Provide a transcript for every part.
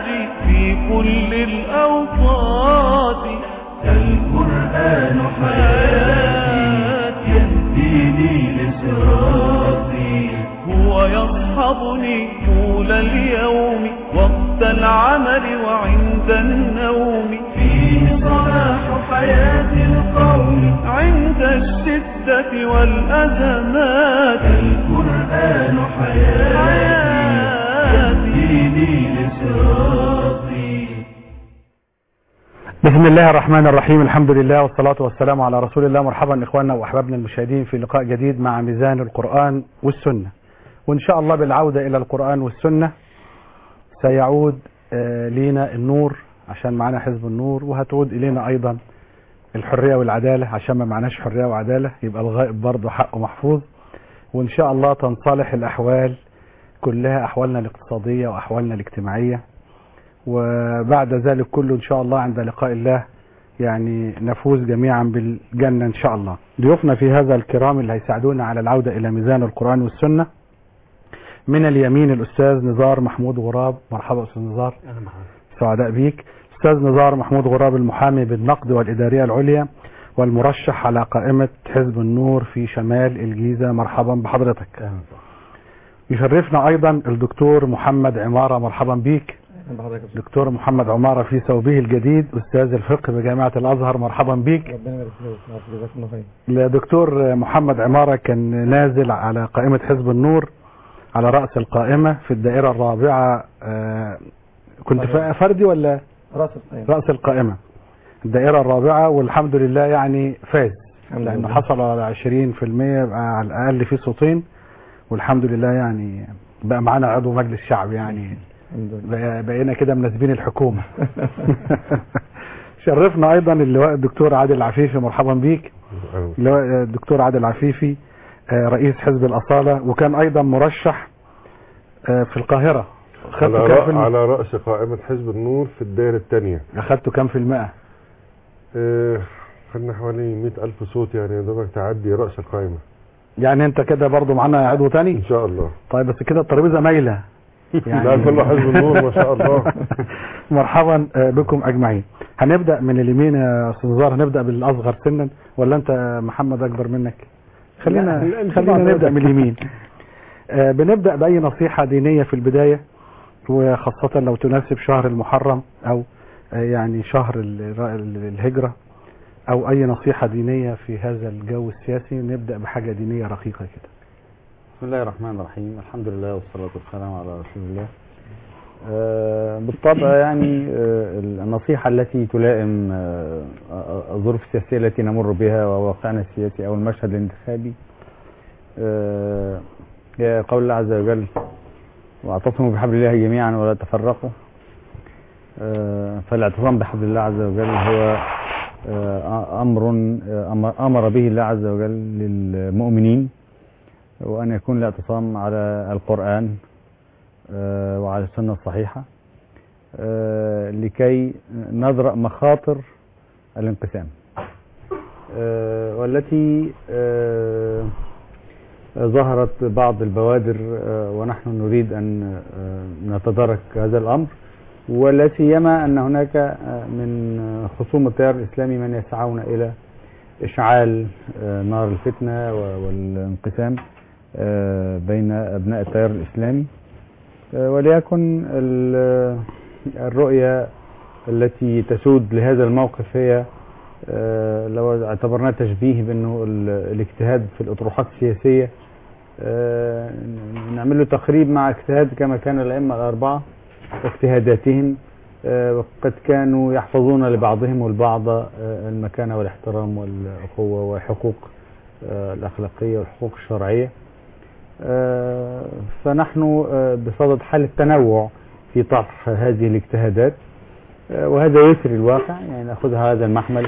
حياتي في كل الأوقات القرآن حياتي يهديني لصراطي هو يصحبني طول اليوم وقت العمل وعند النوم فيه صلاح حياة القوم عند الشدة والأزمات القرآن حياتي يهديني لصراطي بسم الله الرحمن الرحيم الحمد لله والصلاة والسلام على رسول الله مرحبا إخواننا وأحبابنا المشاهدين في لقاء جديد مع ميزان القرآن والسنة وإن شاء الله بالعودة إلى القرآن والسنة سيعود آه، لينا النور عشان معنا حزب النور وهتعود إلينا أيضا الحرية والعدالة عشان ما معناش حرية وعدالة يبقى الغائب برضه حقه محفوظ وإن شاء الله تنصلح الأحوال كلها أحوالنا الاقتصادية وأحوالنا الاجتماعية وبعد ذلك كله إن شاء الله عند لقاء الله يعني نفوز جميعا بالجنة إن شاء الله ضيوفنا في هذا الكرام اللي هيساعدونا على العودة إلى ميزان القرآن والسنة من اليمين الأستاذ نزار محمود غراب مرحبا أستاذ نزار سعداء بيك أستاذ نزار محمود غراب المحامي بالنقد والإدارية العليا والمرشح على قائمة حزب النور في شمال الجيزة مرحبا بحضرتك يشرفنا أيضا الدكتور محمد عمارة مرحبا بيك دكتور محمد عمارة في ثوبه الجديد أستاذ الفقه بجامعة الأزهر مرحبا بيك ربنا يبارك فيك جزاك الله خير الدكتور محمد عمارة كان نازل على قائمة حزب النور على رأس القائمة في الدائرة الرابعة آه، كنت صحيح. ف- فردي ولا راس القيم رأس القائمة الدائرة الرابعة والحمد لله يعني فاز الحمد لأنه لله. حصل على 20% يبقى على الأقل في صوتين والحمد لله يعني بقى معانا عضو مجلس شعب يعني الحمد لله بقى- بقينا كده مناسبين الحكومة شرفنا أيضا اللواء الدكتور عادل عفيفي مرحبا بيك اللواء الدكتور عادل عفيفي آه، رئيس حزب الأصالة وكان أيضا مرشح آه، في القاهرة على, أخدته كام في رأ... الم... على رأس قائمة حزب النور في الدائرة الثانية أخدته كام في المئة آه، خدنا حوالي مئة ألف صوت يعني يا دوبك تعدي رأس القائمة يعني أنت كده برضو معانا عضو تاني إن شاء الله طيب بس كده الترابيزة مايلة لا كله حزب النور ما شاء الله مرحبا آه، بكم أجمعين هنبدأ من اليمين يا أستاذ زهر هنبدأ بالأصغر سنا ولا أنت محمد أكبر منك خلينا لا، لا، خلينا نشوف نبدأ من اليمين آه، بنبدأ بأي نصيحة دينية في البداية وخاصة لو تناسب شهر المحرم أو آه، يعني شهر ال- ال- الهجرة أو أي نصيحة دينية في هذا الجو السياسي نبدأ بحاجة دينية رقيقة كده بسم الله الرحمن الرحيم الحمد لله والصلاة والسلام على رسول الله آه، بالطبع يعني آه، النصيحة التي تلائم آه، آه، الظروف السياسية التي نمر بها وواقعنا السياسي أو المشهد الانتخابي آه، هي قول الله عز وجل واعتصموا بحبل الله جميعا ولا تفرقوا آه، فالاعتصام بحبل الله عز وجل هو آه، أمر آه، أمر- أمر به الله عز وجل للمؤمنين وأن يكون الاعتصام على القرآن آه، وعلى السنة الصحيحة آه، لكي نذرأ مخاطر الانقسام آه، والتي آه، ظهرت بعض البوادر آه، ونحن نريد أن آه، نتدارك هذا الأمر ولا سيما أن هناك آه، من خصوم التيار الإسلامي من يسعون إلى إشعال آه، نار الفتنة و- والانقسام آه، بين أبناء التيار الإسلامي آه، وليكن ال- الرؤية التي تسود لهذا الموقف هي آه، لو اعتبرناه تشبيه بأنه ال- الاجتهاد في الأطروحات السياسية آه، نعمل له تقريب مع اجتهاد كما كان الأئمة الأربعة واجتهاداتهم آه، وقد كانوا يحفظون لبعضهم البعض آه، المكانة والاحترام والأخوة والحقوق آه، الأخلاقية والحقوق الشرعية آه، فنحن آه، بصدد حالة تنوع في طرح هذه الاجتهادات آه، وهذا يسري الواقع يعني نأخذها هذا المحمل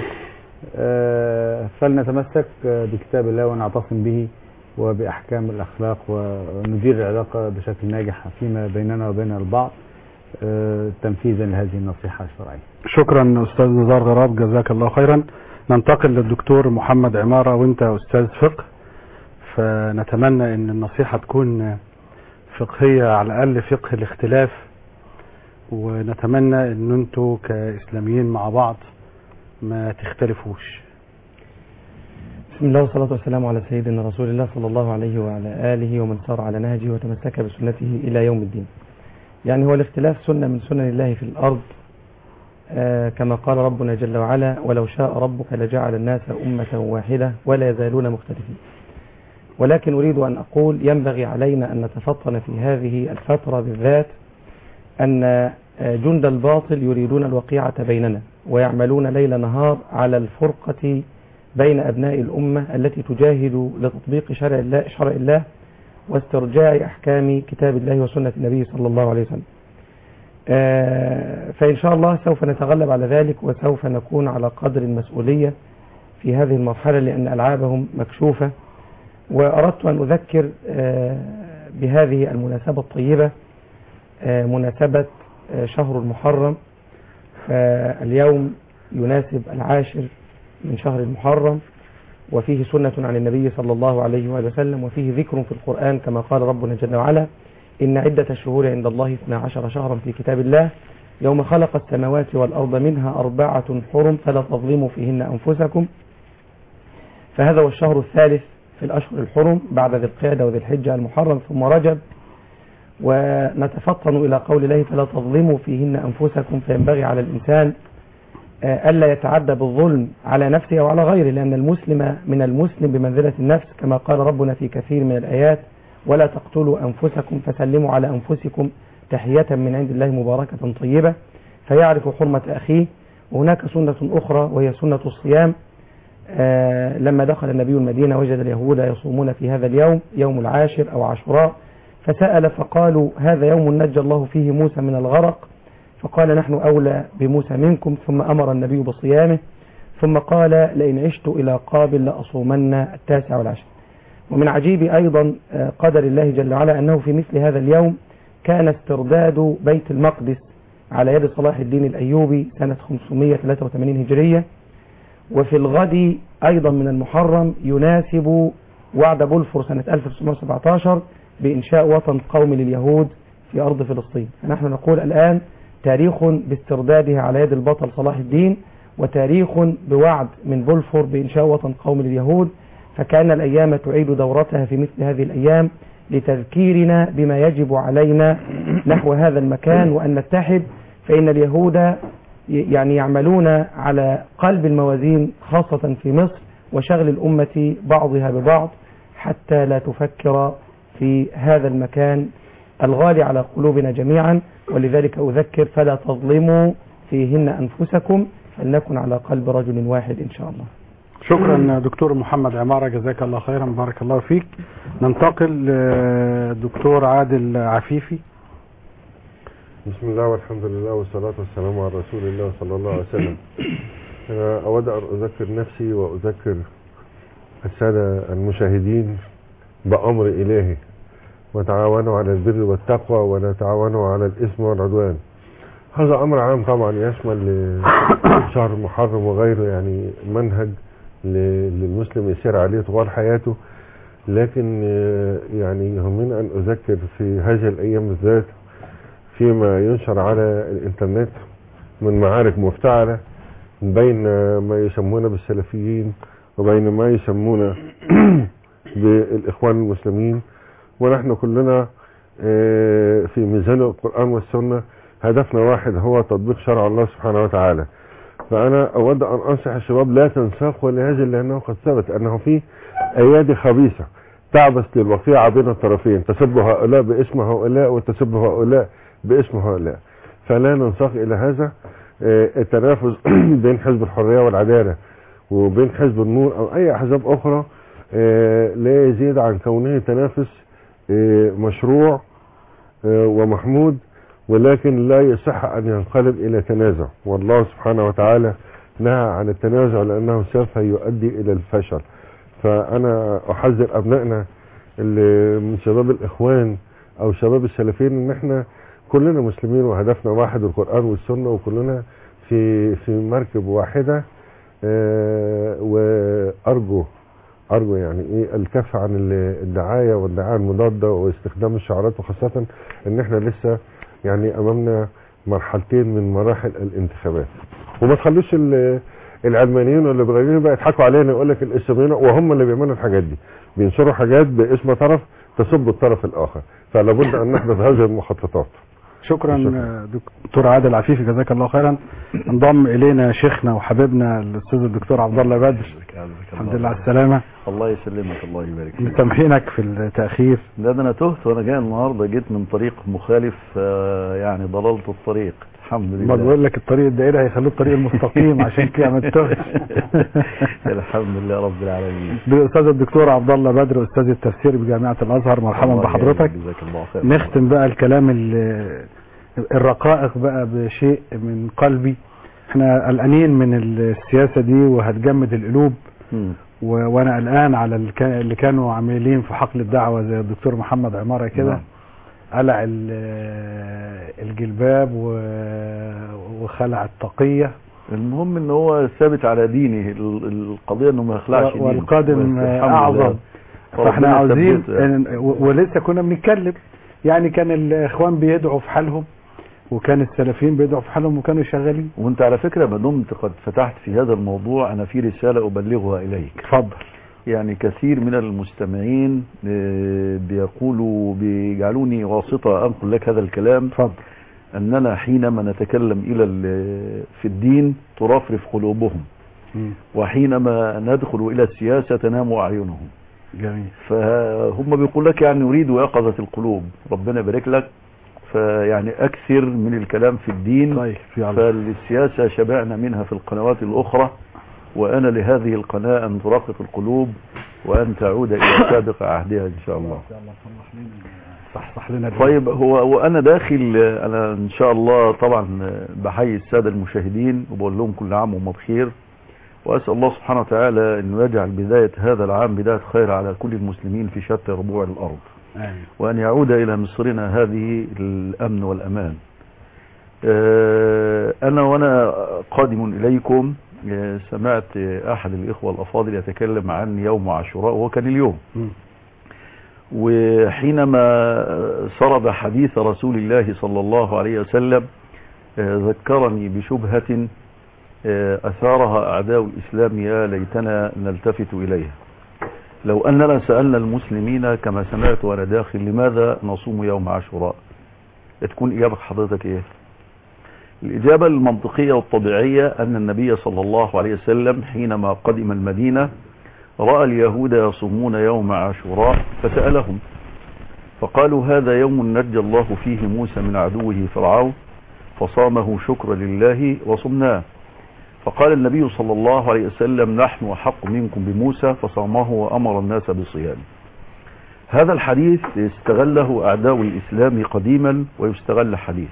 آه، فلنتمسك آه، بكتاب الله ونعتصم به وبأحكام الأخلاق وندير العلاقة بشكل ناجح فيما بيننا وبين البعض آه، تنفيذا لهذه النصيحة الشرعية شكرا أستاذ نزار غراب جزاك الله خيرا ننتقل للدكتور محمد عمارة وانت أستاذ فقه فنتمنى ان النصيحة تكون فقهية على الأقل فقه الاختلاف ونتمنى ان انتوا كاسلاميين مع بعض ما تختلفوش بسم الله والصلاة والسلام على سيدنا رسول الله صلى الله عليه وعلى آله ومن سار على نهجه وتمسك بسنته إلى يوم الدين يعني هو الاختلاف سنة من سنن الله في الأرض آه كما قال ربنا جل وعلا ولو شاء ربك لجعل الناس أمة واحدة ولا يزالون مختلفين ولكن أريد أن أقول ينبغي علينا أن نتفطن في هذه الفترة بالذات أن آه، جند الباطل يريدون الوقيعة بيننا ويعملون ليل نهار على الفرقة بين أبناء الأمة التي تجاهد لتطبيق شرع الله, شرع الله واسترجاع أحكام كتاب الله وسنة النبي صلى الله عليه وسلم آه، فإن شاء الله سوف نتغلب على ذلك وسوف نكون على قدر المسؤولية في هذه المرحلة لأن ألعابهم مكشوفة وأردت أن أذكر آه، بهذه المناسبة الطيبة آه، مناسبة آه، شهر المحرم فاليوم يناسب العاشر من شهر المحرم وفيه سنة عن النبي صلى الله عليه وآله وسلم وفيه ذكر في القرآن كما قال ربنا جل وعلا إن عدة الشهور عند الله 12 شهرا في كتاب الله يوم خلق السماوات والأرض منها أربعة حرم فلا تظلموا فيهن أنفسكم فهذا هو الشهر الثالث في الأشهر الحرم بعد ذي القعدة وذي الحجة المحرم ثم رجب ونتفطن إلى قول الله فلا تظلموا فيهن أنفسكم فينبغي على الإنسان آه، ألا يتعدى بالظلم على نفسه أو على غيره لأن المسلم من المسلم بمنزلة النفس كما قال ربنا في كثير من الآيات ولا تقتلوا أنفسكم فسلموا على أنفسكم تحية من عند الله مباركة طيبة فيعرف حرمة أخيه وهناك سنة أخرى وهي سنة الصيام آه، لما دخل النبي المدينة وجد اليهود يصومون في هذا اليوم يوم العاشر أو عاشوراء فسأل فقالوا هذا يوم نجى الله فيه موسى من الغرق فقال نحن أولى بموسى منكم ثم أمر النبي بصيامه ثم قال لئن عشت إلى قابل لأصومن التاسع والعشر ومن عجيب أيضا آه، قدر الله جل وعلا أنه في مثل هذا اليوم كان استرداد بيت المقدس على يد صلاح الدين الأيوبي سنة 583 هجرية وفي الغد أيضا من المحرم يناسب وعد بلفور سنة 1917 بإنشاء وطن قومي لليهود في أرض فلسطين فنحن نقول الآن تاريخ باستردادها على يد البطل صلاح الدين وتاريخ بوعد من بلفور بإنشاء وطن قومي لليهود فكأن الأيام تعيد دورتها في مثل هذه الأيام لتذكيرنا بما يجب علينا نحو هذا المكان وأن نتحد فإن اليهود ي- يعني يعملون على قلب الموازين خاصة في مصر وشغل الأمة بعضها ببعض حتى لا تفكر في هذا المكان الغالي على قلوبنا جميعا ولذلك أذكر فلا تظلموا فيهن أنفسكم فلنكن على قلب رجل واحد إن شاء الله شكرا دكتور محمد عمارة جزاك الله خيرا بارك الله فيك ننتقل لدكتور عادل عفيفي بسم الله والحمد لله والصلاة والسلام على رسول الله صلى الله عليه وسلم أنا أود أن أذكر نفسي وأذكر السادة المشاهدين بأمر إلهي وتعاونوا على البر والتقوى ولا تعاونوا على الإثم والعدوان هذا أمر عام طبعا يشمل شهر المحرم وغيره يعني منهج ل- للمسلم يسير عليه طوال حياته لكن آه، يعني يهمني أن أذكر في هذه الأيام بالذات فيما ينشر على الإنترنت من معارك مفتعلة بين ما يسمون بالسلفيين وبين ما يسمون بالإخوان المسلمين ونحن كلنا آه، في ميزان القرآن والسنة هدفنا واحد هو تطبيق شرع الله سبحانه وتعالى فأنا أود أن أنصح الشباب لا تنساقوا لهذا لأنه قد ثبت أنه في أيادي خبيثة تعبث للوقيعة بين الطرفين تسب هؤلاء باسم هؤلاء وتسب هؤلاء باسم هؤلاء فلا ننساق إلى هذا آه، التنافس بين حزب الحرية والعدالة وبين حزب النور أو أي أحزاب أخرى آه، لا يزيد عن كونه تنافس آه، مشروع آه، ومحمود ولكن لا يصح أن ينقلب إلى تنازع والله سبحانه وتعالى نهى عن التنازع لأنه سوف يؤدي إلى الفشل فأنا أحذر أبنائنا اللي من شباب الإخوان أو شباب السلفيين إن إحنا كلنا مسلمين وهدفنا واحد القرآن والسنة وكلنا في في مركب واحدة آه، وأرجو أرجو يعني إيه الكف عن ال- الدعاية والدعاية المضادة واستخدام الشعارات وخاصة إن إحنا لسه يعني أمامنا مرحلتين من مراحل الانتخابات وما تخلوش ال- العلمانيين والليبراليين بقى يضحكوا علينا يقول لك الاسلاميين وهم اللي بيعملوا الحاجات دي بينشروا حاجات باسم طرف تسب الطرف الاخر فلابد ان نحدث هذه المخططات شكرا شكرا. آه، دكتور عادل عفيفي جزاك الله خيرا انضم الينا شيخنا وحبيبنا الاستاذ الدكتور عبد الله بدر الحمد لله على السلامه الله يسلمك الله يبارك فيك مسامحينك في التاخير لا ده انا تهت وانا جاي النهارده جيت من طريق مخالف آه، يعني ضللت الطريق الحمد ما لله بقول لك الطريق الدائري هيخلوه الطريق المستقيم عشان كده ما تتوهش الحمد لله رب العالمين بالاستاذ الدكتور عبد الله بدر استاذ التفسير بجامعه الازهر مرحبا الله بحضرتك يعينك، جزاك الله خير نختم بقى الكلام ال- الرقائق بقى بشيء من قلبي احنا قلقانين من السياسه دي وهتجمد القلوب مم. و- وانا قلقان على الك- اللي كانوا عاملين في حقل الدعوه زي الدكتور محمد عماره كده نعم. قلع ال- الجلباب و- وخلع التقيه المهم ان هو ثابت على دينه ال- القضيه انه ما يخلعش دينه والقادم بس الحمد اعظم لله. فاحنا ربنا عاوزين يثبته. إن- و- ولسه كنا بنتكلم يعني كان الاخوان بيدعوا في حالهم وكان السلفيين بيدعوا في حالهم وكانوا شغالين وانت على فكره ما دمت قد فتحت في هذا الموضوع انا في رساله ابلغها اليك اتفضل يعني كثير من المستمعين آه، بيقولوا بيجعلوني واسطة أنقل لك هذا الكلام اتفضل أننا حينما نتكلم إلى ال- في الدين ترفرف قلوبهم مم. وحينما ندخل إلى السياسة تنام أعينهم جميل فهم بيقول لك يعني نريد يقظة القلوب ربنا يبارك لك فيعني أكثر من الكلام في الدين طيب يلا فالسياسة شبعنا منها في القنوات الأخرى وأنا لهذه القناة أن ترقق القلوب وأن تعود إلى سابق عهدها إن شاء الله صح صح لنا دي. طيب هو وأنا داخل أنا إن شاء الله طبعا بحيي السادة المشاهدين وبقول لهم كل عام وهم بخير وأسأل الله سبحانه وتعالى أنه يجعل بداية هذا العام بداية خير على كل المسلمين في شتى ربوع الأرض آمين. وأن يعود إلى مصرنا هذه الأمن والأمان آه، أنا وأنا قادم إليكم آه، سمعت أحد الإخوة الأفاضل يتكلم عن يوم عاشوراء وهو كان اليوم مم. وحينما سرد حديث رسول الله صلى الله عليه وسلم آه، ذكرني بشبهة آه، أثارها أعداء الإسلام يا ليتنا نلتفت إليها لو أننا سألنا المسلمين كما سمعت وأنا داخل لماذا نصوم يوم عاشوراء تكون إجابة حضرتك إيه الإجابة المنطقية والطبيعية أن النبي صلى الله عليه وسلم حينما قدم المدينة رأى اليهود يصومون يوم عاشوراء فسألهم فقالوا هذا يوم نجى الله فيه موسى من عدوه فرعون فصامه شكرا لله وصمناه فقال النبي صلى الله عليه وسلم نحن أحق منكم بموسى فصامه وأمر الناس بصيامه هذا الحديث استغله أعداء الإسلام قديما ويستغل حديث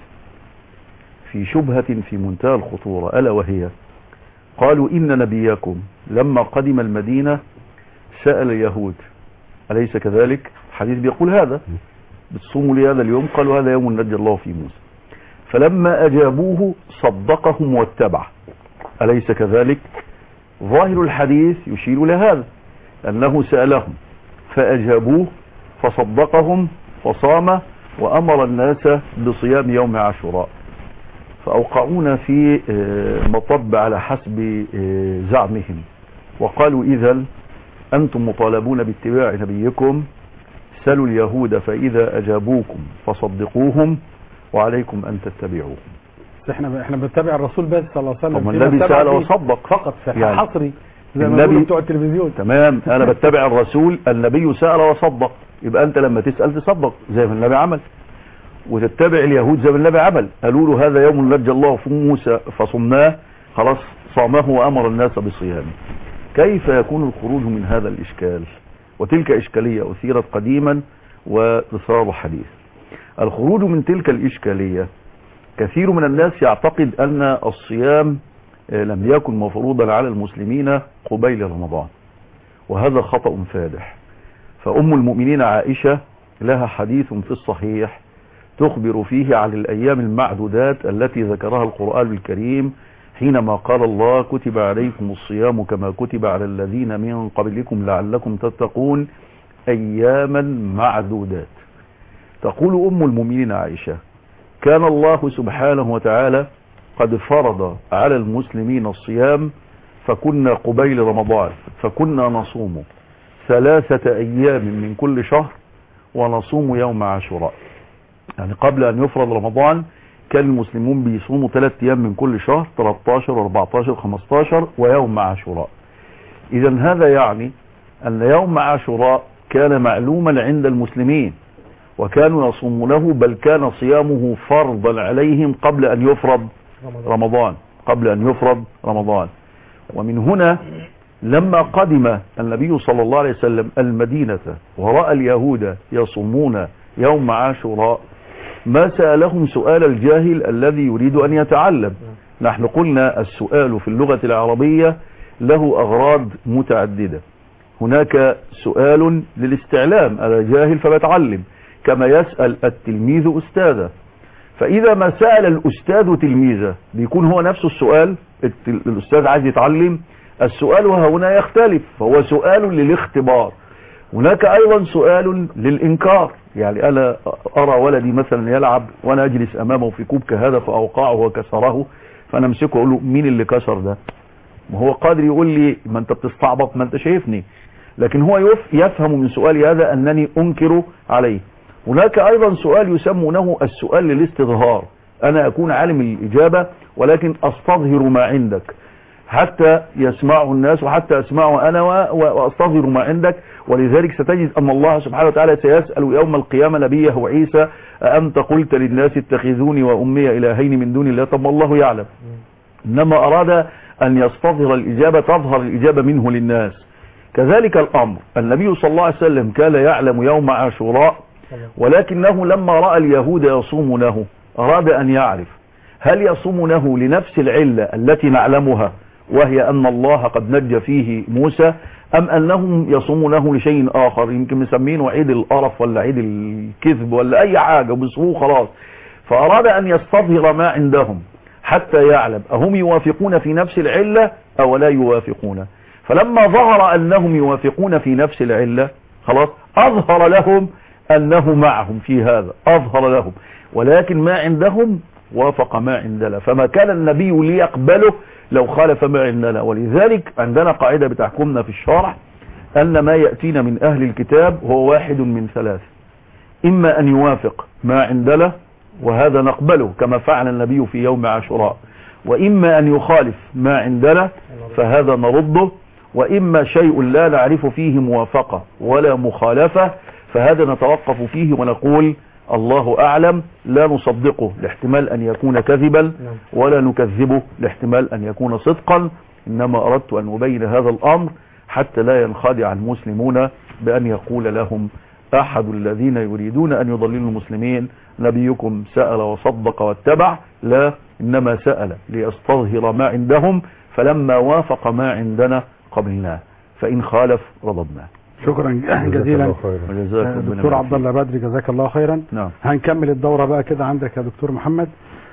في شبهة في منتهى الخطورة ألا وهي قالوا إن نبيكم لما قدم المدينة سأل اليهود أليس كذلك حديث بيقول هذا بتصوموا لي هذا اليوم قالوا هذا يوم نجى الله في موسى فلما أجابوه صدقهم واتبع أليس كذلك ظاهر الحديث يشير لهذا أنه سألهم فأجابوه فصدقهم فصام وأمر الناس بصيام يوم عاشوراء فأوقعونا في آه، مطب على حسب آه، زعمهم وقالوا إذا أنتم مطالبون باتباع نبيكم سلوا اليهود فإذا أجابوكم فصدقوهم وعليكم أن تتبعوهم بس احنا احنا بنتبع الرسول بس صلى الله عليه وسلم طب ما فيما النبي اتبع سأل فيه وصدق فقط في يعني حصري زي ما النبي- بيقولوا بتوع التلفزيون تمام أنا بتبع الرسول النبي سأل وصدق يبقى أنت لما تسأل تصدق زي ما النبي عمل وتتبع اليهود زي ما النبي عمل قالوا له هذا يوم نجى الله في موسى فصمناه خلاص صامه وأمر الناس بصيامه كيف يكون الخروج من هذا الإشكال وتلك إشكالية أثيرت قديما وتصار حديث الخروج من تلك الإشكالية كثير من الناس يعتقد أن الصيام آه، لم يكن مفروضا على المسلمين قبيل رمضان وهذا خطأ فادح فأم المؤمنين عائشة لها حديث في الصحيح تخبر فيه عن الأيام المعدودات التي ذكرها القرآن الكريم حينما قال الله كتب عليكم الصيام كما كتب على الذين من قبلكم لعلكم تتقون أياما معدودات تقول أم المؤمنين عائشة كان الله سبحانه وتعالى قد فرض على المسلمين الصيام فكنا قبيل رمضان فكنا نصوم ثلاثة أيام من كل شهر ونصوم يوم عاشوراء يعني قبل أن يفرض رمضان كان المسلمون بيصوموا ثلاثة أيام من كل شهر 13 و14 15 ويوم عاشوراء إذا هذا يعني أن يوم عاشوراء كان معلوما عند المسلمين وكانوا يصومونه بل كان صيامه فرضا عليهم قبل أن يفرض رمضان قبل أن يفرض رمضان ومن هنا لما قدم النبي صلى الله عليه وسلم المدينة ورأى اليهود يصومون يوم عاشوراء ما سألهم سؤال الجاهل الذي يريد أن يتعلم نحن قلنا السؤال في اللغة العربية له أغراض متعددة هناك سؤال للاستعلام أنا جاهل فبتعلم كما يسأل التلميذ أستاذه فإذا ما سأل الأستاذ تلميذه بيكون هو نفس السؤال الت- الأستاذ عايز يتعلم السؤال هنا يختلف فهو سؤال للاختبار هناك أيضا سؤال للإنكار يعني أنا أرى ولدي مثلا يلعب وأنا أجلس أمامه في كوب كهذا فأوقعه وكسره فأنا أمسكه أقول له مين اللي كسر ده ما هو قادر يقول لي ما أنت بتستعبط ما أنت شايفني لكن هو يف- يفهم من سؤالي هذا أنني أنكر عليه هناك أيضا سؤال يسمونه السؤال للاستظهار أنا أكون عالم الإجابة ولكن أستظهر ما عندك حتى يسمعه الناس وحتى أسمعه أنا و- و- وأستظهر ما عندك ولذلك ستجد أن الله سبحانه وتعالى سيسأل يوم القيامة نبيه عيسى أأنت قلت للناس اتخذوني وأمي إلهين من دون الله طب ما الله يعلم إنما أراد أن يستظهر الإجابة تظهر الإجابة منه للناس كذلك الأمر النبي صلى الله عليه وسلم كان يعلم يوم عاشوراء ولكنه لما رأى اليهود يصومونه أراد أن يعرف هل يصومونه لنفس العلة التي نعلمها وهي أن الله قد نجى فيه موسى أم أنهم يصومونه لشيء آخر يمكن مسمينه عيد القرف ولا عيد الكذب ولا أي حاجة بيصوموه خلاص فأراد أن يستظهر ما عندهم حتى يعلم أهم يوافقون في نفس العلة أو لا يوافقون فلما ظهر أنهم يوافقون في نفس العلة خلاص أظهر لهم أنه معهم في هذا أظهر لهم ولكن ما عندهم وافق ما عندنا فما كان النبي ليقبله لو خالف ما عندنا ولذلك عندنا قاعدة بتحكمنا في الشرع أن ما يأتينا من أهل الكتاب هو واحد من ثلاث إما أن يوافق ما عندنا وهذا نقبله كما فعل النبي في يوم عاشوراء وإما أن يخالف ما عندنا فهذا نرده وإما شيء لا نعرف فيه موافقة ولا مخالفة فهذا نتوقف فيه ونقول الله أعلم لا نصدقه لاحتمال أن يكون كذبا ولا نكذبه لاحتمال أن يكون صدقا إنما أردت أن أبين هذا الأمر حتى لا ينخدع المسلمون بأن يقول لهم أحد الذين يريدون أن يضللوا المسلمين نبيكم سأل وصدق واتبع لا إنما سأل ليستظهر ما عندهم فلما وافق ما عندنا قبلناه فإن خالف رضبناه شكرا جزاك جزيلا الله خيرا. وجزاك آه، ربنا دكتور يبارك عبد الله بدري جزاك الله خيرا نعم هنكمل الدورة بقى كده عندك يا دكتور محمد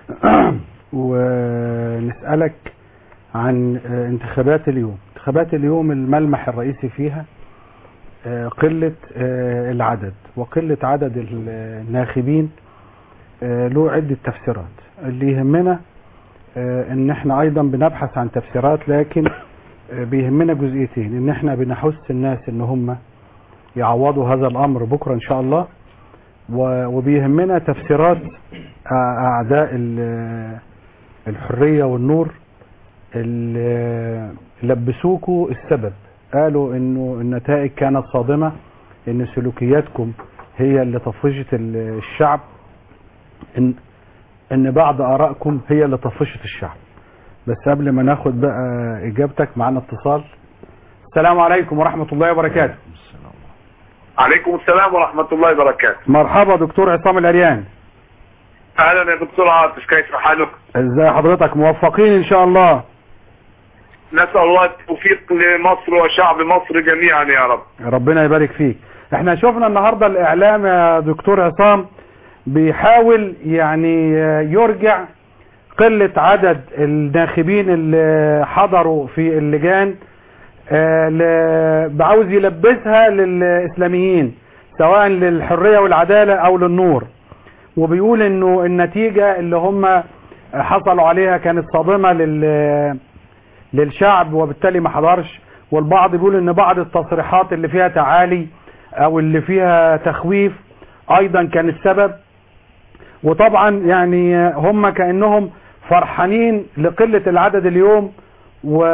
ونسألك عن آه، انتخابات اليوم انتخابات اليوم الملمح الرئيسي فيها آه، قلة آه، العدد وقلة عدد ال- الناخبين آه، له عدة تفسيرات اللي يهمنا آه، ان احنا ايضا بنبحث عن تفسيرات لكن آه، بيهمنا جزئيتين ان احنا بنحث الناس ان هم يعوضوا هذا الامر بكره ان شاء الله و- وبيهمنا تفسيرات أع- اعداء ال- الحريه والنور اللي لبسوكوا السبب قالوا انه النتائج كانت صادمه ان سلوكياتكم هي اللي طفشت ال- الشعب ان ان بعض ارائكم هي اللي طفشت الشعب بس قبل ما ناخد بقى اجابتك معانا اتصال السلام عليكم ورحمه الله وبركاته عليكم السلام ورحمة الله وبركاته مرحبا دكتور عصام العريان أهلا يا دكتور عاطف كيف حالك ازاي حضرتك موفقين ان شاء الله نسأل الله التوفيق لمصر وشعب مصر جميعا يا رب ربنا يبارك فيك احنا شفنا النهارده الاعلام يا دكتور عصام بيحاول يعني يرجع قلة عدد الناخبين اللي حضروا في اللجان آه، ل- بعاوز يلبسها للإسلاميين سواء للحرية والعدالة أو للنور وبيقول انه النتيجة اللي هم حصلوا عليها كانت صادمة لل للشعب وبالتالي ما حضرش والبعض بيقول ان بعض التصريحات اللي فيها تعالي او اللي فيها تخويف ايضا كان السبب وطبعا يعني هم كأنهم فرحانين لقلة العدد اليوم و...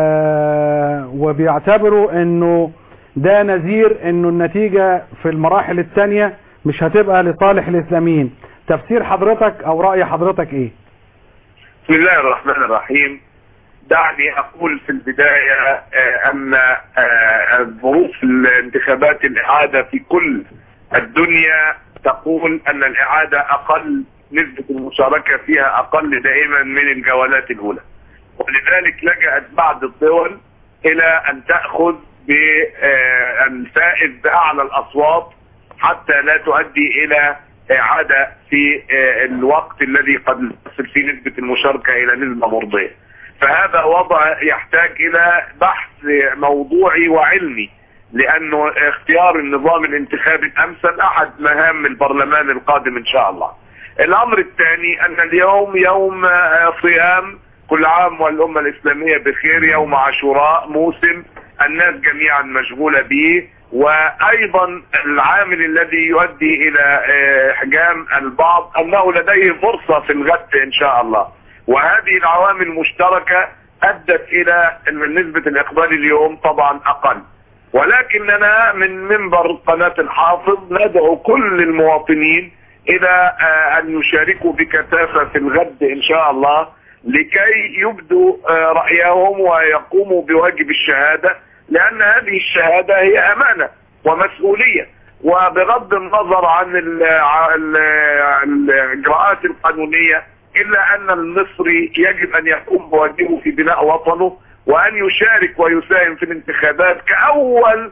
وبيعتبروا انه ده نذير انه النتيجة في المراحل الثانية مش هتبقى لصالح الاسلاميين تفسير حضرتك او رأي حضرتك ايه بسم الله الرحمن الرحيم دعني أقول في البداية آه، أن آه، ظروف الانتخابات الإعادة في كل الدنيا تقول أن الإعادة أقل نسبة المشاركة فيها أقل دائما من الجولات الأولى ولذلك لجأت بعض الدول إلى أن تأخذ بالفائز بأعلى الأصوات حتى لا تؤدي إلى إعادة في آه، الوقت الذي قد تصل فيه نسبة المشاركة إلى نسبة مرضية فهذا وضع يحتاج إلى بحث موضوعي وعلمي لأنه اختيار النظام الانتخابي الأمثل أحد مهام البرلمان القادم إن شاء الله الأمر الثاني أن اليوم يوم آه، صيام كل عام والأمة الإسلامية بخير يوم عاشوراء موسم الناس جميعا مشغولة به وأيضا العامل الذي يؤدي إلى آه، إحجام البعض أنه لديه فرصة في الغد إن شاء الله وهذه العوامل المشتركة أدت إلى أن نسبة الإقبال اليوم طبعا أقل ولكننا من منبر قناة الحافظ ندعو كل المواطنين إلى آه، أن يشاركوا بكثافة في الغد إن شاء الله لكي يبدوا آه، رأيهم ويقوموا بواجب الشهادة لأن هذه الشهادة هي أمانة ومسؤولية وبغض النظر عن ال- ال- الإجراءات القانونية إلا أن المصري يجب أن يقوم بواجبه في بناء وطنه وأن يشارك ويساهم في الانتخابات كأول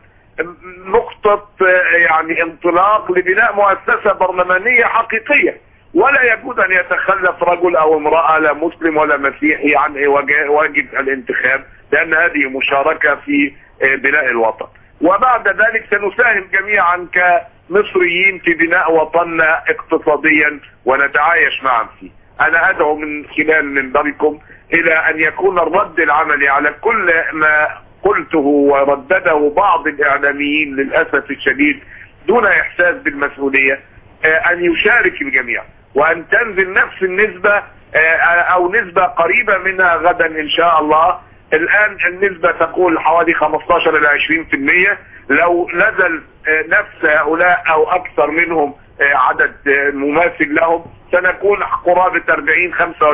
نقطة آه، يعني انطلاق لبناء مؤسسة برلمانية حقيقية ولا يجوز أن يتخلف رجل أو امرأة لا مسلم ولا مسيحي عن واج- واجب الانتخاب لأن هذه مشاركة في آه، بناء الوطن وبعد ذلك سنساهم جميعا كمصريين في بناء وطننا اقتصاديا ونتعايش معا فيه أنا أدعو من خلال منبركم إلى أن يكون الرد العملي على كل ما قلته وردده بعض الإعلاميين للأسف الشديد دون إحساس بالمسؤولية آه، أن يشارك الجميع وأن تنزل نفس النسبة آه، أو نسبة قريبة منها غدا إن شاء الله الآن النسبة تقول حوالي 15 إلى 20% لو نزل آه، نفس هؤلاء أو أكثر منهم آه، عدد آه، مماثل لهم سنكون قرابة 40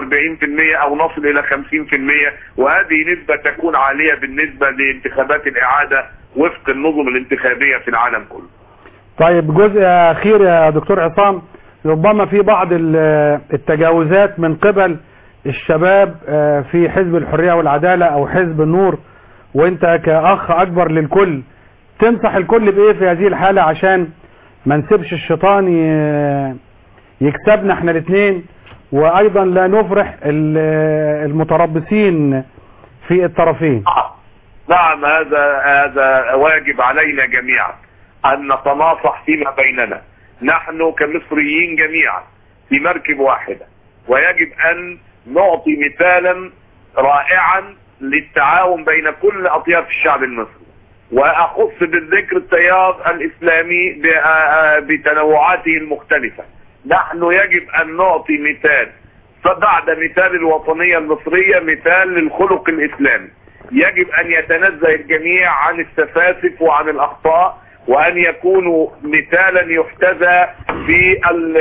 45% أو نصل إلى 50% وهذه نسبة تكون عالية بالنسبة لانتخابات الإعادة وفق النظم الانتخابية في العالم كله طيب جزء اخير يا دكتور عصام ربما في بعض ال- التجاوزات من قبل الشباب آه، في حزب الحرية والعدالة او حزب النور وانت كاخ اكبر للكل تنصح الكل بايه في هذه الحالة عشان ما نسيبش الشيطان ي- يكسبنا احنا الاثنين وايضا لا نفرح ال- المتربصين في الطرفين نعم هذا هذا واجب علينا جميعا أن نتناصح فيما بيننا نحن كمصريين جميعا في مركب واحدة ويجب أن نعطي مثالا رائعا للتعاون بين كل أطياف الشعب المصري وأخص بالذكر التيار الإسلامي ب- بتنوعاته المختلفة نحن يجب أن نعطي مثال فبعد مثال الوطنية المصرية مثال للخلق الإسلامي يجب أن يتنزه الجميع عن السفاسف وعن الأخطاء وأن يكونوا مثالا يحتذى في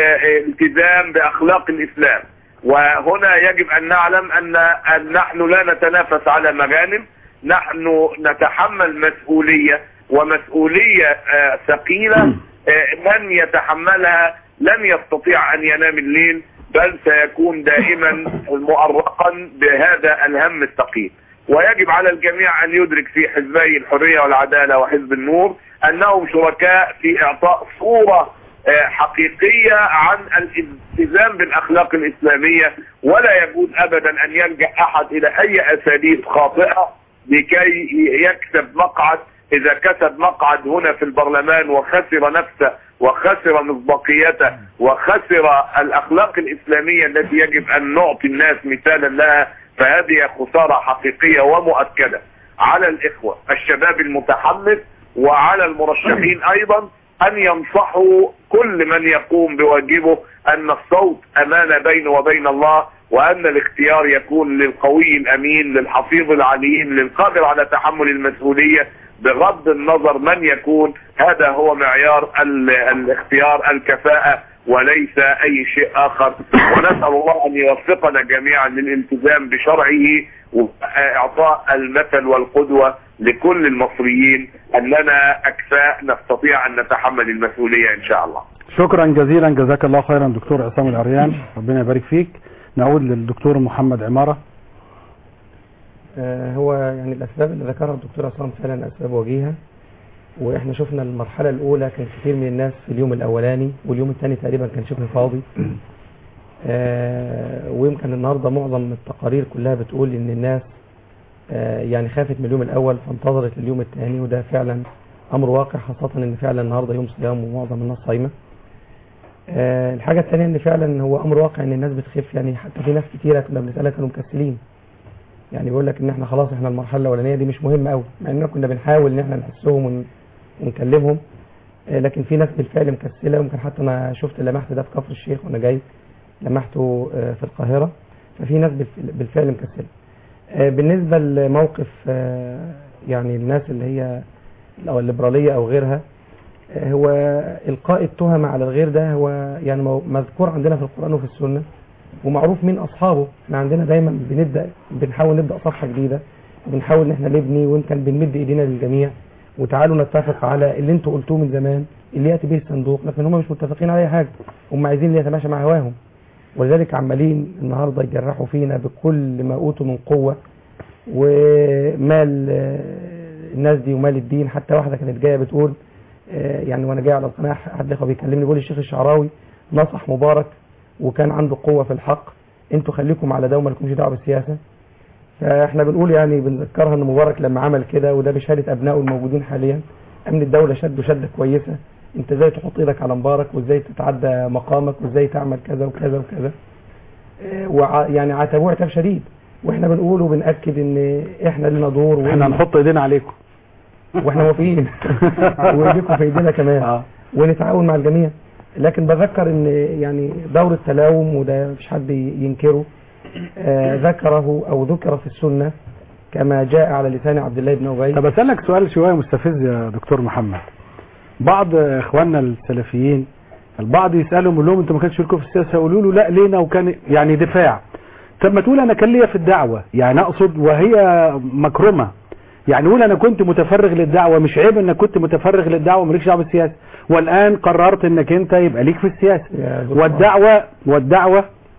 الالتزام بأخلاق الإسلام وهنا يجب أن نعلم أن أن نحن لا نتنافس على مغانم نحن نتحمل مسؤولية ومسؤولية آه، ثقيلة آه، من يتحملها لن يستطيع أن ينام الليل بل سيكون دائما مؤرقا بهذا الهم الثقيل ويجب على الجميع أن يدرك في حزبي الحرية والعدالة وحزب النور أنهم شركاء في إعطاء صورة آه، حقيقية عن الالتزام بالأخلاق الإسلامية ولا يجوز أبدا أن يلجأ أحد إلى أي أساليب خاطئة لكي يكسب مقعد اذا كسب مقعد هنا في البرلمان وخسر نفسه وخسر مصداقيته وخسر الاخلاق الاسلاميه التي يجب ان نعطي الناس مثالا لها فهذه خساره حقيقيه ومؤكده على الاخوه الشباب المتحمس وعلى المرشحين ايضا ان ينصحوا كل من يقوم بواجبه ان الصوت امانه بينه وبين الله وان الاختيار يكون للقوي الامين للحفيظ العليم للقادر على تحمل المسؤوليه بغض النظر من يكون هذا هو معيار ال- الاختيار الكفاءه وليس اي شيء اخر ونسال الله ان يوفقنا جميعا للالتزام بشرعه واعطاء المثل والقدوه لكل المصريين اننا اكفاء نستطيع ان نتحمل المسؤوليه ان شاء الله. شكرا جزيلا جزاك الله خيرا دكتور عصام العريان ربنا يبارك فيك نعود للدكتور محمد عمارة آه، هو يعني الأسباب اللي ذكرها الدكتور عصام فعلا أسباب وجيهة وإحنا شفنا المرحلة الأولى كان كثير من الناس في اليوم الأولاني واليوم الثاني تقريبا كان شبه فاضي آه، ويمكن النهاردة معظم التقارير كلها بتقول إن الناس آه، يعني خافت من اليوم الأول فانتظرت اليوم الثاني وده فعلا أمر واقع خاصة إن فعلا النهاردة يوم صيام ومعظم الناس صايمة آه، الحاجة الثانية إن فعلا هو أمر واقع إن الناس بتخف يعني حتى في ناس كتيرة كنا بنسألها كانوا مكسلين يعني بيقول لك ان احنا خلاص احنا المرحله الاولانيه دي مش مهمه قوي مع اننا كنا بنحاول ان احنا نحسهم ون- ونكلمهم آه، لكن في ناس بالفعل مكسله يمكن حتى انا شفت لمحت ده في كفر الشيخ وانا جاي لمحته آه، في القاهره ففي ناس بالف- بالفعل مكسله آه، بالنسبه لموقف آه، يعني الناس اللي هي او الليبراليه او غيرها آه، هو القاء التهم على الغير ده هو يعني مو- مذكور عندنا في القران وفي السنه ومعروف مين اصحابه احنا عندنا دايما بنبدا بنحاول نبدا صفحه جديده بنحاول ان احنا نبني ويمكن بنمد ايدينا للجميع وتعالوا نتفق على اللي انتوا قلتوه من زمان اللي ياتي به الصندوق لكن هم مش متفقين على اي حاجه هم عايزين اللي يتماشى مع هواهم ولذلك عمالين النهارده يجرحوا فينا بكل ما اوتوا من قوه ومال آه، الناس دي ومال الدين حتى واحده كانت جايه بتقول آه، يعني وانا جاي على القناه حد اخوه بيكلمني بيقول الشيخ الشعراوي نصح مبارك وكان عنده قوه في الحق انتوا خليكم على ده وما لكمش دعوه بالسياسه فاحنا بنقول يعني بنذكرها ان مبارك لما عمل كده وده بشهاده ابنائه الموجودين حاليا امن الدوله شدوا شده كويسه انت ازاي تحط ايدك على مبارك وازاي تتعدى مقامك وازاي تعمل كذا وكذا وكذا اه، وع يعني عاتبوه عتاب شديد واحنا بنقول وبناكد ان احنا لنا دور وإن- احنا هنحط ايدينا عليكم واحنا موافقين وايديكم في ايدينا كمان اه ونتعاون مع الجميع لكن بذكر ان يعني دور التلاوم وده مفيش حد ينكره آه ذكره او ذكر في السنه كما جاء على لسان عبد الله بن ابي طب اسالك سؤال شويه مستفز يا دكتور محمد بعض اخواننا السلفيين البعض يسالهم يقول لهم انتوا ما كانش لكم في السياسه يقولوا له لا لينا وكان يعني دفاع طب ما تقول انا كان ليا في الدعوه يعني اقصد وهي مكرمه يعني قول انا كنت متفرغ للدعوه مش عيب انك كنت متفرغ للدعوه مالكش دعوه بالسياسه والان قررت انك انت يبقى ليك في السياسه يا دكتور. والدعوه والدعوه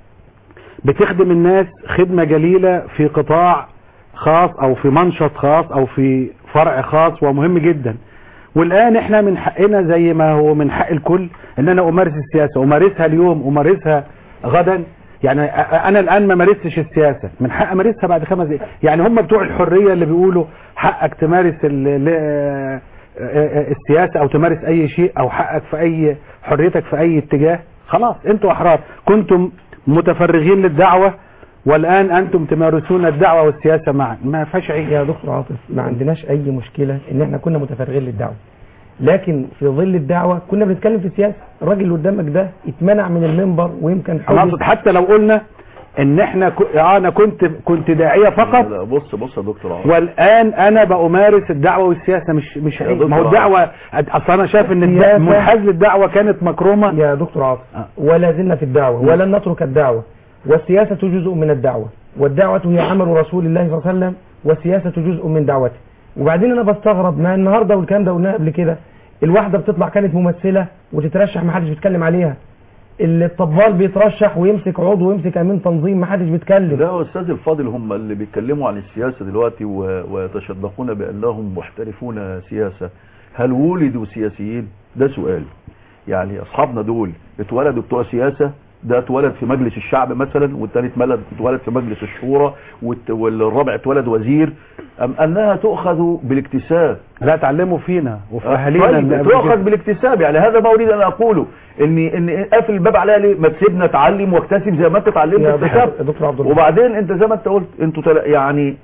بتخدم الناس خدمه جليله في قطاع خاص او في منشط خاص او في فرع خاص ومهم جدا والان احنا من حقنا زي ما هو من حق الكل ان انا امارس السياسه امارسها اليوم امارسها غدا يعني أ- أ- انا الان ما مارستش السياسه من حق امارسها بعد خمس دقائق يعني هم بتوع الحريه اللي بيقولوا حقك تمارس ال- ال- السياسه او تمارس اي شيء او حقك في اي حريتك في اي اتجاه خلاص انتوا احرار كنتم متفرغين للدعوه والان انتم تمارسون الدعوه والسياسه معا ما فيهاش عيب يا دكتور عاطف ما عندناش اي مشكله ان احنا كنا متفرغين للدعوه لكن في ظل الدعوه كنا بنتكلم في السياسه الراجل اللي قدامك ده اتمنع من المنبر ويمكن انا حاول اقصد حتى لو قلنا ان احنا ك... آه انا كنت كنت داعيه فقط لا بص بص يا دكتور عمر والان انا بامارس الدعوه والسياسه مش مش يا عيب. ما هو دكتور الدعوه اصل انا شايف ان الد- السياسة- منحاز للدعوه كانت مكرومه يا دكتور عاطف آه. ولا زلنا في الدعوة ولن نترك الدعوة والسياسة جزء من الدعوة والدعوة هي عمل رسول الله صلى الله عليه وسلم والسياسة جزء من دعوته وبعدين انا بستغرب ما النهارده والكلام ده قلناه قبل كده الواحدة بتطلع كانت ممثلة وتترشح ما حدش بيتكلم عليها الطبال بيترشح ويمسك عضو ويمسك امين تنظيم ما حدش بيتكلم ده يا استاذ الفاضل هم اللي بيتكلموا عن السياسه دلوقتي و- ويتشدقون بانهم محترفون سياسه هل ولدوا سياسيين ده سؤال يعني اصحابنا دول اتولدوا بتوع سياسه ده اتولد في مجلس الشعب مثلا والتاني اتولد اتولد في مجلس الشورى والت- والرابع اتولد وزير ام انها تؤخذ بالاكتساب لا تعلموا فينا وفي اهالينا طيب اللي قبل تؤخذ كده. بالاكتساب يعني هذا ما اريد ان اقوله ان ان قافل الباب عليها ليه ما تسيبنا اتعلم واكتسب زي ما انت اتعلمت يا اكتساب دكتور- دكتور عبد الله وبعدين انت زي ما انت قلت انتوا تل- يعني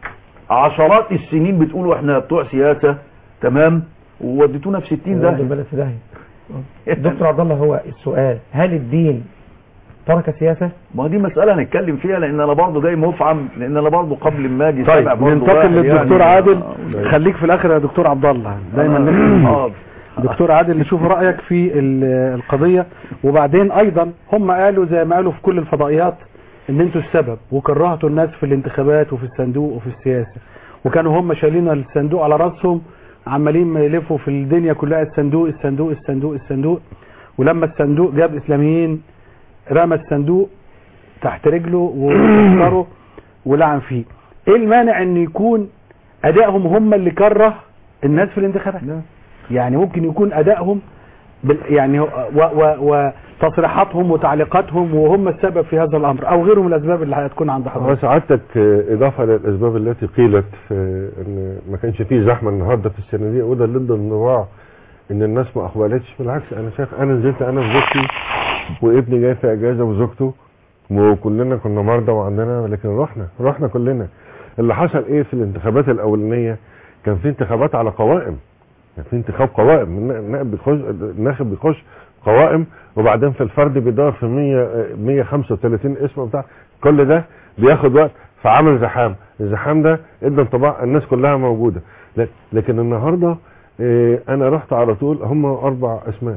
عشرات السنين بتقولوا احنا بتوع سياسه تمام ووديتونا في 60 ودوا ده البلد في داهيه دكتور عبد الله هو السؤال هل الدين ترك سياسه؟ ما دي مسألة هنتكلم فيها لأن أنا برضه جاي مفعم لأن أنا برضه قبل ما أجي طيب سامع برضه ننتقل واحد للدكتور يعني- عادل آه، خليك في الاخر يا دكتور عبد الله دايما آه، نسمع آه. دكتور عادل نشوف رايك في ال- القضيه وبعدين ايضا هم قالوا زي ما قالوا في كل الفضائيات ان انتوا السبب وكرهتوا الناس في الانتخابات وفي الصندوق وفي السياسه وكانوا هم شايلين الصندوق على راسهم عمالين ما يلفوا في الدنيا كلها الصندوق الصندوق الصندوق الصندوق ولما الصندوق جاب اسلاميين رمى الصندوق تحت رجله وكسره ولعن فيه ايه المانع ان يكون ادائهم هم اللي كره الناس في الانتخابات يعني ممكن يكون ادائهم بال يعني و و وتصريحاتهم وتعليقاتهم وهم السبب في هذا الامر او غيره من الاسباب اللي هتكون عند هو حضرتك سعادتك آه، اضافه للاسباب التي قيلت آه، ان ما كانش فيه زحمه النهارده في الصناديق وده ضد النظام ان الناس ما اقبلتش بالعكس انا شايف انا نزلت انا وزوجتي وابني جاي في اجازه وزوجته وكلنا كنا مرضى وعندنا لكن رحنا رحنا كلنا اللي حصل ايه في الانتخابات الاولانيه كان في انتخابات على قوائم كان في انتخاب قوائم النائب بيخش الناخب بيخش قوائم وبعدين في الفرد بيدور في 100 آه، 135 اسم بتاع كل ده بياخد وقت فعمل زحام الزحام ده ادى انطباع الناس كلها موجوده ل- لكن النهارده آه، انا رحت على طول هم اربع اسماء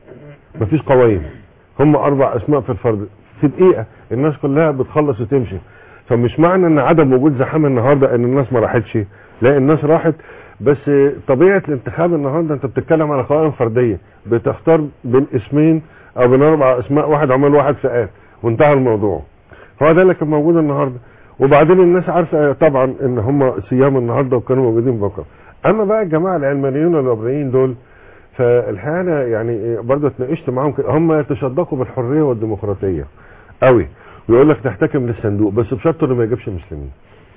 مفيش قوائم هم اربع اسماء في الفرد في دقيقه الناس كلها بتخلص وتمشي فمش معنى ان عدم وجود زحام النهارده ان الناس ما راحتش لا الناس راحت بس طبيعه الانتخاب النهارده انت بتتكلم على قوائم فرديه بتختار بين اسمين او بين اربع اسماء واحد عمال واحد فئات وانتهى الموضوع هو ده اللي كان موجود النهارده وبعدين الناس عارفه طبعا ان هم صيام النهارده وكانوا موجودين بكره اما بقى الجماعه العلمانيين والوبريين دول فالحقيقه أنا يعني برضه اتناقشت معاهم كده هم يتشدقوا بالحريه والديمقراطيه قوي ويقول لك نحتكم للصندوق بس بشرط انه ما يجيبش مسلمين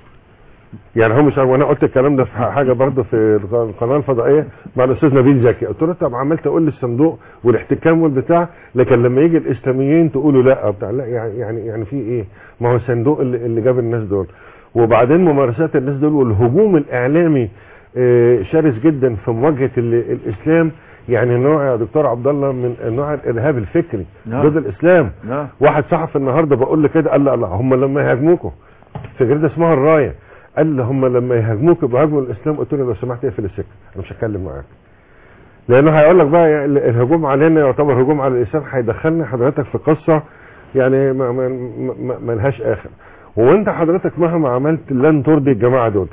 يعني هو مش وانا قلت الكلام ده في حاجه برضه في القناه الفضائيه مع الاستاذ نبيل زكي قلت له طب عمال تقول لي الصندوق والاحتكام والبتاع لكن لما يجي الاسلاميين تقولوا لا بتاع لا يعني يعني يعني في ايه ما هو الصندوق اللي, اللي جاب الناس دول وبعدين ممارسات الناس دول والهجوم الاعلامي آه، شرس جدا في مواجهه ال- الاسلام يعني نوع يا دكتور عبد الله من انواع الارهاب الفكري نعم. ضد الاسلام نعم واحد صحفي النهارده بقول لي كده قال لي الله هم لما يهاجموكم في جريده اسمها الرايه قال لي هم لما يهاجموك بيهاجموا الاسلام قلت له لو سمحت اقفل السكه انا مش هتكلم معاك لانه هيقول لك بقى يعني الهجوم علينا يعتبر هجوم على الاسلام هيدخلنا حضرتك في قصه يعني ما, ما, ما, ما لهاش اخر وانت حضرتك مهما عملت لن ترضي الجماعه دول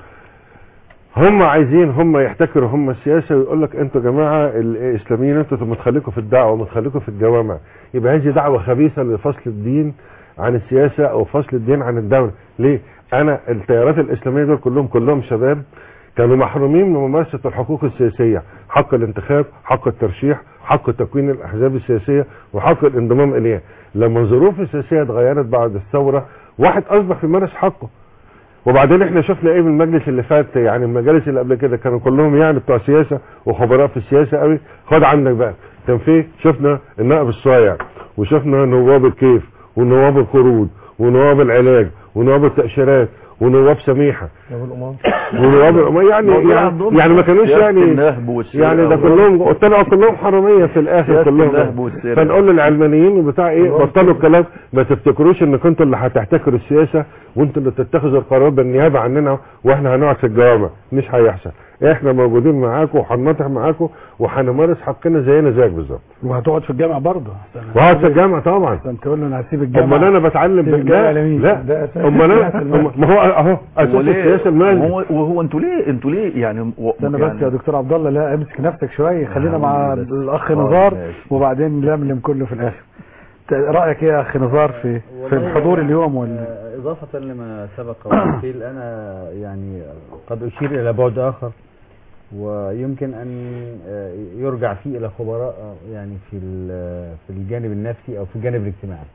هم عايزين هم يحتكروا هم السياسه ويقول لك انتوا يا جماعه الاسلاميين انتوا متخليكوا في الدعوه متخليكوا في الجوامع يبقى هذه دعوه خبيثه لفصل الدين عن السياسه او فصل الدين عن الدوله ليه انا التيارات الاسلاميه دول كلهم كلهم شباب كانوا محرومين من ممارسه الحقوق السياسيه حق الانتخاب حق الترشيح حق تكوين الاحزاب السياسيه وحق الانضمام اليها لما الظروف السياسيه اتغيرت بعد الثوره واحد اصبح يمارس حقه وبعدين احنا شفنا ايه من المجلس اللي فات يعني المجالس اللي قبل كده كانوا كلهم يعني بتوع سياسه وخبراء في السياسه قوي خد عندك بقى كان في شفنا النائب الصايع وشفنا نواب الكيف ونواب القروض ونواب العلاج ونواب التاشيرات ونواب سميحه يا ابو الامام ونواب الأمة يعني موضوع يعني, عندهم يعني ما كانوش سياسة يعني النهب والسرقة يعني ده و- كلهم قلت له كلهم حراميه في الاخر سياسة النهب كلهم والسرقة. فنقول للعلمانيين بتاع ايه بطلوا الكلام ما تفتكروش انكم انتوا اللي هتحتكروا السياسه وانتوا اللي تتخذوا القرار بالنيابه عننا واحنا هنقعد في الجوامع مش هيحصل احنا موجودين معاكم وهنناطح معاكم وهنمارس حقنا زينا زيك بالظبط وهتقعد في الجامعه برضه وهقعد في الجامعه طبعا عشان تقول له انا هسيب الجامعه امال انا بتعلم سيب الجامعة لا اليمين. لا ده أساس امال انا السياسة المالية. ما هو اهو اساس وليه- السياسه المالي وهو وهو انتوا ليه انتوا ليه يعني و- استنى يعني بس يا دكتور عبد الله لا امسك نفسك شويه خلينا مع بس. الاخ آه، نزار ماشي. وبعدين نلملم كله في الاخر ت- رايك ايه يا اخ نزار في في والله الحضور اليوم وال آه، إضافة لما سبق وقيل أنا يعني قد أشير إلى بعد آخر ويمكن أن آه، يرجع فيه إلى خبراء آه، يعني في ال- في الجانب النفسي أو في الجانب الاجتماعي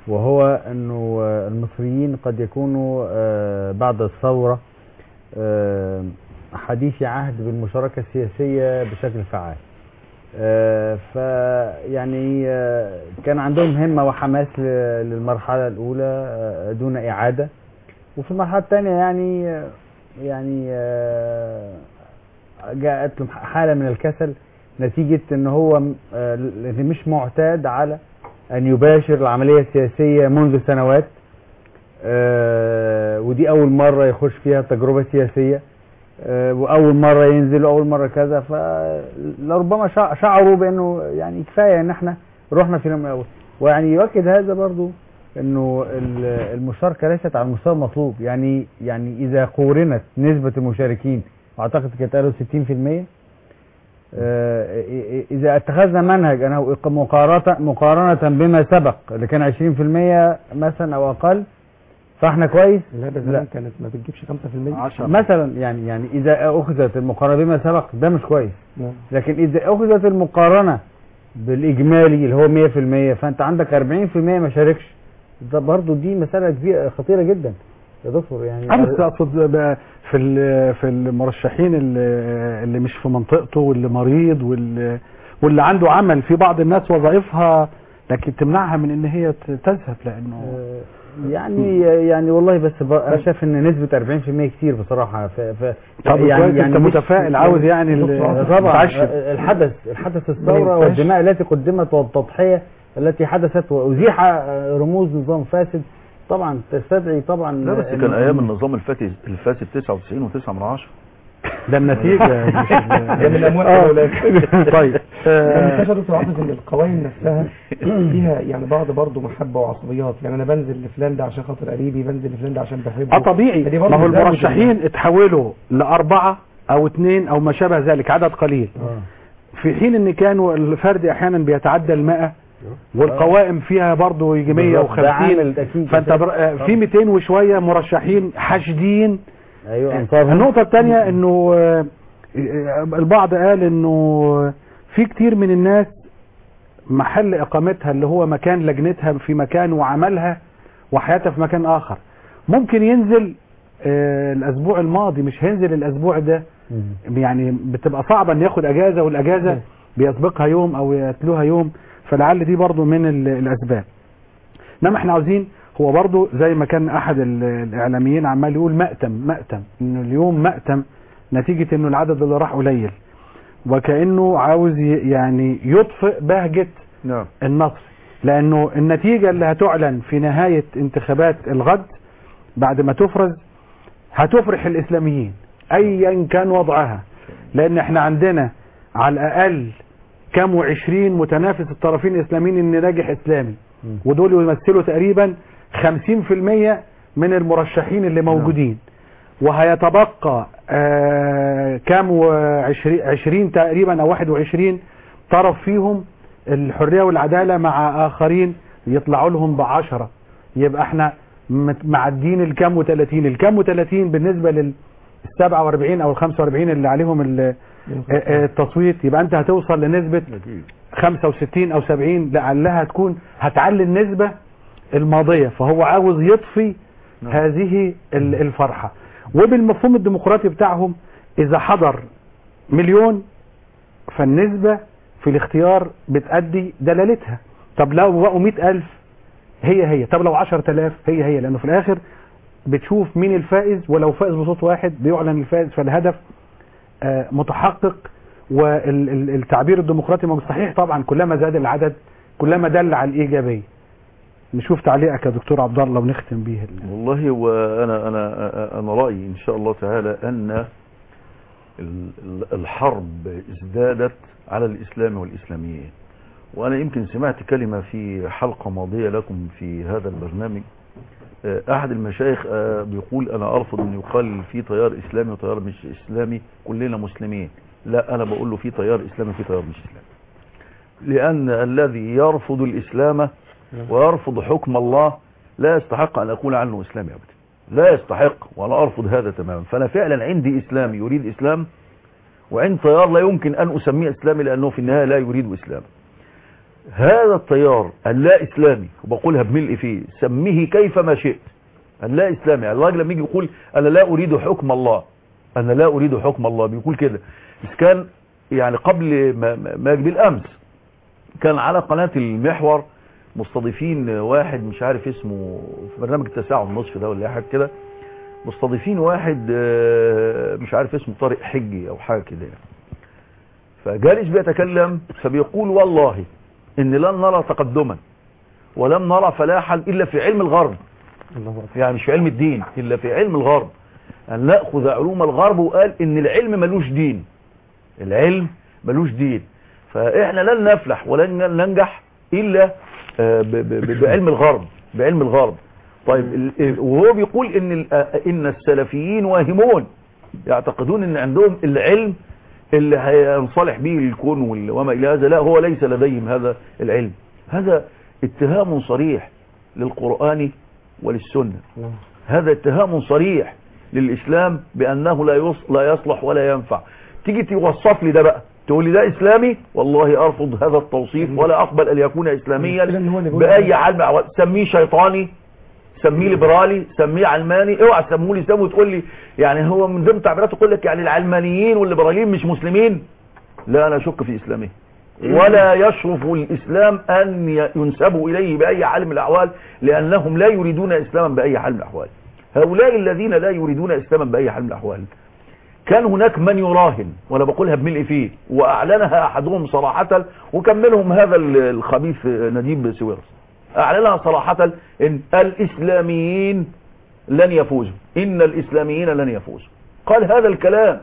وهو انه آه، المصريين قد يكونوا آه، بعد الثورة آه، حديثي عهد بالمشاركة السياسية بشكل فعال آه، فيعني آه، كان عندهم همة وحماس ل- للمرحلة الأولى آه، دون إعادة وفي المرحلة الثانية يعني آه، يعني آه، جاءت له حالة من الكسل نتيجة ان هو م- آه، ل- مش معتاد على ان يباشر العملية السياسية منذ سنوات آه، ودي اول مرة يخش فيها تجربة سياسية آه، واول مرة ينزل واول مرة كذا فلربما شع- شعروا بانه يعني كفاية ان احنا رحنا في اليوم الاول ويعني يؤكد هذا برضو انه ال- المشاركة ليست على المستوى المطلوب يعني يعني اذا قورنت نسبة المشاركين اعتقد كانت قالوا 60% آه، إ- إ- اذا اتخذنا منهج انا مقارنة مقارنة بما سبق اللي كان 20% مثلا او اقل فاحنا كويس لا ده لا. زمان كانت ما بتجيبش 5% مثلا يعني يعني اذا اخذت المقارنة بما سبق ده مش كويس نعم. لكن اذا اخذت المقارنة بالاجمالي اللي هو 100% فانت عندك 40% ما شاركش ده برضو دي مسألة كبيرة خطيرة جدا يا دكتور يعني انا بس اقصد بقى في ال- في المرشحين اللي, اللي مش في منطقته واللي مريض واللي, واللي عنده عمل في بعض الناس وظائفها لكن تمنعها من ان هي ت- تذهب لانه آه، يعني يعني والله بس ب- انا شايف ان نسبة 40% كتير بصراحة ف ف طب كويس انت مش- متفائل عاوز يعني ال- طبعا تعشم. الحدث الحدث ما الثورة ينفعش. والدماء التي قدمت والتضحية التي حدثت وأزيح آه، رموز نظام فاسد طبعا تستدعي طبعا لا بس إن- كان ايام النظام الفاسد الفاسد 99 و9 من 10 ده النتيجة مش ال- ده من أموال آه. الأولاد. طيب يعني آه، انتشر في عاطفة ان القوائم نفسها فيها يعني بعض برضه محبة وعصبيات يعني انا بنزل لفلان ده عشان خاطر قريبي بنزل لفلان ده عشان بحبه اه طبيعي فدي برضه ما هو بتزود المرشحين اتحولوا لأربعة أو اثنين أو ما شابه ذلك عدد قليل آه. في حين ان كانوا الفرد احيانا بيتعدى المائة والقوائم فيها برضه يجي بالظبط، ده 150 عامل أكيد فانت بر... آه، في 200 وشوية مرشحين حاشدين ايوه انصار النقطة الثانية انه آه، آه، البعض قال انه في كتير من الناس محل اقامتها اللي هو مكان لجنتها في مكان وعملها وحياتها في مكان اخر ممكن ينزل آه، الاسبوع الماضي مش هينزل الاسبوع ده يعني بتبقى صعبة ان ياخد اجازة والاجازة بيسبقها يوم او يتلوها يوم فلعل دي برضو من ال- الاسباب انما احنا عاوزين هو برضو زي ما كان احد ال- الاعلاميين عمال يقول مأتم مأتم انه اليوم مأتم نتيجة انه العدد اللي راح قليل وكأنه عاوز ي- يعني يطفئ بهجة نعم النصر لانه النتيجة اللي هتعلن في نهاية انتخابات الغد بعد ما تفرز هتفرح الاسلاميين ايا كان وضعها لان احنا عندنا على الاقل كام وعشرين متنافس الطرفين الاسلاميين ان ناجح اسلامي ودول يمثلوا تقريبا خمسين في المية من المرشحين اللي موجودين وهيتبقى آه كام وعشرين عشرين تقريبا او واحد وعشرين طرف فيهم الحرية والعدالة مع اخرين يطلعوا لهم بعشرة يبقى احنا مت- معدين الكام وتلاتين الكام وتلاتين بالنسبة لل 47 او ال 45 اللي عليهم ال- آه، آه، التصويت يبقى انت هتوصل لنسبة 65 او 70 لعلها تكون هتعلي النسبة الماضية فهو عاوز يطفي هذه ال- الفرحة وبالمفهوم الديمقراطي بتاعهم اذا حضر مليون فالنسبة في الاختيار بتأدي دلالتها طب لو بقوا 100 ألف هي هي طب لو 10000 هي هي لأنه في الآخر بتشوف مين الفائز ولو فائز بصوت واحد بيعلن الفائز فالهدف آه، متحقق والتعبير الديمقراطي ما صحيح طبعا كلما زاد العدد كلما دل على الإيجابية نشوف تعليقك يا دكتور عبد الله ونختم بيه ال- والله وانا انا انا رايي ان شاء الله تعالى ان ال- ال- الحرب ازدادت على الاسلام والاسلاميين وانا يمكن سمعت كلمه في حلقه ماضيه لكم في هذا البرنامج آه، احد المشايخ آه، بيقول انا ارفض ان يقال في تيار اسلامي وتيار مش اسلامي كلنا مسلمين لا انا بقول له في تيار اسلامي وفي تيار مش اسلامي لان الذي يرفض الاسلام ويرفض حكم الله لا يستحق ان اقول عنه اسلامي ابدا لا يستحق وانا ارفض هذا تماما فانا فعلا عندي اسلام يريد اسلام وعند تيار لا يمكن ان اسميه اسلامي لانه في النهايه لا يريد اسلام هذا التيار اللا اسلامي وبقولها بملء فيه سميه كيف ما شئت اللا اسلامي الراجل لما يجي يقول انا لا اريد حكم الله انا لا اريد حكم الله بيقول كده بس كان يعني قبل ما, ما ما بالامس كان على قناة المحور مستضيفين واحد مش عارف اسمه في برنامج التساع والنصف ده ولا حاجه كده مستضيفين واحد آه، مش عارف اسمه طارق حجي او حاجه كده يعني فجالس بيتكلم فبيقول والله ان لن نرى تقدما ولن نرى فلاحا الا في علم الغرب يعني مش في علم الدين الا في علم الغرب ان ناخذ علوم الغرب وقال ان العلم ملوش دين العلم ملوش دين فاحنا لن نفلح ولن ننجح الا آه، ب- ب- بعلم الغرب بعلم الغرب طيب ال- ال- وهو بيقول ان ال- آه، ان السلفيين واهمون يعتقدون ان عندهم العلم اللي هينصلح به الكون وال- وما الى هذا لا هو ليس لديهم هذا العلم هذا اتهام صريح للقرآن وللسنة هذا اتهام صريح للإسلام بأنه لا يص- لا يصلح ولا ينفع تيجي توصف لي ده بقى تقول لي ده إسلامي والله أرفض هذا التوصيف ولا أقبل أن يكون إسلاميا المشكلة إن هو اللي بيقول بأي ده. حال من- سميه شيطاني سميه ليبرالي سميه علماني اوعى تسموه لي سمو تقول لي يعني هو من ضمن تعبيراته يقول لك يعني العلمانيين والليبراليين مش مسلمين لا انا اشك في اسلامه ولا يشرف الاسلام ان ي- ينسبوا اليه باي حال من الاحوال لانهم لا يريدون اسلاما باي حال من الاحوال هؤلاء الذين لا يريدون اسلاما باي حال من الاحوال كان هناك من يراهن وانا بقولها بملء فيه واعلنها احدهم صراحه وكملهم هذا ال- الخبيث نجيب سويرس اعلنها صراحه ان الاسلاميين لن يفوزوا ان الاسلاميين لن يفوزوا قال هذا الكلام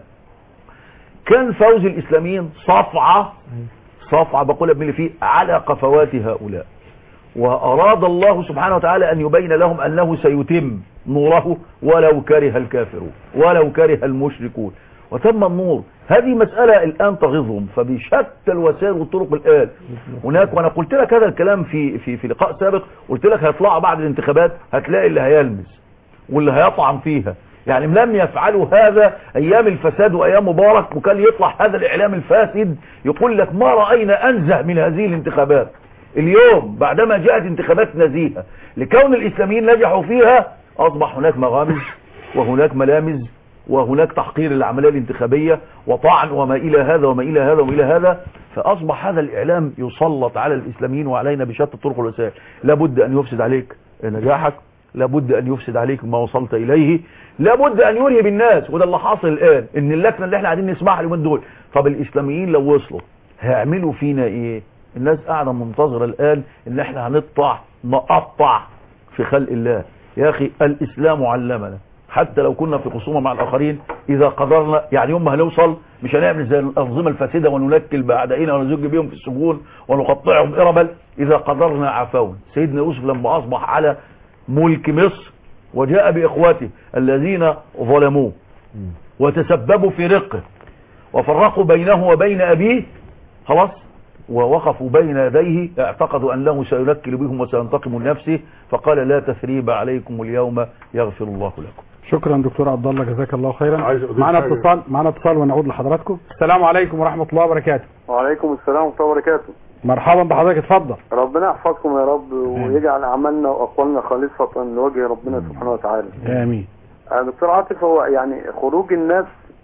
كان فوز الاسلاميين صفعه صفعه بقولها بملء فيه على قفوات هؤلاء وأراد الله سبحانه وتعالى أن يبين لهم أنه سيتم نوره ولو كره الكافرون ولو كره المشركون وتم النور هذه مسألة الآن تغيظهم فبشتى الوسائل والطرق الآن هناك وأنا قلت لك هذا الكلام في في في لقاء سابق قلت لك هيطلعوا بعد الانتخابات هتلاقي اللي هيلمس واللي هيطعن فيها يعني لم يفعلوا هذا ايام الفساد وايام مبارك وكان يطلع هذا الاعلام الفاسد يقول لك ما راينا انزه من هذه الانتخابات اليوم بعدما جاءت انتخابات نزيهه لكون الاسلاميين نجحوا فيها اصبح هناك مغامز وهناك ملامز وهناك تحقير العمليه الانتخابيه وطعن وما الى هذا وما الى هذا وما الى هذا فاصبح هذا الاعلام يسلط على الاسلاميين وعلينا بشتى الطرق والوسائل لابد ان يفسد عليك نجاحك لابد ان يفسد عليك ما وصلت اليه لابد ان يرهب الناس وده اللي حاصل الان ان اللجنه اللي احنا قاعدين نسمعها اليومين دول طب الاسلاميين لو وصلوا هيعملوا فينا ايه الناس قاعده منتظره الان ان احنا هنقطع نقطع في خلق الله يا اخي الاسلام علمنا حتى لو كنا في خصومه مع الاخرين اذا قدرنا يعني يوم ما هنوصل مش هنعمل زي الانظمه الفاسده وننكل باعدائنا ونزج بهم في السجون ونقطعهم اربا اذا قدرنا عفون سيدنا يوسف لما اصبح على ملك مصر وجاء باخواته الذين ظلموه وتسببوا في رقه وفرقوا بينه وبين ابيه خلاص ووقفوا بين يديه اعتقدوا انه سينكل بهم وسينتقم من نفسه فقال لا تثريب عليكم اليوم يغفر الله لكم شكرا دكتور عبد الله جزاك الله خيرا عايز أضيف معنا حاجة. اتصال معنا اتصال ونعود لحضراتكم السلام عليكم ورحمه الله وبركاته وعليكم السلام ورحمة الله وبركاته مرحبا بحضرتك اتفضل ربنا يحفظكم يا رب ويجعل أعمالنا وأقوالنا خالصة لوجه ربنا سبحانه وتعالى امين آه، دكتور عاطف هو يعني خروج الناس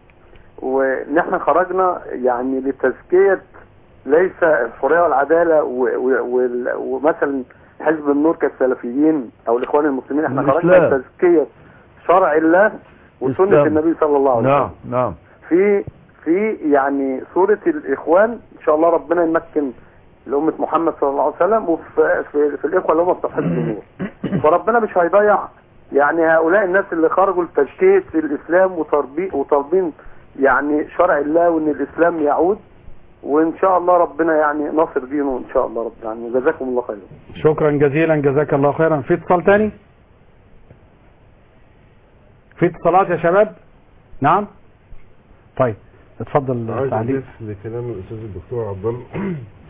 وان احنا خرجنا يعني لتزكية ليس الحرية والعدالة و- و- وال- ومثلا حزب النور كالسلفيين او الاخوان المسلمين احنا خرجنا الإسلام. لتزكية شرع الله وسنة الإسلام. النبي صلى الله عليه وسلم نعم نعم في في يعني سورة الإخوان إن شاء الله ربنا يمكن لأمة محمد صلى الله عليه وسلم وفي في, في الإخوة اللي هم بتوع حزب النور فربنا مش هيضيع يعني هؤلاء الناس اللي خرجوا لتشكيك في الإسلام وتربي وتربين يعني شرع الله وإن الإسلام يعود وإن شاء الله ربنا يعني نصر دينه إن شاء الله رب العالمين جزاكم الله خيرا شكرا جزيلا جزاك الله خيرا في اتصال تاني في اتصالات يا شباب نعم طيب اتفضل عايز تعليق اضيف لكلام الاستاذ الدكتور عبد الله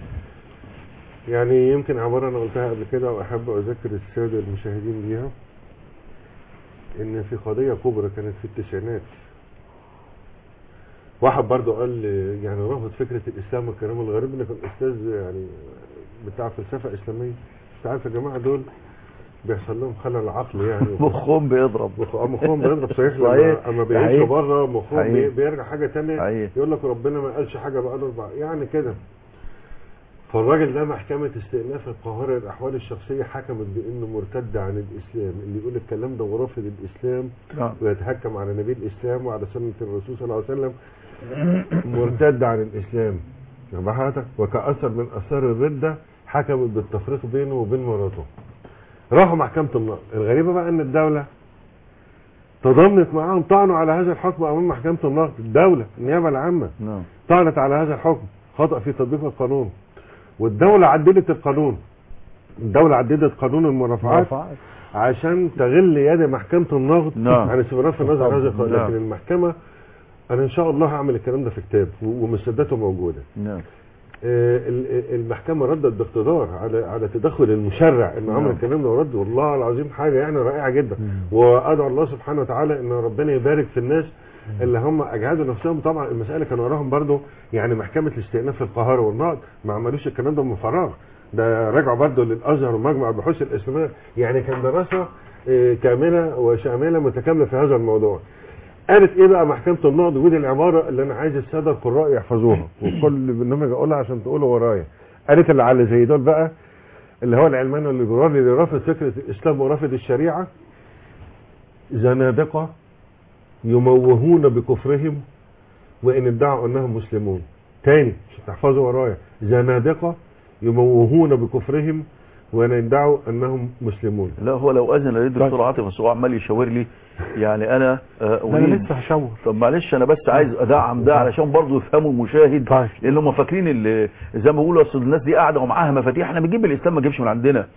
يعني يمكن عباره انا قلتها قبل كده واحب اذكر الساده المشاهدين بيها ان في قضيه كبرى كانت في التسعينات واحد برضه قال يعني رفض فكره الاسلام والكلام الغريب اللي كان استاذ يعني بتاع فلسفه اسلاميه انت عارف يا جماعه دول بيحصل لهم خلل عقلي يعني مخهم بيضرب مخ- آه، مخهم بيضرب صحيح صحيح. لما اما بيعيشوا صحيح. بره مخهم صحيح. بي- بيرجع حاجه تانية صحيح. يقول لك ربنا ما قالش حاجه بقى له اربع يعني كده فالراجل ده محكمة استئناف القاهرة الأحوال الشخصية حكمت بأنه مرتد عن الإسلام اللي يقول الكلام ده ورافض الإسلام نعم. ويتهكم على نبي الإسلام وعلى سنة الرسول صلى الله عليه وسلم مرتد عن الإسلام يعني حضرتك وكأثر من أثار الردة حكمت بالتفريق بينه وبين مراته راحوا محكمة النقض الغريبة بقى أن الدولة تضامنت معاهم طعنوا على هذا الحكم أمام محكمة النقض الدولة النيابة العامة نعم طعنت على هذا الحكم خطأ في تطبيق القانون والدولة عدلت القانون الدولة عدلت قانون المرافعات عشان تغل يد محكمة النقض نعم. عن استمرار في نظر هذا القانون نعم. لكن المحكمة أنا إن شاء الله هعمل الكلام ده في كتاب و- ومسداته موجودة نعم آه، ال- ال- المحكمة ردت باقتدار على على تدخل المشرع ان عمل نعم. الكلام ده ورد والله العظيم حاجة يعني رائعة جدا وادعو الله سبحانه وتعالى ان ربنا يبارك في الناس اللي هم اجهدوا نفسهم طبعا المسألة كان وراهم برضو يعني محكمة الاستئناف في القاهرة والنقد ما عملوش الكلام ده من فراغ ده رجعوا برضو للازهر ومجمع البحوث الاسلامية يعني كان دراسة آه، كاملة وشاملة متكاملة في هذا الموضوع قالت ايه بقى محكمة النقد ودي العبارة اللي انا عايز السادة القراء يحفظوها وكل برنامج اقولها عشان تقولوا ورايا قالت اللي على زي دول بقى اللي هو العلماني الليبرالي اللي رافض فكرة الاسلام ورافض الشريعة زنادقة يموهون بكفرهم وان ادعوا انهم مسلمون تاني عشان تحفظوا ورايا زنادقة يموهون بكفرهم وان ادعوا انهم مسلمون لا هو لو اذن لي الدكتور عاطف بس هو عمال يشاور لي يعني انا آه، ده انا اريد لسه هشاور طب معلش انا بس عايز ادعم ده علشان برضه يفهموا المشاهد طيب. لان هم فاكرين اللي زي ما بيقولوا اصل الناس دي قاعده ومعاها مفاتيح احنا بنجيب الاسلام ما نجيبش من عندنا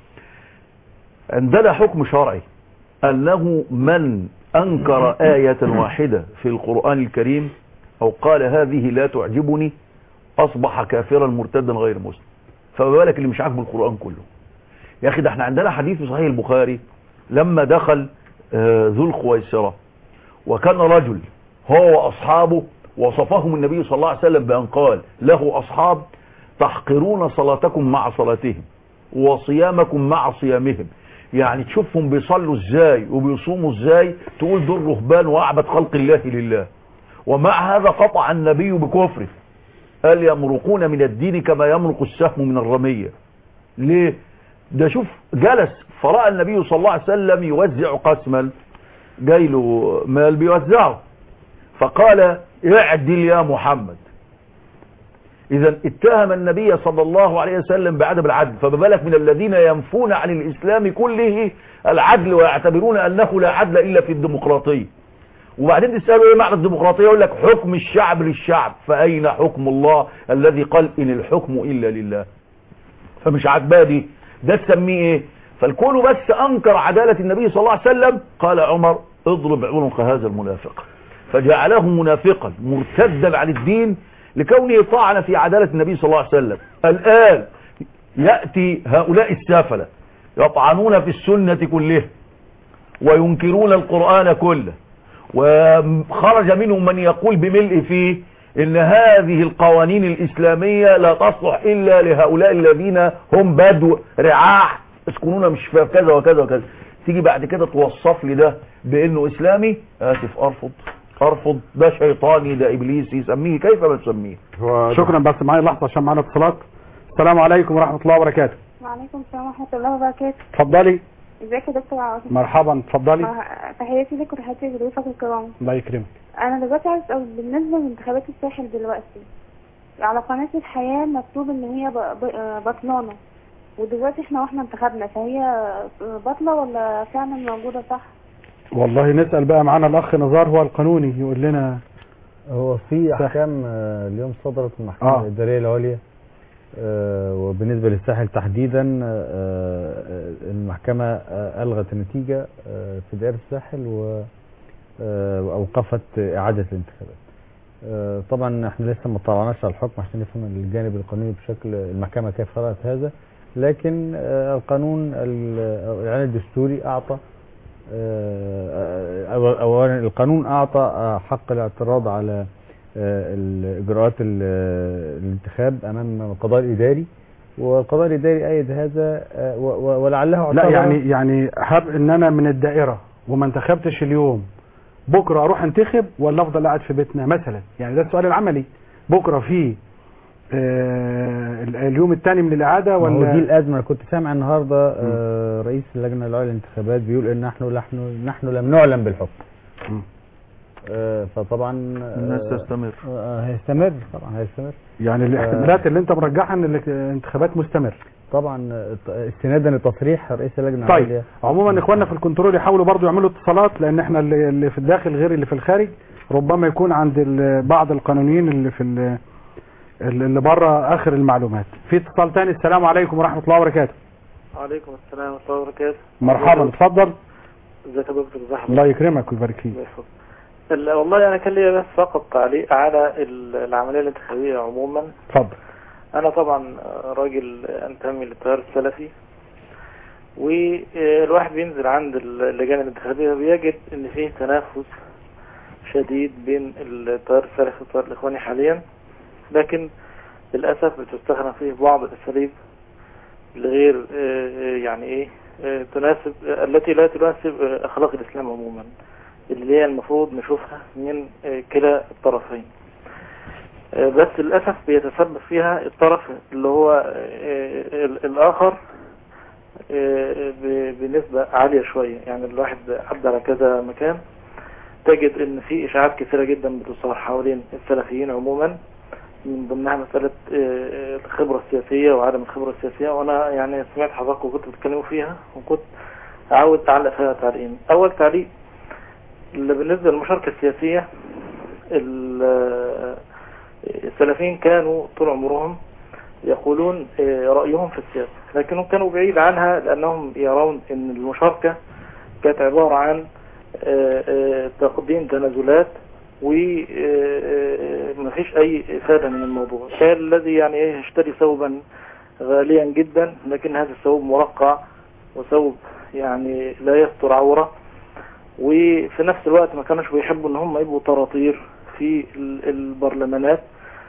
عندنا حكم شرعي انه من انكر ايه واحده في القران الكريم او قال هذه لا تعجبني اصبح كافرا مرتدا غير مسلم فما بالك اللي مش عاجبه القران كله يا اخي ده احنا عندنا حديث في صحيح البخاري لما دخل آه، ذو الخويسره وكان رجل هو واصحابه وصفهم النبي صلى الله عليه وسلم بان قال له اصحاب تحقرون صلاتكم مع صلاتهم وصيامكم مع صيامهم يعني تشوفهم بيصلوا ازاي وبيصوموا ازاي تقول دول رهبان واعبد خلق الله لله ومع هذا قطع النبي بكفره قال يمرقون من الدين كما يمرق السهم من الرميه ليه ده شوف جلس فراى النبي صلى الله عليه وسلم يوزع قسما جاي له مال بيوزعه فقال اعدل يا محمد اذا اتهم النبي صلى الله عليه وسلم بعدم العدل فما بالك من الذين ينفون عن الاسلام كله العدل ويعتبرون انه لا عدل الا في الديمقراطيه وبعدين تساله ايه معنى الديمقراطيه يقول لك حكم الشعب للشعب فاين حكم الله الذي قال ان الحكم الا لله فمش عاجباه دي ده تسميه ايه فالكون بس انكر عداله النبي صلى الله عليه وسلم قال عمر اضرب عنق هذا المنافق فجعله منافقا مرتدا عن الدين لكونه طعن في عداله النبي صلى الله عليه وسلم الان ياتي هؤلاء السافله يطعنون في السنه كلها وينكرون القران كله وخرج منهم من يقول بملء فيه ان هذه القوانين الاسلامية لا تصلح الا لهؤلاء الذين هم بدو رعاع يسكنون مش في كذا وكذا وكذا تيجي بعد كده توصف لي ده بانه اسلامي اسف ارفض ارفض ده شيطاني ده ابليسي سميه كيف ما تسميه هو شكرا بس معايا لحظه عشان معانا اتصالات السلام عليكم ورحمه الله وبركاته وعليكم السلام ورحمة الله وبركاته اتفضلي ازيك يا دكتور عاصم مرحبا اتفضلي آه، تحياتي لك وتحياتي لضيوفك الكرام الله يكرمك انا دلوقتي عايز اسال بالنسبة لانتخابات الساحل دلوقتي على قناة الحياة مكتوب ان هي ب- ب- آه، بطلانة ودلوقتي احنا واحنا انتخبنا فهي آه، بطلة ولا فعلا موجودة صح؟ والله نسال بقى معانا الاخ نزار هو القانوني يقول لنا هو في احكام آه، اليوم صدرت من المحكمه آه. الاداريه العليا آه، وبالنسبه للساحل تحديدا آه، آه، المحكمه آه، الغت النتيجه آه، في دائره الساحل و آه، واوقفت اعاده الانتخابات آه، طبعا احنا لسه ما طلعناش على الحكم عشان نفهم الجانب القانوني بشكل المحكمه كيف قرأت هذا لكن آه، القانون ال- أو الاعلان الدستوري اعطى آه، أو- اولا القانون اعطى آه، حق الاعتراض على آه، الاجراءات ال- الانتخاب امام القضاء الاداري والقضاء الاداري ايد هذا آه، و- و- ولعله لا اعتبر- يعني يعني هب ان انا من الدائره وما انتخبتش اليوم بكره اروح انتخب ولا افضل قاعد في بيتنا مثلا يعني ده السؤال العملي بكره في آه ال- اليوم الثاني من الاعاده ما هو ولا دي الازمه أنا كنت سامع النهارده آه، رئيس اللجنه العليا للانتخابات بيقول ان نحن نحن نحن لم نعلم بالحكم مم. آه، فطبعا آه، الناس تستمر آه، هيستمر طبعا هيستمر يعني الاحتمالات اللي انت مرجحها ان الانتخابات مستمر طبعا آه، استنادا لتصريح رئيس اللجنه طيب العليا عموما اخواننا في الكنترول يحاولوا برضو يعملوا اتصالات لان احنا اللي اللي في الداخل غير اللي في الخارج ربما يكون عند ال- بعض القانونيين اللي في ال- اللي بره اخر المعلومات في اتصال تاني السلام عليكم ورحمه الله وبركاته وعليكم السلام ورحمة الله وبركاته مرحبا اتفضل ازيك يا دكتور زحمة الله يكرمك ويبارك فيك الله يحفظك. ال- والله أنا كان ليا بس فقط تعليق على ال- العملية الانتخابية عموما اتفضل أنا طبعا راجل أنتمي للتيار السلفي والواحد بينزل عند اللجان الانتخابية بيجد إن فيه تنافس شديد بين التيار السلفي والتيار الإخواني حاليا لكن للأسف بتستخدم فيه بعض الأساليب الغير آه، يعني إيه آه، تناسب آه، التي لا تناسب آه، أخلاق الإسلام عموما اللي هي المفروض نشوفها من آه، كلا الطرفين آه، بس للأسف بيتسبب فيها الطرف اللي هو آه، ال- الآخر آه، ب- بنسبة عالية شوية يعني الواحد عدى على كذا مكان تجد ان في اشاعات كثيرة جدا بتصار حوالين السلفيين عموما من ضمنها مسألة آه، الخبرة السياسية وعدم الخبرة السياسية وانا يعني سمعت حضرتك وكنت بتتكلموا فيها وكنت اعود اعلق فيها تعليقين اول تعليق اللي بالنسبة للمشاركة السياسية ال- السلفيين كانوا طول عمرهم يقولون آه، رأيهم في السياسة لكنهم كانوا بعيد عنها لأنهم يرون أن المشاركة كانت عبارة عن آه، آه، تقديم تنازلات ومفيش أي إفادة من الموضوع كان الذي يعني إيه يشتري ثوبا غاليا جدا لكن هذا الثوب مرقع وثوب يعني لا يستر عورة وفي نفس الوقت ما كانوش بيحبوا ان هم يبقوا طراطير في ال- البرلمانات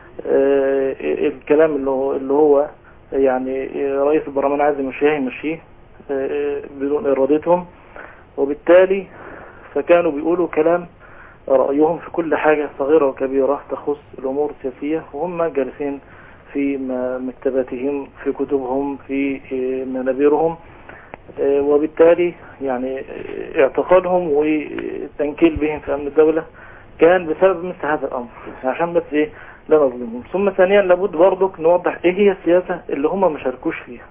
آه، الكلام اللي هو, اللي هو يعني رئيس البرلمان عايز يمشيها يمشيه آه، بدون ارادتهم وبالتالي فكانوا بيقولوا كلام رأيهم في كل حاجة صغيرة وكبيرة تخص الأمور السياسية وهم جالسين في م- مكتباتهم في كتبهم في آه، منابرهم آه، وبالتالي يعني آه، اعتقادهم والتنكيل بهم في أمن الدولة كان بسبب مثل هذا الأمر عشان بس إيه لا نظلمهم ثم ثانيا لابد برضك نوضح إيه هي السياسة اللي هم ما شاركوش فيها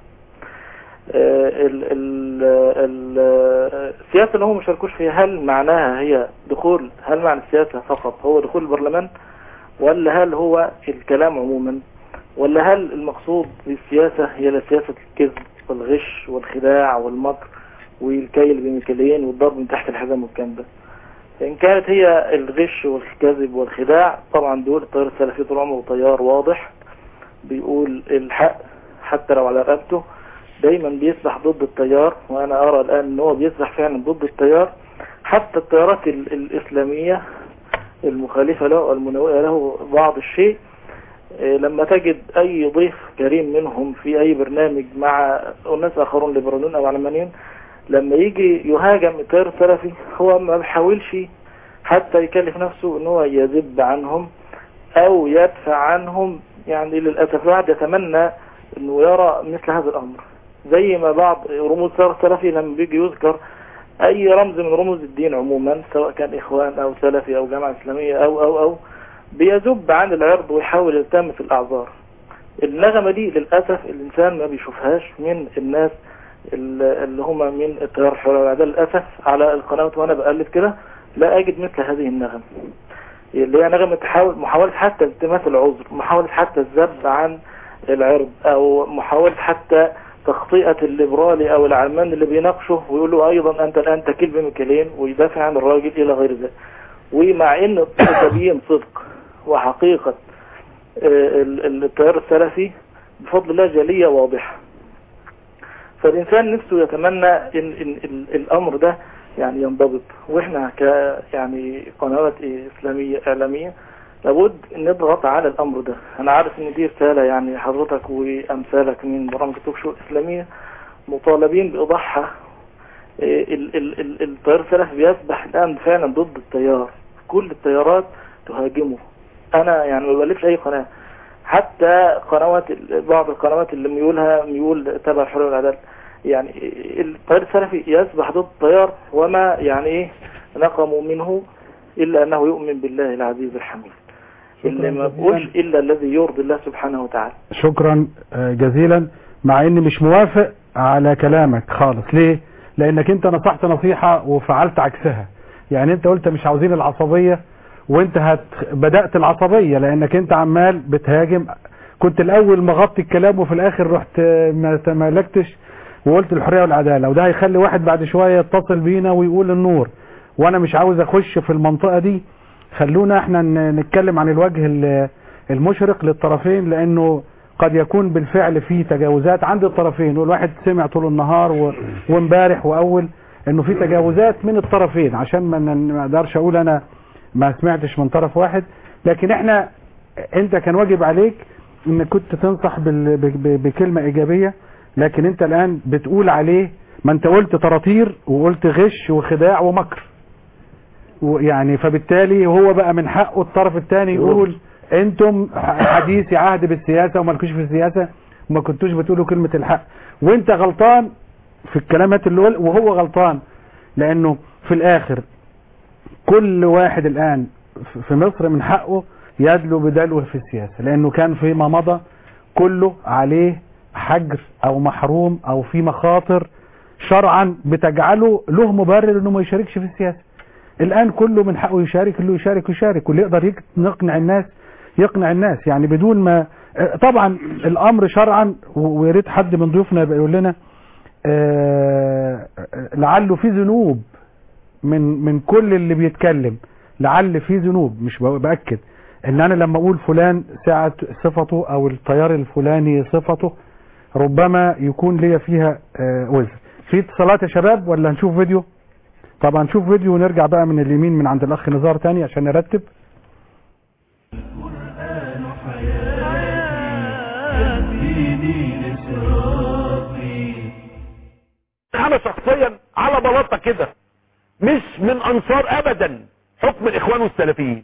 آه، ال- ال- ال- آه، السياسة اللي هم ما شاركوش فيها هل معناها هي دخول هل معنى السياسة فقط هو دخول البرلمان ولا هل هو الكلام عموما ولا هل المقصود بالسياسة هي سياسة الكذب والغش والخداع والمكر والكيل بمكيالين والضرب من تحت الحزام والكلام ده فإن كانت هي الغش والكذب والخداع طبعا دول التيار السلفي طول عمره تيار واضح بيقول الحق حتى لو على رقبته دايما بيسبح ضد التيار وانا ارى الان ان هو بيسبح فعلا ضد التيار حتى التيارات ال- الاسلامية المخالفة له والمناوئة له بعض الشيء إيه، لما تجد اي ضيف كريم منهم في اي برنامج مع اناس اخرون ليبراليون او علمانيين لما يجي يهاجم التيار السلفي هو ما بيحاولش حتى يكلف نفسه ان هو يذب عنهم او يدفع عنهم يعني للاسف الواحد يتمنى انه يرى مثل هذا الامر زي ما بعض رموز التيار السلفي لما بيجي يذكر اي رمز من رموز الدين عموما سواء كان اخوان او سلفي او جامعة اسلامية او او او بيذب عن العرض ويحاول يلتمس الاعذار النغمة دي للأسف الإنسان ما بيشوفهاش من الناس ال- اللي هم من التيار الحرية والعدالة للأسف على القنوات وأنا بقلب كده لا أجد مثل هذه النغمة اللي هي نغمة تحاول محاولة حتى التماس العذر محاولة حتى الذب عن العرض أو محاولة حتى تخطئة الليبرالي أو العلمان اللي بيناقشه ويقولوا أيضا أنت الآن تكيل بمكيالين ويدافع عن الراجل إلى غير ذلك ومع إن تبيين صدق وحقيقة آه، ال- ال- التيار السلفي بفضل الله جلية واضحة فالإنسان نفسه يتمنى إن, إن, إن الأمر ده يعني ينضبط وإحنا ك يعني قنوات إسلامية إعلامية لابد ان نضغط على الامر ده انا عارف ان دي رسالة يعني حضرتك وامثالك من برامج التوك شو الاسلامية مطالبين بايضاحها إيه، ال- ال- ال- التيار السلفي بيسبح الان فعلا ضد التيار كل التيارات تهاجمه انا يعني ما بألفش اي قناة حتى قنوات ال- بعض القنوات اللي ميولها ميول تبع الحرية والعدالة يعني التيار السلفي يسبح ضد التيار وما يعني ايه نقموا منه الا انه يؤمن بالله العزيز الحميد اللي ما بقولش الا الذي يرضي الله سبحانه وتعالى شكرا آه، جزيلا مع اني مش موافق على كلامك خالص ليه لانك انت نصحت نصيحة وفعلت عكسها يعني انت قلت مش عاوزين العصبية وانت هت بدأت العصبية لانك انت عمال بتهاجم كنت الاول مغطي الكلام وفي الاخر رحت آه، ما تمالكتش وقلت الحرية والعدالة وده هيخلي واحد بعد شوية يتصل بينا ويقول النور وانا مش عاوز اخش في المنطقة دي خلونا احنا ن- نتكلم عن الوجه ال- المشرق للطرفين لانه قد يكون بالفعل في تجاوزات عند الطرفين والواحد سمع طول النهار و- وامبارح واول انه في تجاوزات من الطرفين عشان ما ن- ما اقدرش اقول انا ما سمعتش من طرف واحد لكن احنا انت كان واجب عليك انك كنت تنصح بال- ب- ب- بكلمة ايجابية لكن انت الان بتقول عليه ما انت قلت طراطير وقلت غش وخداع ومكر ويعني فبالتالي هو بقى من حقه الطرف الثاني يقول انتم حديثي عهد بالسياسة ومالكوش في السياسة وما كنتوش بتقولوا كلمة الحق وانت غلطان في الكلمات اللي قول وهو غلطان لانه في الاخر كل واحد الان في مصر من حقه يدلو بدلوه في السياسة لانه كان فيما مضى كله عليه حجر او محروم او في مخاطر شرعا بتجعله له مبرر انه ما يشاركش في السياسة الان كله من حقه يشارك اللي يشارك يشارك واللي يقدر يك- يقنع الناس يقنع الناس يعني بدون ما آه، طبعا الامر شرعا و- ويا ريت حد من ضيوفنا يبقى يقول لنا آه، آه، لعله في ذنوب من من كل اللي بيتكلم لعل في ذنوب مش ب- باكد ان انا لما اقول فلان ساعة صفته او التيار الفلاني صفته ربما يكون ليا فيها آه، وزر في اتصالات يا شباب ولا هنشوف فيديو طبعا نشوف فيديو ونرجع بقى من اليمين من عند الاخ نزار تاني عشان نرتب انا شخصيا على بلاطه كده مش من انصار ابدا حكم الاخوان والسلفيين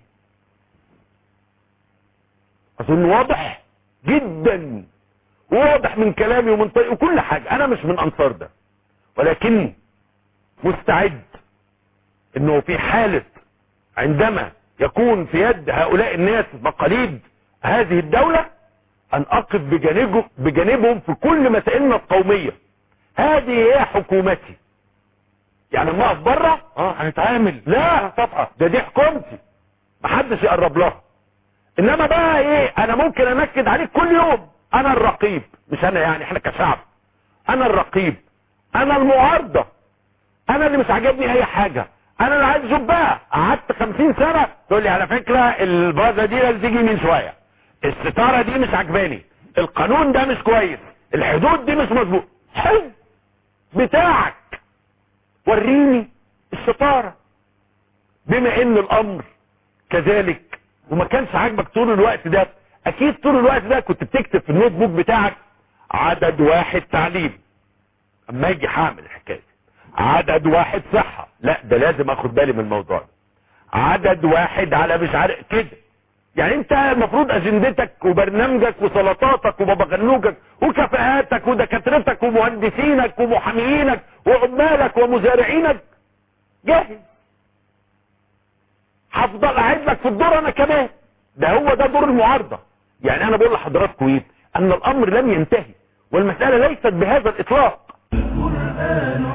اظن واضح جدا واضح من كلامي ومن طريقي وكل حاجة انا مش من انصار ده ولكني مستعد انه في حالة عندما يكون في يد هؤلاء الناس مقاليد هذه الدولة ان اقف بجانبه بجانبهم في كل مسائلنا القومية هذه هي حكومتي يعني لما اقف بره اه هنتعامل لا طبعا ده دي حكومتي محدش يقرب لها انما بقى ايه انا ممكن انكد عليك كل يوم انا الرقيب مش انا يعني احنا كشعب انا الرقيب انا المعارضة انا اللي مش عاجبني اي حاجة انا اللي عايز اشوف بقى قعدت خمسين سنة تقول لي على فكرة البازة دي لازم تيجي من شوية الستارة دي مش عجباني القانون ده مش كويس الحدود دي مش مظبوط حلو بتاعك وريني الستارة بما ان الامر كذلك وما كانش عاجبك طول الوقت ده اكيد طول الوقت ده كنت بتكتب في النوت بوك بتاعك عدد واحد تعليم اما يجي حامل الحكايه عدد واحد صحة لا ده لازم اخد بالي من الموضوع ده عدد واحد على مش عارف كده يعني انت المفروض اجندتك وبرنامجك وسلطاتك وبابغنوجك وكفاءاتك ودكاترتك ومهندسينك ومحاميينك وعمالك ومزارعينك جاهز هفضل قاعد لك في الدور انا كمان ده هو ده دور المعارضة يعني انا بقول لحضراتكم ايه ان الامر لم ينتهي والمسألة ليست بهذا الاطلاق القرآن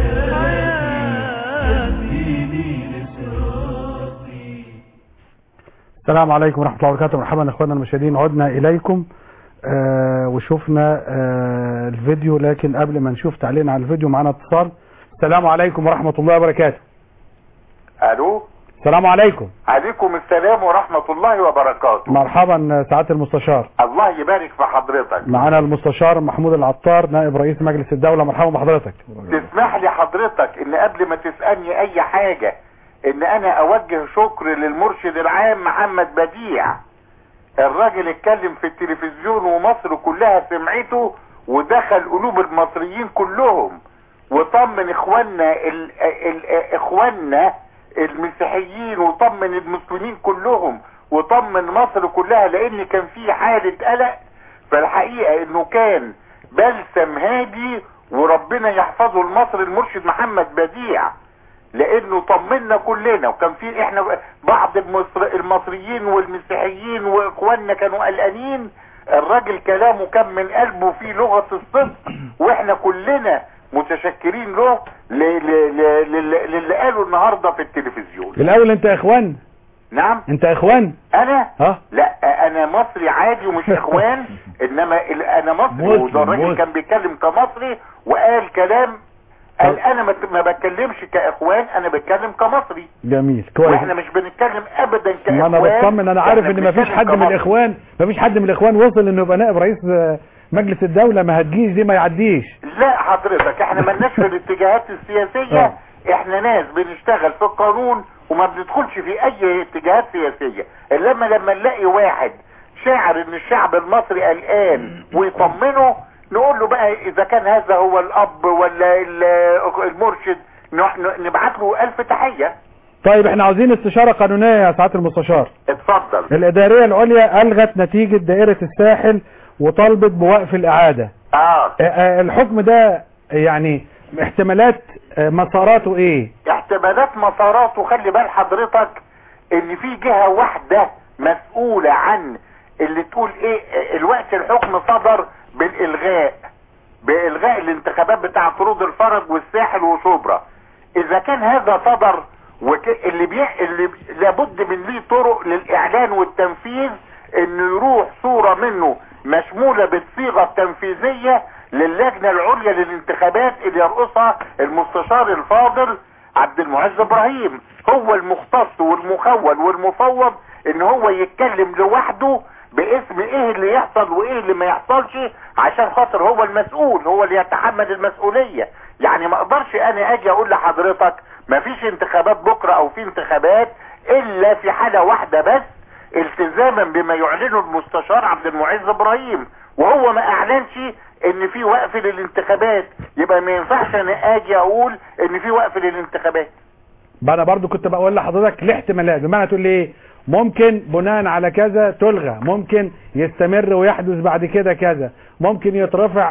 حياتي ديني لصراطي السلام عليكم ورحمة الله وبركاته مرحبا اخواننا المشاهدين عدنا اليكم آه وشفنا آه الفيديو لكن قبل ما نشوف تعليق على الفيديو معنا اتصال السلام عليكم ورحمة الله وبركاته الو السلام عليكم عليكم السلام ورحمة الله وبركاته مرحبا سعادة المستشار الله يبارك في حضرتك معنا المستشار محمود العطار نائب رئيس مجلس الدولة مرحبا بحضرتك تسمح لي حضرتك ان قبل ما تسألني اي حاجة ان انا اوجه شكر للمرشد العام محمد بديع الراجل اتكلم في التلفزيون ومصر كلها سمعته ودخل قلوب المصريين كلهم وطمن اخواننا ال ال اخواننا المسيحيين وطمن المسلمين كلهم وطمن مصر كلها لان كان في حالة قلق فالحقيقة انه كان بلسم هادي وربنا يحفظه لمصر المرشد محمد بديع لانه طمنا كلنا وكان في احنا بعض المصر المصريين والمسيحيين واخواننا كانوا قلقانين الراجل كلامه كان من قلبه فيه لغة الصدق واحنا كلنا متشكرين له ل- ل- ل- لل- للي قاله النهارده في التلفزيون الاول انت يا اخوان نعم انت يا اخوان انا ها لا انا مصري عادي ومش اخوان انما ال- انا مصري مسلم، وده الراجل مسلم. كان بيتكلم كمصري وقال كلام قال انا ما ما بتكلمش كاخوان انا بتكلم كمصري جميل كويس واحنا مش بنتكلم ابدا كاخوان ما انا بطمن انا عارف إحنا ان مفيش بنتكلم حد من كمصري. الاخوان مفيش حد من الاخوان وصل انه يبقى نائب رئيس آه، مجلس الدولة ما هتجيش دي ما يعديش لا حضرتك احنا ملناش في الاتجاهات السياسية احنا ناس بنشتغل في القانون وما بندخلش في اي اتجاهات سياسية انما لما نلاقي واحد شاعر ان الشعب المصري قلقان ويطمنه نقول له بقى اذا كان هذا هو الاب ولا ال- المرشد ن- ن- نبعت له الف تحية طيب احنا عاوزين استشارة قانونية يا سعادة المستشار اتفضل الإدارية العليا ألغت نتيجة دائرة الساحل وطالبت بوقف الإعادة اه آه، آه، الحكم ده يعني احتمالات آه، مساراته ايه احتمالات مسارات وخلي بال حضرتك ان في جهة واحدة مسؤولة عن اللي تقول ايه اه، الوقت الحكم صدر بالالغاء بالغاء الانتخابات بتاع فروض الفرج والساحل وشبرا اذا كان هذا صدر وك... اللي بي... اللي لابد من ليه طرق للاعلان والتنفيذ انه يروح صورة منه مشمولة بالصيغة التنفيذية للجنة العليا للانتخابات اللي يرأسها المستشار الفاضل عبد المعز ابراهيم هو المختص والمخول والمفوض ان هو يتكلم لوحده باسم ايه اللي يحصل وايه اللي ما يحصلش عشان خاطر هو المسؤول هو اللي يتحمل المسؤولية يعني ما اقدرش انا اجي اقول لحضرتك ما فيش انتخابات بكرة او في انتخابات الا في حالة واحدة بس التزاما بما يعلنه المستشار عبد المعز ابراهيم وهو ما اعلنش ان في وقف للانتخابات يبقى ما ينفعش انا اجي اقول ان في وقف للانتخابات بقى انا برضو كنت بقول لحضرتك الاحتمالات بمعنى تقول لي ايه ممكن بناء على كذا تلغى ممكن يستمر ويحدث بعد كده كذا ممكن يترفع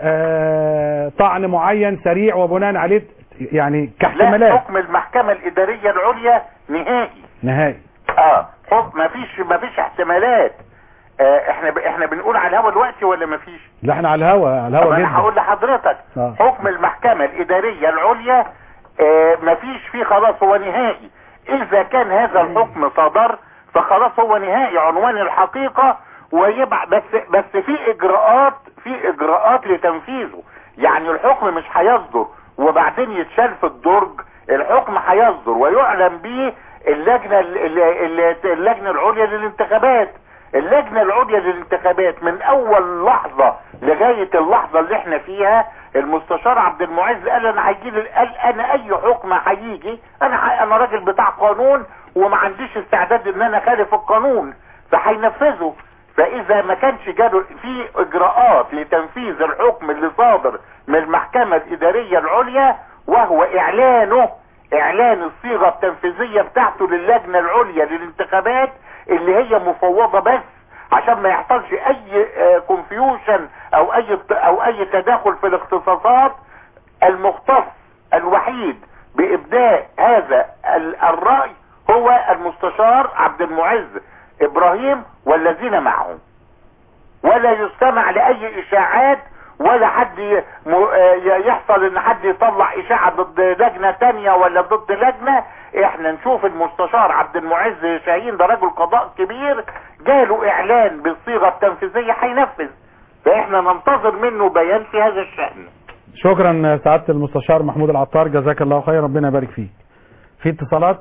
آه طعن معين سريع وبناء عليه يعني لا كاحتمالات حكم المحكمة الادارية العليا نهائي نهائي اه حكم ما فيش ما فيش احتمالات آه احنا ب... احنا بنقول على الهوا دلوقتي ولا ما فيش لا احنا على الهوا على طب الهوا انا جدا هقول لحضرتك آه. حكم المحكمة الادارية العليا آه مفيش فيه خلاص هو نهائي اذا كان هذا الحكم صدر فخلاص هو نهائي عنوان الحقيقة ويبقى بس بس في اجراءات في اجراءات لتنفيذه يعني الحكم مش هيصدر وبعدين يتشال في الدرج الحكم هيصدر ويعلن به اللجنة ال- ال- ال- اللجنة العليا للانتخابات اللجنة العليا للانتخابات من اول لحظة لغاية اللحظة اللي احنا فيها المستشار عبد المعز قال انا هيجي لي قال انا اي حكم هيجي انا ح- انا راجل بتاع قانون وما عنديش استعداد ان انا خالف القانون فهينفذه فاذا ما كانش جاله في اجراءات لتنفيذ الحكم اللي صادر من المحكمة الادارية العليا وهو اعلانه اعلان الصيغة التنفيذية بتاعته للجنة العليا للانتخابات اللي هي مفوضة بس عشان ما يحصلش اي كونفيوشن او اي او اي تداخل في الاختصاصات المختص الوحيد بابداء هذا ال- الرأي هو المستشار عبد المعز ابراهيم والذين معه ولا يستمع لاي اشاعات ولا حد ي- م- آه ي- يحصل ان حد يطلع اشاعة ضد لجنة تانية ولا ضد لجنة احنا نشوف المستشار عبد المعز شاهين ده رجل قضاء كبير جاله اعلان بالصيغة التنفيذية هينفذ فاحنا ننتظر منه بيان في هذا الشأن شكرا سعادة المستشار محمود العطار جزاك الله خير ربنا يبارك فيك في اتصالات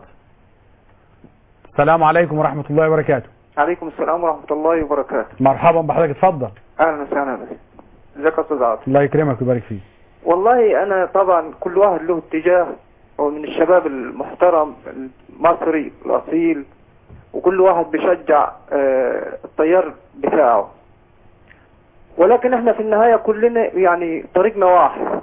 السلام عليكم ورحمة الله وبركاته عليكم السلام ورحمة الله وبركاته مرحبا بحضرتك اتفضل أهلا وسهلا بك ازيك يا أستاذ عاطف الله يكرمك ويبارك فيك والله أنا طبعا كل واحد له اتجاه ومن الشباب المحترم مصري الأصيل وكل واحد بيشجع آه، التيار بتاعه ولكن احنا في النهاية كلنا يعني طريقنا واحد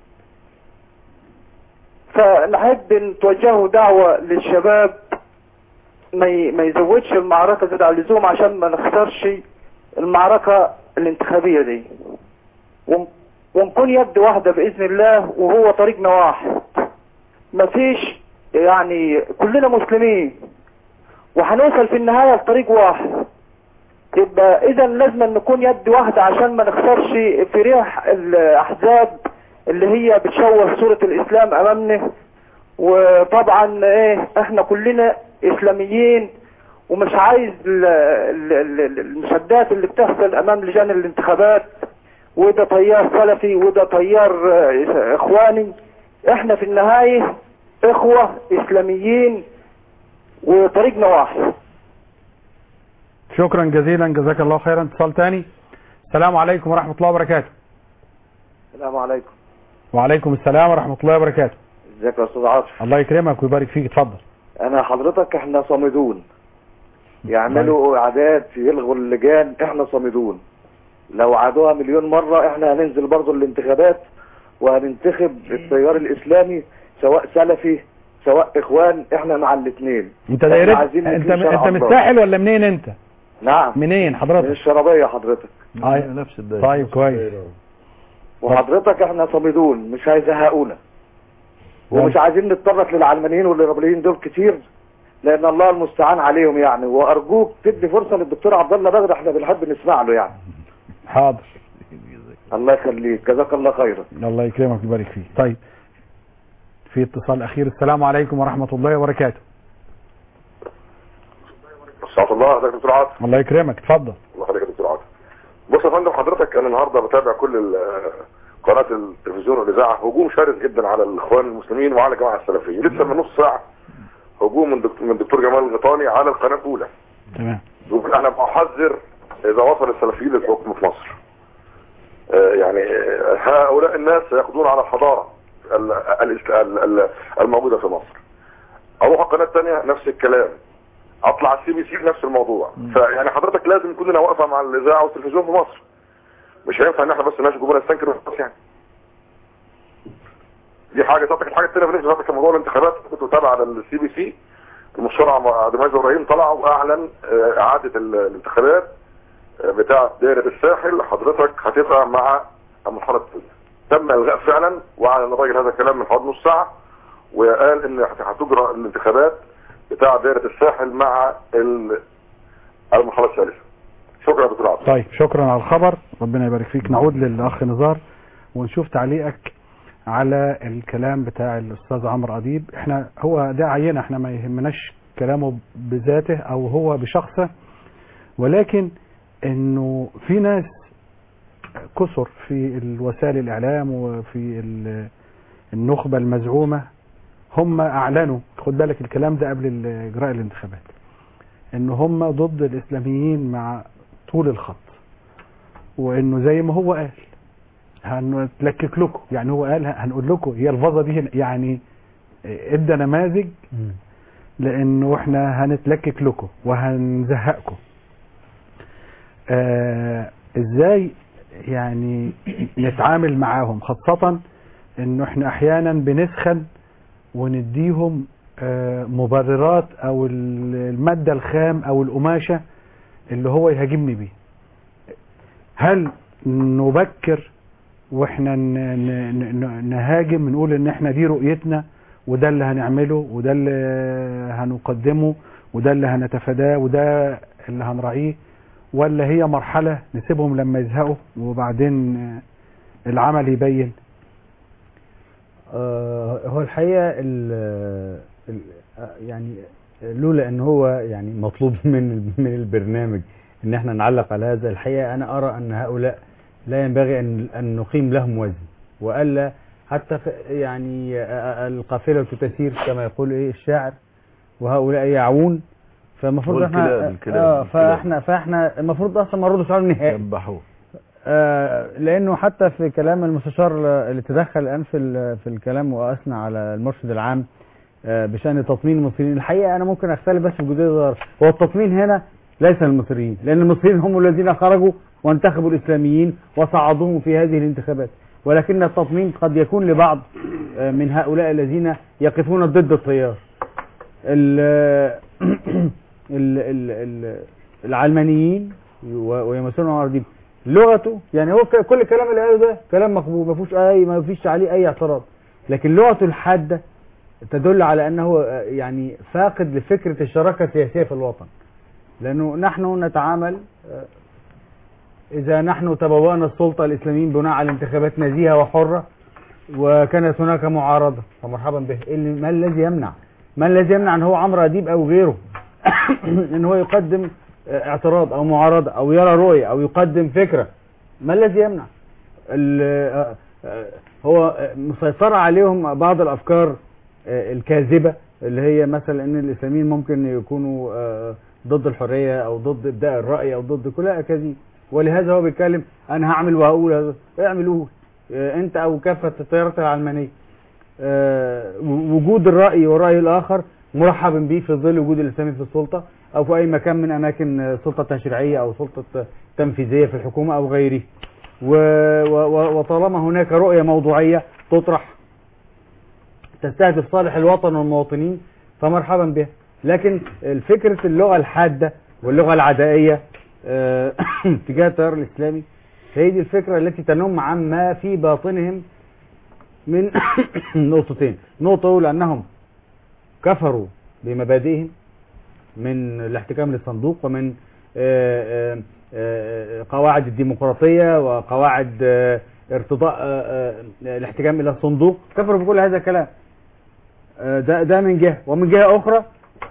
فنحب نتوجهوا دعوة للشباب ما ي- ما يزودش المعركة زاد على اللزوم عشان ما نخسرش المعركة الانتخابية دي ون- ونكون يد واحدة بإذن الله وهو طريقنا واحد مفيش يعني كلنا مسلمين وهنوصل في النهاية لطريق واحد يبقى اذا لازم نكون يد واحدة عشان ما نخسرش في ريح الاحزاب اللي هي بتشوه صورة الاسلام امامنا وطبعا ايه احنا كلنا اسلاميين ومش عايز ال- ال- ال- المشادات اللي بتحصل امام لجان الانتخابات وده تيار سلفي وده تيار آه، اخواني احنا في النهاية اخوة اسلاميين وطريقنا واحد شكرا جزيلا جزاك الله خيرا اتصال تاني السلام عليكم ورحمة الله وبركاته السلام عليكم وعليكم السلام ورحمة الله وبركاته ازيك يا استاذ عاطف الله يكرمك ويبارك فيك اتفضل انا حضرتك احنا صامدون يعملوا اعداد يلغوا اللجان احنا صامدون لو عادوها مليون مرة احنا هننزل برضو الانتخابات وهننتخب التيار الاسلامي سواء سلفي سواء اخوان احنا مع الاثنين انت دايرت عايزين انت نجيب شرع انت الله. مستاحل ولا منين انت نعم منين من حضرتك الشرابية حضرتك آه. نفس الدايرة طيب كويس وحضرتك احنا صامدون مش هيزهقونا ومش عايزين نتطرق للعلمانيين والليبراليين دول كتير لان الله المستعان عليهم يعني وارجوك تدي فرصه للدكتور عبد الله بغداد احنا بنحب نسمع له يعني حاضر الله يخليك جزاك الله خيرا الله يكرمك ويبارك فيك طيب في اتصال اخير السلام عليكم ورحمة الله وبركاته استغفر الله حضرتك دكتور عاطف الله يكرمك اتفضل الله يخليك يا دكتور عاطف بص يا فندم حضرتك انا النهارده بتابع كل ال- قناه التلفزيون والاذاعه هجوم شرس جدا على الاخوان المسلمين وعلى الجماعه السلفيه لسه من نص ساعه هجوم من دكتور من دكتور جمال الغيطاني على القناه الاولى تمام بيقول انا بحذر اذا وصل السلفيين للحكم في مصر آه، يعني آه، هؤلاء الناس يقضون على الحضاره ال- ال- ال- ال- الموجوده في مصر اروح القناه الثانيه نفس الكلام اطلع على السي بي سي نفس الموضوع فيعني حضرتك لازم كلنا واقفه مع الاذاعه والتلفزيون في مصر مش هينفع ان احنا بس ناس جمهور نستنكر بس يعني دي حاجه طب الحاجه الثانيه بالنسبه لك موضوع الانتخابات كنت متابع على السي بي سي المستشار عبد المعز ابراهيم طلع واعلن آه، اعاده ال- الانتخابات آه، بتاعه دائره الساحل حضرتك هتبقى مع المرحله الثانيه تم الغاء فعلا واعلن الراجل هذا الكلام من حوالي نص ساعه وقال ان هت- هتجرى الانتخابات بتاع دائره الساحل مع ال- المرحله الثالثه شكرا يا دكتور عبد طيب شكرا على الخبر ربنا يبارك فيك نعود للاخ نزار ونشوف تعليقك على الكلام بتاع الاستاذ عمرو اديب احنا هو ده عينه احنا ما يهمناش كلامه بذاته او هو بشخصه ولكن انه في ناس كثر في الوسائل الاعلام وفي ال- النخبه المزعومه هم اعلنوا خد بالك الكلام ده قبل اجراء الانتخابات ان هم ضد الاسلاميين مع طول الخط وانه زي ما هو قال هنتلكك لكم يعني هو قال هنقول لكم هي الفازه دي هنا- يعني ادى نماذج لانه احنا هنتلكك لكم وهنزهقكم آه ازاي يعني نتعامل معاهم خاصة انه احنا احيانا بنسخن ونديهم آه مبررات او ال- المادة الخام او القماشة اللي هو يهاجمني بيه هل نبكر واحنا ن- ن- ن- نهاجم نقول ان احنا دي رؤيتنا وده اللي هنعمله وده اللي هنقدمه وده اللي هنتفاداه وده اللي هنراعيه ولا هي مرحلة نسيبهم لما يزهقوا وبعدين آه، العمل يبين آه، هو الحقيقة ال- ال- آه، يعني لولا ان هو يعني مطلوب من من البرنامج ان احنا نعلق على هذا الحقيقة انا ارى ان هؤلاء لا ينبغي ان ان نقيم لهم وزن والا حتى ف- يعني آه، آه، القافلة تسير كما يقول ايه الشاعر وهؤلاء يعون فالمفروض احنا والكلاب- الكلاب- اه الكلاب. فاحنا فاحنا المفروض اصلا ما نردش عليهم نهائي يذبحوه آه، لانه حتى في كلام المستشار اللي تدخل الان في ال- في الكلام واثنى على المرشد العام آه، بشان تطمين المصريين الحقيقه انا ممكن اختلف بس في جزئيه صغيره هو التطمين هنا ليس للمصريين لان المصريين هم الذين خرجوا وانتخبوا الاسلاميين وصعدوهم في هذه الانتخابات ولكن التطمين قد يكون لبعض آه، من هؤلاء الذين يقفون ضد التيار ال- ال- ال- ال- العلمانيين و- ويمثلون العربيين لغته يعني هو ك- كل الكلام اللي قاله ده كلام مقبول ما فيهوش اي ما فيش عليه اي اعتراض لكن لغته الحاده تدل على انه آه، يعني فاقد لفكره الشراكه السياسيه في الوطن لانه نحن نتعامل آه، اذا نحن تبوأنا السلطه الاسلاميين بناء على انتخابات نزيهه وحره وكانت هناك معارضه فمرحبا به إيه اللي- ما الذي يمنع ما الذي يمنع ان هو عمرو اديب او غيره ان هو يقدم آه، اعتراض او معارضه او يرى رؤيه او يقدم فكره ما الذي يمنع ال- آه، آه، هو آه، مسيطرة عليهم بعض الأفكار آه، الكاذبة اللي هي مثلا ان الاسلاميين ممكن يكونوا آه، ضد الحرية او ضد ابداء الرأي او ضد كلها اكاذيب ولهذا هو بيتكلم انا هعمل وهقول هذا اعمل قول آه، انت او كافة التيارات العلمانية آه، وجود الرأي والرأي الآخر مرحب به في ظل وجود الإسلامي في السلطة أو في أي مكان من أماكن آه، سلطة تشريعية أو سلطة آه، تنفيذية في الحكومة أو غيره و- و- وطالما هناك رؤية موضوعية تطرح تستهدف صالح الوطن والمواطنين فمرحبا بها لكن فكرة اللغة الحادة واللغة العدائية آه، تجاه التيار الإسلامي هي دي الفكرة التي تنم عما في باطنهم من نقطتين نقطة أولى أنهم كفروا بمبادئهم من الاحتكام للصندوق ومن آه، آه، آه، قواعد الديمقراطية وقواعد آه، ارتضاء آه، آه، الاحتكام إلى الصندوق كفروا بكل هذا الكلام آه، ده ده من جهة ومن جهة أخرى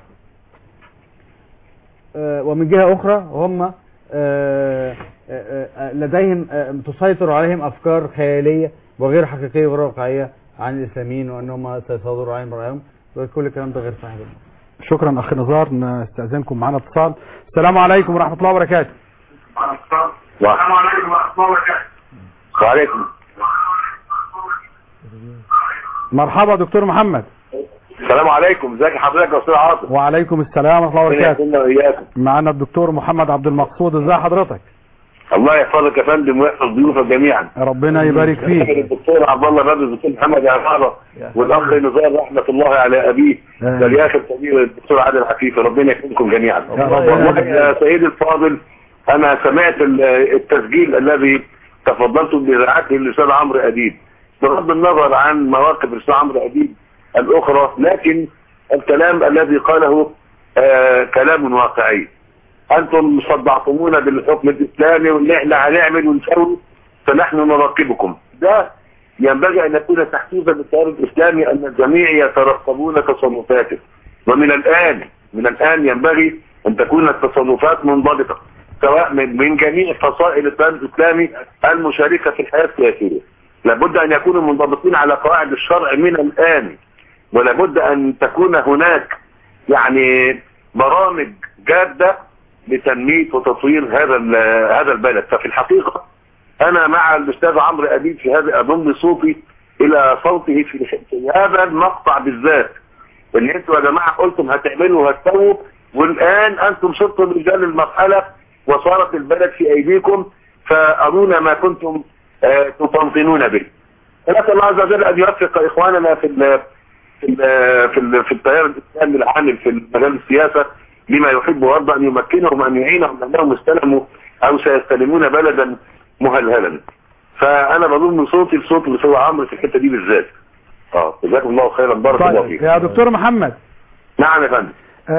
آه، ومن جهة أخرى هم آه، آه، آه، لديهم آه، تسيطر عليهم أفكار خيالية وغير حقيقية وغير واقعية عن الإسلاميين وأنهم سيصادروا عليهم رأيهم وكل الكلام ده غير صحيح شكرا أخي نزار نستأذنكم معنا اتصال السلام عليكم ورحمة الله وبركاته السلام عليكم ورحمة الله وبركاته وعليكم مرحبا دكتور محمد السلام عليكم ازيك حضرتك يا استاذ عاطف وعليكم السلام ورحمة الله ربنا وبركاته يكرمنا واياكم معنا الدكتور محمد عبد المقصود ازي حضرتك الله يحفظك يا فندم ويحفظ ضيوفك جميعا ربنا يبارك فيك الدكتور عبد الله بدر الدكتور محمد عماره والاخ نزار رحمه الله على ابيه آمين. والياخ الكبير الدكتور عادل عفيفي ربنا يكرمكم جميعا يا رب. والله يا سيدي الفاضل انا سمعت ال- التسجيل الذي تفضلت باذاعته للاستاذ عمرو اديب بغض النظر عن مواقف الاستاذ عمرو اديب الاخرى لكن الكلام الذي قاله آه كلام واقعي انتم صدعتمونا بالحكم الاسلامي وان احنا هنعمل ونسوي فنحن نراقبكم ده ينبغي ان يكون تحفيزا للتيار الاسلامي ان الجميع يترقبون تصرفاته ومن الان من الان ينبغي ان تكون التصرفات منضبطه سواء من من جميع فصائل التيار الاسلامي المشاركه في الحياه السياسيه لابد ان يكونوا منضبطين على قواعد الشرع من الان ولابد ان تكون هناك يعني برامج جاده لتنميه وتطوير هذا ال- هذا البلد ففي الحقيقه انا مع الاستاذ عمرو اديب في هذا اضم صوتي الى صوته في في هذا المقطع بالذات ان انتوا يا جماعه قلتم هتعملوا وهتسووا والان انتم صرتم رجال المرحله وصارت البلد في ايديكم فارونا ما كنتم آه، تطنطنون به فنسال الله عز وجل ان يوفق اخواننا في ال في ال في, ال في التيار الاسلامي العامل في مجال السياسه لما يحب ويرضى ان يمكنهم ان يعينهم انهم استلموا او سيستلمون بلدا مهلهلا فانا بضم صوتي لصوت الاستاذ عمرو في الحته دي بالذات اه جزاكم الله خيرا بارك الله طيب فيك يا دكتور محمد نعم يا فندم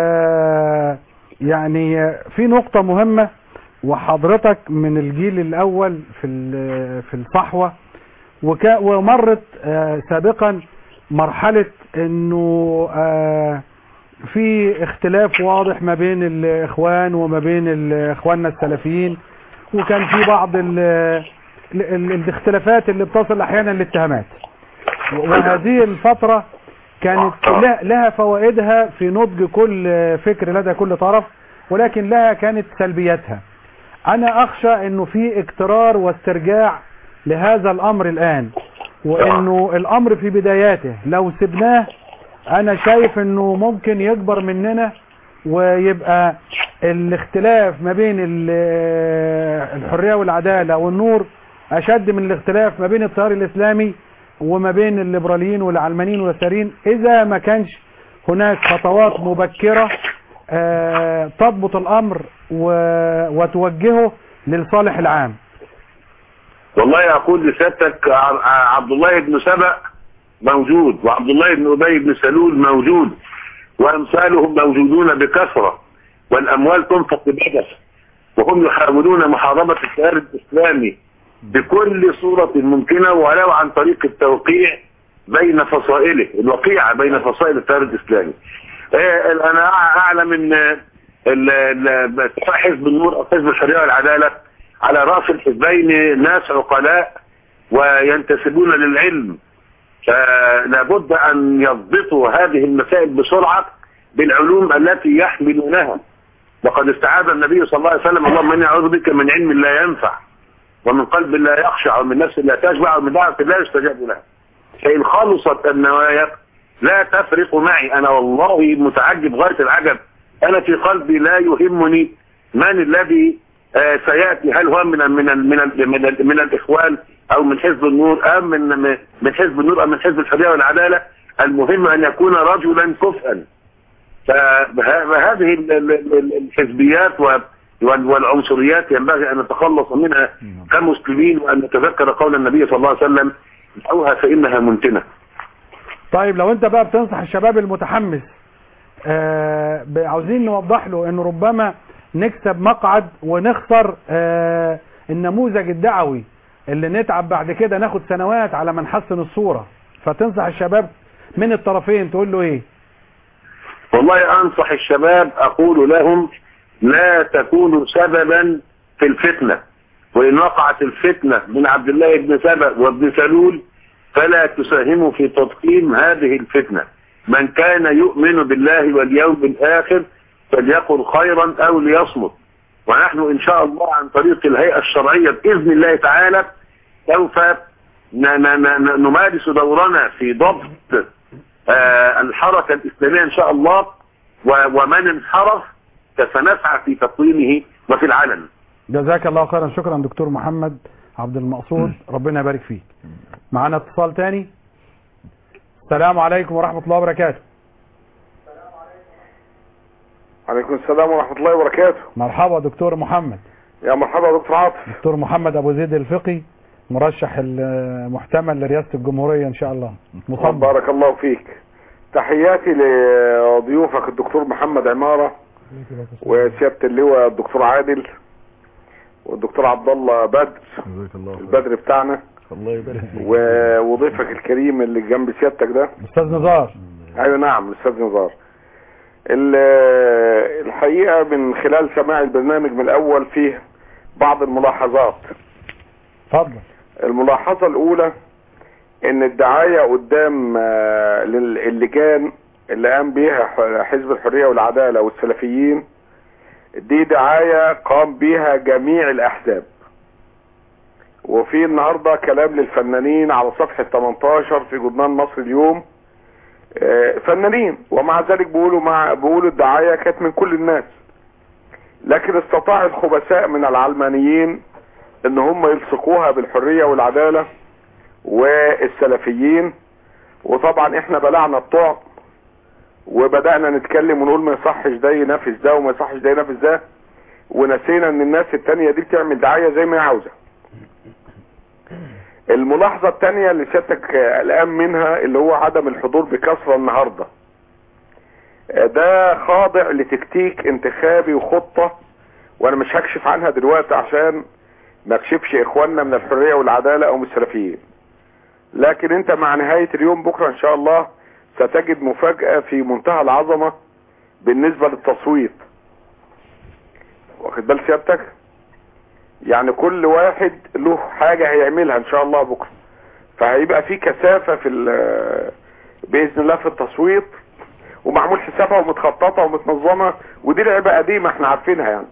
آه يعني في نقطة مهمة وحضرتك من الجيل الأول في ال- في الصحوة وكا ومرت آه سابقا مرحلة انه آه في اختلاف واضح ما بين الاخوان وما بين ال- اخواننا السلفيين وكان في بعض ال ال ال الاختلافات اللي بتصل احيانا للاتهامات وهذه الفترة كانت له- لها فوائدها في نضج كل فكر لدى كل طرف ولكن لها كانت سلبياتها انا اخشى انه في اكترار واسترجاع لهذا الامر الان وانه الامر في بداياته لو سبناه انا شايف انه ممكن يكبر مننا ويبقى الاختلاف ما بين ال- الحرية والعدالة والنور اشد من الاختلاف ما بين التيار الاسلامي وما بين الليبراليين والعلمانيين واليساريين اذا ما كانش هناك خطوات مبكرة آه، تضبط الامر و- وتوجهه للصالح العام والله اقول لسيادتك ع- عبد الله بن سبأ موجود وعبد الله بن ابي بن سلول موجود وامثالهم موجودون بكثره والاموال تنفق ببدس وهم يحاولون محاربه التيار الاسلامي بكل صوره ممكنه ولو عن طريق التوقيع بين فصائله الوقيعه بين فصائل التيار الاسلامي آه، انا أع- اعلم ان آه، ال- ال- سواء حزب النور او حزب الحريه والعداله على راس الحزبين ناس عقلاء وينتسبون للعلم فلابد ان يضبطوا هذه المسائل بسرعه بالعلوم التي يحملونها وقد استعاذ النبي صلى الله عليه وسلم اللهم اني اعوذ بك من علم لا ينفع ومن قلب لا يخشع ومن نفس لا تشبع ومن دعوه لا يستجاب لها فان خلصت النوايا لا تفرق معي انا والله متعجب غايه العجب انا في قلبي لا يهمني من الذي آه، سياتي هل هو من ال من ال من ال من, ال من الاخوان او من حزب النور ام من من حزب النور ام من حزب الحريه والعداله المهم ان يكون رجلا كفءا فهذه ال- ال- ال- الحزبيات و- وال- والعنصريات ينبغي ان نتخلص منها كمسلمين وان نتذكر قول النبي صلى الله عليه وسلم دعوها فانها منتنه طيب لو انت بقى بتنصح الشباب المتحمس آه ب- عاوزين نوضح له ان ربما نكسب مقعد ونخسر آه النموذج الدعوي اللي نتعب بعد كده ناخد سنوات على ما نحسن الصورة فتنصح الشباب من الطرفين تقول له ايه والله انصح الشباب اقول لهم لا تكونوا سببا في الفتنة وان وقعت الفتنة من عبد الله بن سبأ وابن سلول فلا تساهموا في تضخيم هذه الفتنة من كان يؤمن بالله واليوم الاخر فليقل خيرا او ليصمت ونحن ان شاء الله عن طريق الهيئة الشرعية باذن الله تعالى سوف ن- ن- ن- نمارس دورنا في ضبط آه، الحركة الإسلامية إن شاء الله و- ومن انحرف فسنسعى في تقويمه وفي العلن جزاك الله خيرا شكرا دكتور محمد عبد المقصود ربنا يبارك فيك معانا اتصال تاني السلام عليكم ورحمة الله وبركاته عليكم السلام ورحمة الله وبركاته مرحبا دكتور محمد يا مرحبا يا دكتور عاطف دكتور محمد ابو زيد الفقي مرشح المحتمل لرئاسة الجمهورية ان شاء الله مصمم بارك الله فيك تحياتي لضيوفك الدكتور محمد عمارة وسيادة اللواء الدكتور عادل والدكتور عبد الله بدر البدر بتاعنا الله يبارك و- وضيفك الكريم اللي جنب سيادتك ده استاذ نزار ايوه نعم الاستاذ نزار ال- الحقيقة من خلال سماع البرنامج من الاول فيه بعض الملاحظات اتفضل الملاحظة الاولى ان الدعاية قدام آه، لل- اللجان اللي قام بيها ح- حزب الحرية والعدالة والسلفيين دي دعاية قام بيها جميع الاحزاب وفي النهاردة كلام للفنانين على صفحة 18 في جورنال مصر اليوم آه، فنانين ومع ذلك بيقولوا مع بيقولوا الدعاية كانت من كل الناس لكن استطاع الخبثاء من العلمانيين ان هم يلصقوها بالحرية والعدالة والسلفيين وطبعا احنا بلعنا الطعم وبدأنا نتكلم ونقول ما يصحش ده ينافس ده وما يصحش ده ينافس ده ونسينا ان الناس التانية دي بتعمل دعاية زي ما هي عاوزة الملاحظة التانية اللي سيادتك قلقان منها اللي هو عدم الحضور بكثرة النهاردة ده خاضع لتكتيك انتخابي وخطة وانا مش هكشف عنها دلوقتي عشان ما اكشفش اخواننا من الحرية والعدالة او من السلفيين لكن انت مع نهاية اليوم بكرة ان شاء الله ستجد مفاجأة في منتهى العظمة بالنسبة للتصويت واخد بال سيادتك يعني كل واحد له حاجة هيعملها ان شاء الله بكرة فهيبقى في كثافة في ال- بإذن الله في التصويت ومعمول حسابها ومتخططة ومتنظمة ودي لعبة قديمة احنا عارفينها يعني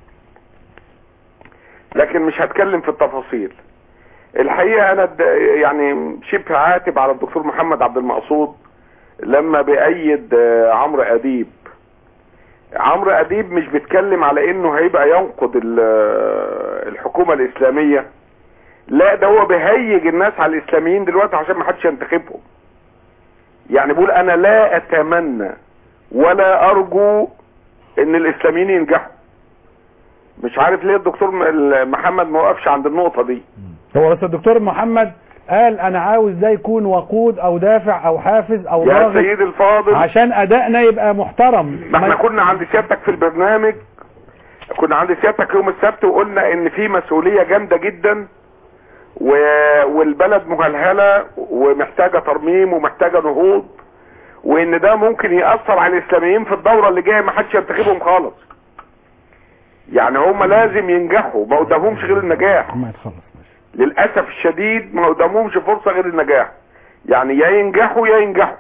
لكن مش هتكلم في التفاصيل الحقيقة انا د- يعني شبه عاتب على الدكتور محمد عبد المقصود لما بيأيد آه، عمرو اديب عمرو اديب مش بيتكلم على انه هيبقى ينقض ال- آه، الحكومة الاسلامية لا ده هو بيهيج الناس على الاسلاميين دلوقتي عشان ما حدش ينتخبهم يعني بيقول انا لا اتمنى ولا ارجو ان الاسلاميين ينجحوا مش عارف ليه الدكتور م- محمد ما وقفش عند النقطة دي هو بس الدكتور محمد قال انا عاوز ده يكون وقود او دافع او حافز او يا ضاغط سيدي الفاضل عشان ادائنا يبقى محترم ما احنا كنا عند سيادتك في البرنامج كنا عند سيادتك يوم السبت وقلنا ان في مسؤولية جامدة جدا و... والبلد مهلهلة ومحتاجة ترميم ومحتاجة نهوض وان ده ممكن يأثر على الاسلاميين في الدورة اللي جاية ما حدش ينتخبهم خالص يعني هم لازم ينجحوا ما قدامهمش غير النجاح للأسف الشديد ما قدامهمش فرصة غير النجاح يعني يا ينجحوا يا ينجحوا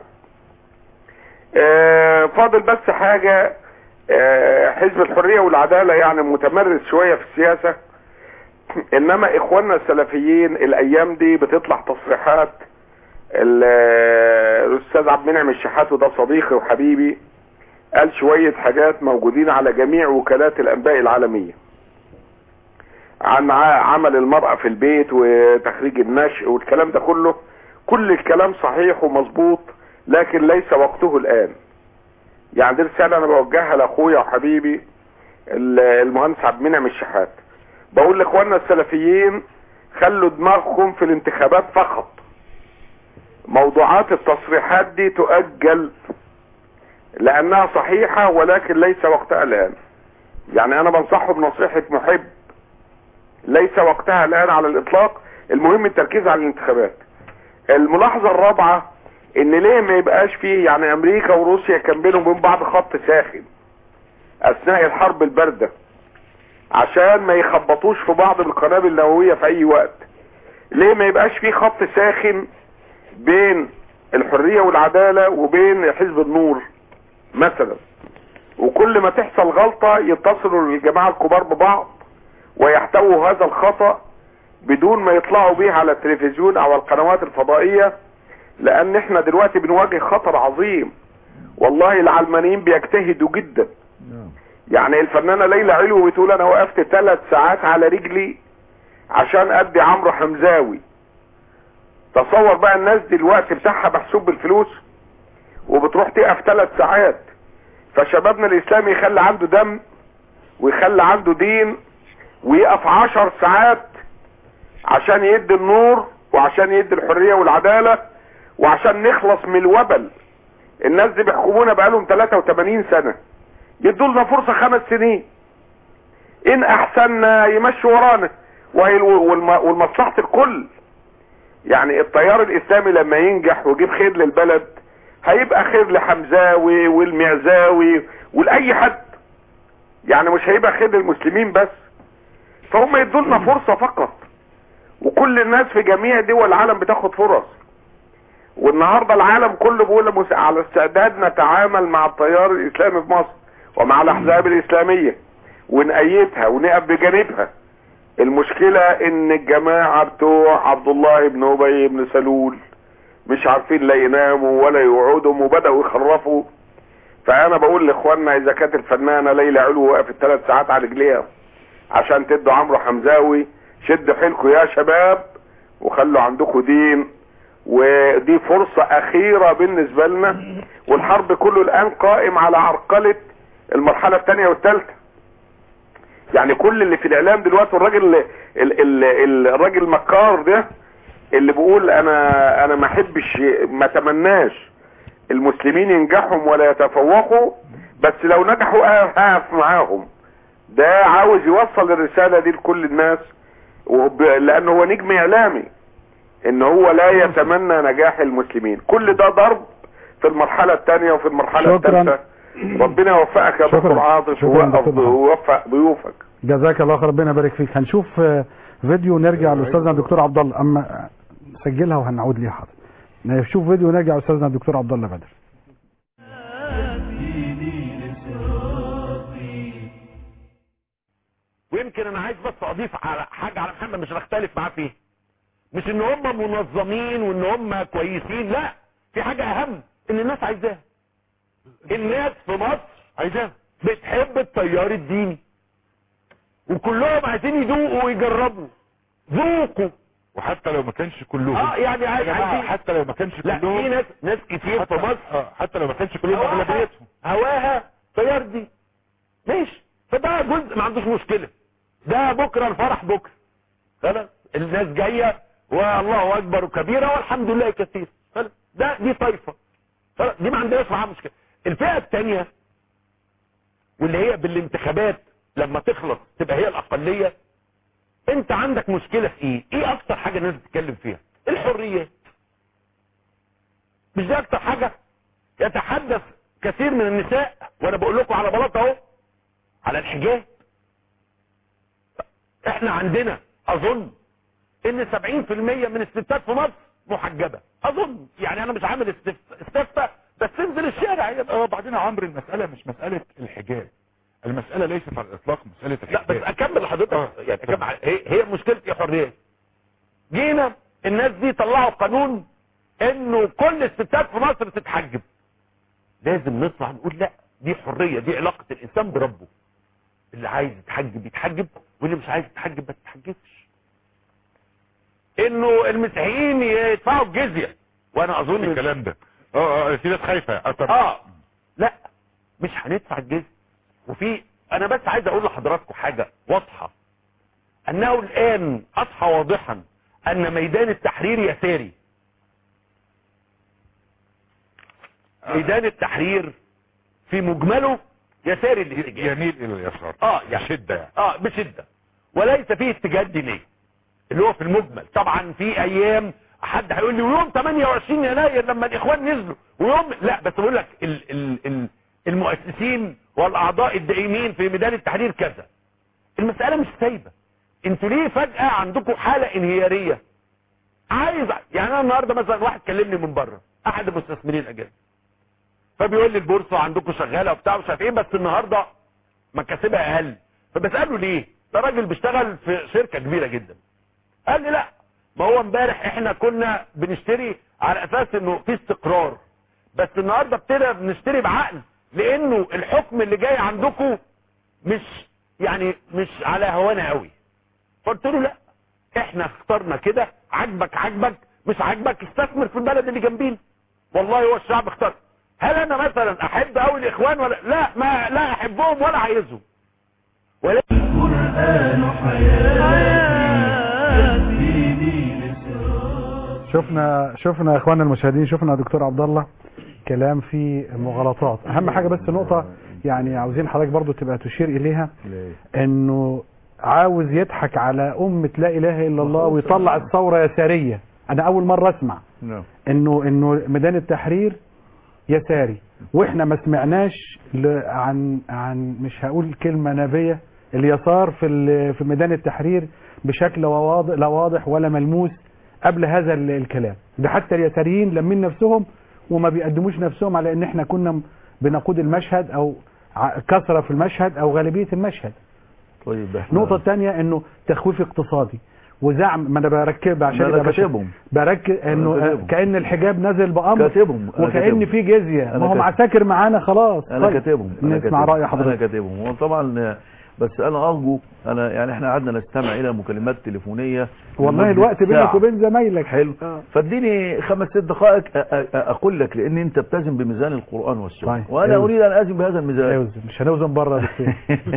آه، فاضل بس حاجة آه، حزب الحرية والعدالة يعني متمرس شوية في السياسة انما اخواننا السلفيين الايام دي بتطلع تصريحات ال- آه، الاستاذ عبد المنعم الشحات وده صديقي وحبيبي قال شوية حاجات موجودين على جميع وكالات الانباء العالمية عن ع- عمل المرأة في البيت وتخريج النشء والكلام ده كله كل الكلام صحيح ومظبوط لكن ليس وقته الآن يعني دي رسالة أنا بوجهها لأخويا وحبيبي ال- المهندس عبد المنعم الشحات بقول لإخواننا السلفيين خلوا دماغكم في الانتخابات فقط موضوعات التصريحات دي تؤجل لأنها صحيحة ولكن ليس وقتها الآن يعني أنا بنصحه بنصيحة محب ليس وقتها الآن على الإطلاق المهم التركيز على الانتخابات الملاحظة الرابعة ان ليه ما يبقاش فيه يعني امريكا وروسيا كان بينهم وبين بعض خط ساخن اثناء الحرب الباردة عشان ما يخبطوش في بعض بالقنابل النووية في اي وقت ليه ما يبقاش فيه خط ساخن بين الحرية والعدالة وبين حزب النور مثلا وكل ما تحصل غلطة يتصلوا الجماعة الكبار ببعض ويحتووا هذا الخطأ بدون ما يطلعوا بيه على التلفزيون او القنوات الفضائية لان احنا دلوقتي بنواجه خطر عظيم والله العلمانيين بيجتهدوا جدا يعني الفنانة ليلى علو بتقول انا وقفت ثلاث ساعات على رجلي عشان ادي عمرو حمزاوي تصور بقى الناس دلوقتي بتاعها محسوب بالفلوس وبتروح تقف ثلاث ساعات فشبابنا الاسلامي يخلي عنده دم ويخلي عنده دين ويقف عشر ساعات عشان يدي النور وعشان يدي الحرية والعدالة وعشان نخلص من الوبل الناس دي بيحكمونا بقالهم 83 سنة يدوا لنا فرصة خمس سنين ان احسننا يمشوا ورانا وهي والم- والمصلحة الكل يعني التيار الاسلامي لما ينجح ويجيب خير للبلد هيبقى خير لحمزاوي والمعزاوي ولاي حد يعني مش هيبقى خير للمسلمين بس فهم يدوا لنا فرصة فقط وكل الناس في جميع دول العالم بتاخد فرص والنهاردة العالم كله بيقول مس- على استعداد نتعامل مع التيار الاسلامي في مصر ومع الاحزاب الاسلامية ونأيدها ونقف بجانبها المشكلة ان الجماعة بتوع عبد الله بن ابي بن سلول مش عارفين لا يناموا ولا يقعدوا وبدأوا يخرفوا فانا بقول لاخواننا اذا كانت الفنانة ليلى علو وقفت ثلاث ساعات على رجليها عشان تدوا عمرو حمزاوي شدوا حيلكم يا شباب وخلوا عندكم دين ودي فرصة اخيرة بالنسبة لنا والحرب كله الان قائم على عرقلة المرحلة الثانية والثالثة يعني كل اللي في الاعلام دلوقتي الراجل ال ال ال الراجل المكار ده اللي بيقول انا انا ما احبش ما اتمناش المسلمين ينجحوا ولا يتفوقوا بس لو نجحوا هقف معاهم ده عاوز يوصل الرسالة دي لكل الناس وب- لانه هو نجم اعلامي ان هو لا يتمنى نجاح المسلمين كل ده ضرب في المرحلة الثانية وفي المرحلة شكراً. الثالثة ربنا يوفقك يا شكراً. دكتور عاطف شكراً ويوقف- دكتور محمد. ويوفق ضيوفك جزاك الله خير ربنا يبارك فيك هنشوف آه، فيديو نرجع لاستاذنا الدكتور عبد الله اما سجلها وهنعود ليها حاضر نشوف فيديو ونرجع لاستاذنا الدكتور عبد الله بدر ويمكن انا عايز بس اضيف على حاجه على محمد مش هختلف معاه فيه مش ان هم منظمين وان هم كويسين لا في حاجه اهم ان الناس عايزاها الناس في مصر عايزاها بتحب التيار الديني وكلهم عايزين يذوقوا ويجربوا ذوقوا وحتى لو ما كانش كلهم اه يعني عايز يا جماعة، عايزين حتى لو ما كانش لا كلهم في ناس ناس كتير في حتى- مصر آه، حتى لو ما كانش كلهم هواها- اغلبيتهم هواها تيار دي ماشي فده جزء ما عندوش مشكلة ده بكرة الفرح بكرة خلاص الناس جاية والله اكبر كبيرة والحمد لله كثير خلاص ده دي طائفة خلاص دي ما عندناش معاها مشكلة الفئة الثانية واللي هي بالانتخابات لما تخلص تبقى هي الاقلية انت عندك مشكلة في ايه ايه اكتر حاجة الناس بتتكلم فيها الحريات مش دي اكتر حاجة يتحدث كثير من النساء وانا بقول لكم على بلاط اهو على الحجاب احنا عندنا اظن ان 70% من الستات في مصر محجبة اظن يعني انا مش عامل استف- استفتاء بس انزل الشارع هي اه بعدين يا عمرو المسألة مش مسألة الحجاب المسألة ليست على الاطلاق مسألة لا الحجاب بس اكمل لحضرتك آه. يعني أكمل هي هي مشكلتي حريه جينا الناس دي طلعوا قانون انه كل الستات في مصر تتحجب لازم نطلع نقول لا دي حريه دي علاقه الانسان بربه اللي عايز يتحجب يتحجب واللي مش عايز يتحجب ما تتحجبش انه المسيحيين يدفعوا الجزيه وانا اظن الكلام ده اه اه في ناس خايفة اه طب اه لا مش هندفع الجزء وفي انا بس عايز اقول لحضراتكم حاجة واضحة انه الان اصبح واضحا ان ميدان التحرير يساري ميدان التحرير في مجمله يساري الاتجاه يميل الى اليسار اه يعني بشدة يعني اه بشدة وليس فيه اتجاه ديني اللي هو في المجمل طبعا في ايام حد هيقول لي ويوم 28 يناير لما الاخوان نزلوا ويوم لا بس بقول لك ال ال ال المؤسسين والاعضاء الدائمين في ميدان التحرير كذا المسألة مش سايبة انتوا ليه فجأة عندكم حالة انهيارية عايز يعني انا النهاردة مثلا واحد كلمني من بره احد المستثمرين الاجانب فبيقول لي البورصة عندكم شغالة وبتاع مش عارف ايه بس النهاردة مكاسبها اقل فبسأله ليه ده راجل بيشتغل في شركة كبيرة جدا قال لي لا ما هو امبارح احنا كنا بنشتري على اساس انه في استقرار بس النهارده ابتدى بنشتري بعقل لانه الحكم اللي جاي عندكم مش يعني مش على هوانا قوي فقلت له لا احنا اخترنا كده عجبك عجبك مش عجبك استثمر في البلد اللي جنبينا والله هو الشعب اختار هل انا مثلا احب قوي الاخوان ولا لا ما لا احبهم ولا عايزهم ولا القرآن حياتي دين شفنا شفنا يا اخواننا المشاهدين شفنا يا دكتور عبد الله كلام فيه مغالطات اهم حاجه بس نقطه يعني عاوزين حضرتك برضو تبقى تشير اليها انه عاوز يضحك على امه لا اله الا الله ويطلع الثوره يساريه انا اول مره اسمع نعم انه انه ميدان التحرير يساري واحنا ما سمعناش ل- عن عن مش هقول كلمه نبيه اليسار في ال- في ميدان التحرير بشكل واضح لا واضح ولا ملموس قبل هذا ال- الكلام ده حتى اليساريين لمين نفسهم وما بيقدموش نفسهم على ان احنا كنا م- بنقود المشهد او ع- كثره في المشهد او غالبيه المشهد طيب احنا النقطه الثانيه انه تخويف اقتصادي وزعم ما انا بركب عشان ما أنا يبقى بس- كاتبهم. بركز انه أنا آه، كاتبهم. كان الحجاب نزل بامر كاتبهم. أنا وكان كاتبهم. في جزيه أنا ما هم كاتب. عساكر معانا خلاص انا طيب. كاتبهم انا نسمع كاتبهم. راي انا حضرتك كاتبهم وطبعا بس انا ارجو انا يعني احنا قعدنا نستمع الى مكالمات تليفونيه والله لمدة الوقت بينك ساعة. وبين زمايلك حلو فاديني خمس ست دقائق أ- أ- اقول لك لان انت بتزن بميزان القران والسنه طيب. وانا اوزن. اريد ان ازن بهذا الميزان اوزن. مش هنوزن بره يا دكتور.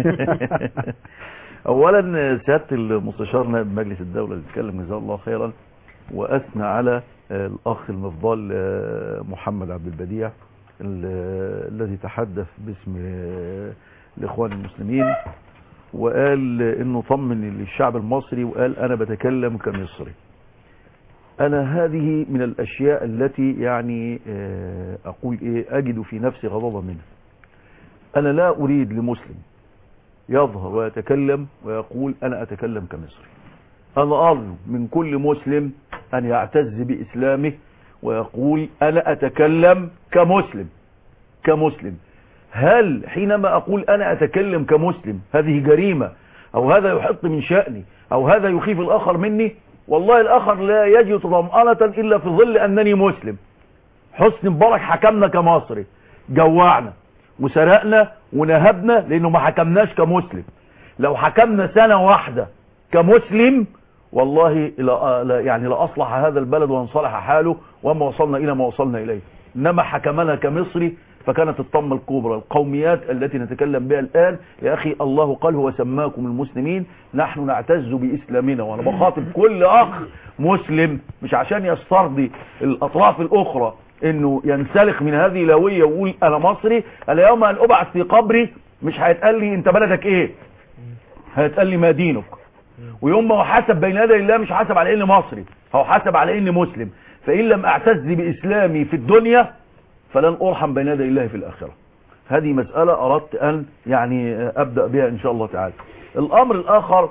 اولا سياده المستشار نائب مجلس الدوله اللي اتكلم جزاه الله خيرا واثنى على آه، الاخ المفضل آه، محمد عبد البديع ال- الذي تحدث باسم آه، الاخوان المسلمين وقال انه طمن للشعب المصري وقال انا بتكلم كمصري انا هذه من الاشياء التي يعني آه، اقول ايه اجد في نفسي غضبا منها انا لا اريد لمسلم يظهر ويتكلم ويقول انا اتكلم كمصري انا ارجو من كل مسلم ان يعتز باسلامه ويقول انا اتكلم كمسلم كمسلم هل حينما اقول انا اتكلم كمسلم هذه جريمة او هذا يحط من شأني او هذا يخيف الاخر مني والله الاخر لا يجد طمأنة الا في ظل انني مسلم حسني مبارك حكمنا كمصري جوعنا وسرقنا ونهبنا لانه ما حكمناش كمسلم لو حكمنا سنة واحدة كمسلم والله لا لا- يعني لأصلح هذا البلد وانصلح حاله وما وصلنا إلى ما وصلنا إليه إنما حكمنا كمصري فكانت الطمة الكبرى القوميات التي نتكلم بها الآن يا أخي الله قال هو سماكم المسلمين نحن نعتز بإسلامنا وأنا بخاطب كل أخ مسلم مش عشان يسترضي الأطراف الأخرى انه ينسلخ من هذه الهوية ويقول انا مصري انا يوم ان ابعث في قبري مش هيتقال لي انت بلدك ايه هيتقال لي ما دينك ويوم ما هو حسب بين يدي الله مش حسب على اني مصري هو حسب على اني مسلم فان لم اعتز باسلامي في الدنيا فلن ارحم بين يدي الله في الاخره هذه مسألة اردت ان يعني ابدأ بها ان شاء الله تعالى الامر الاخر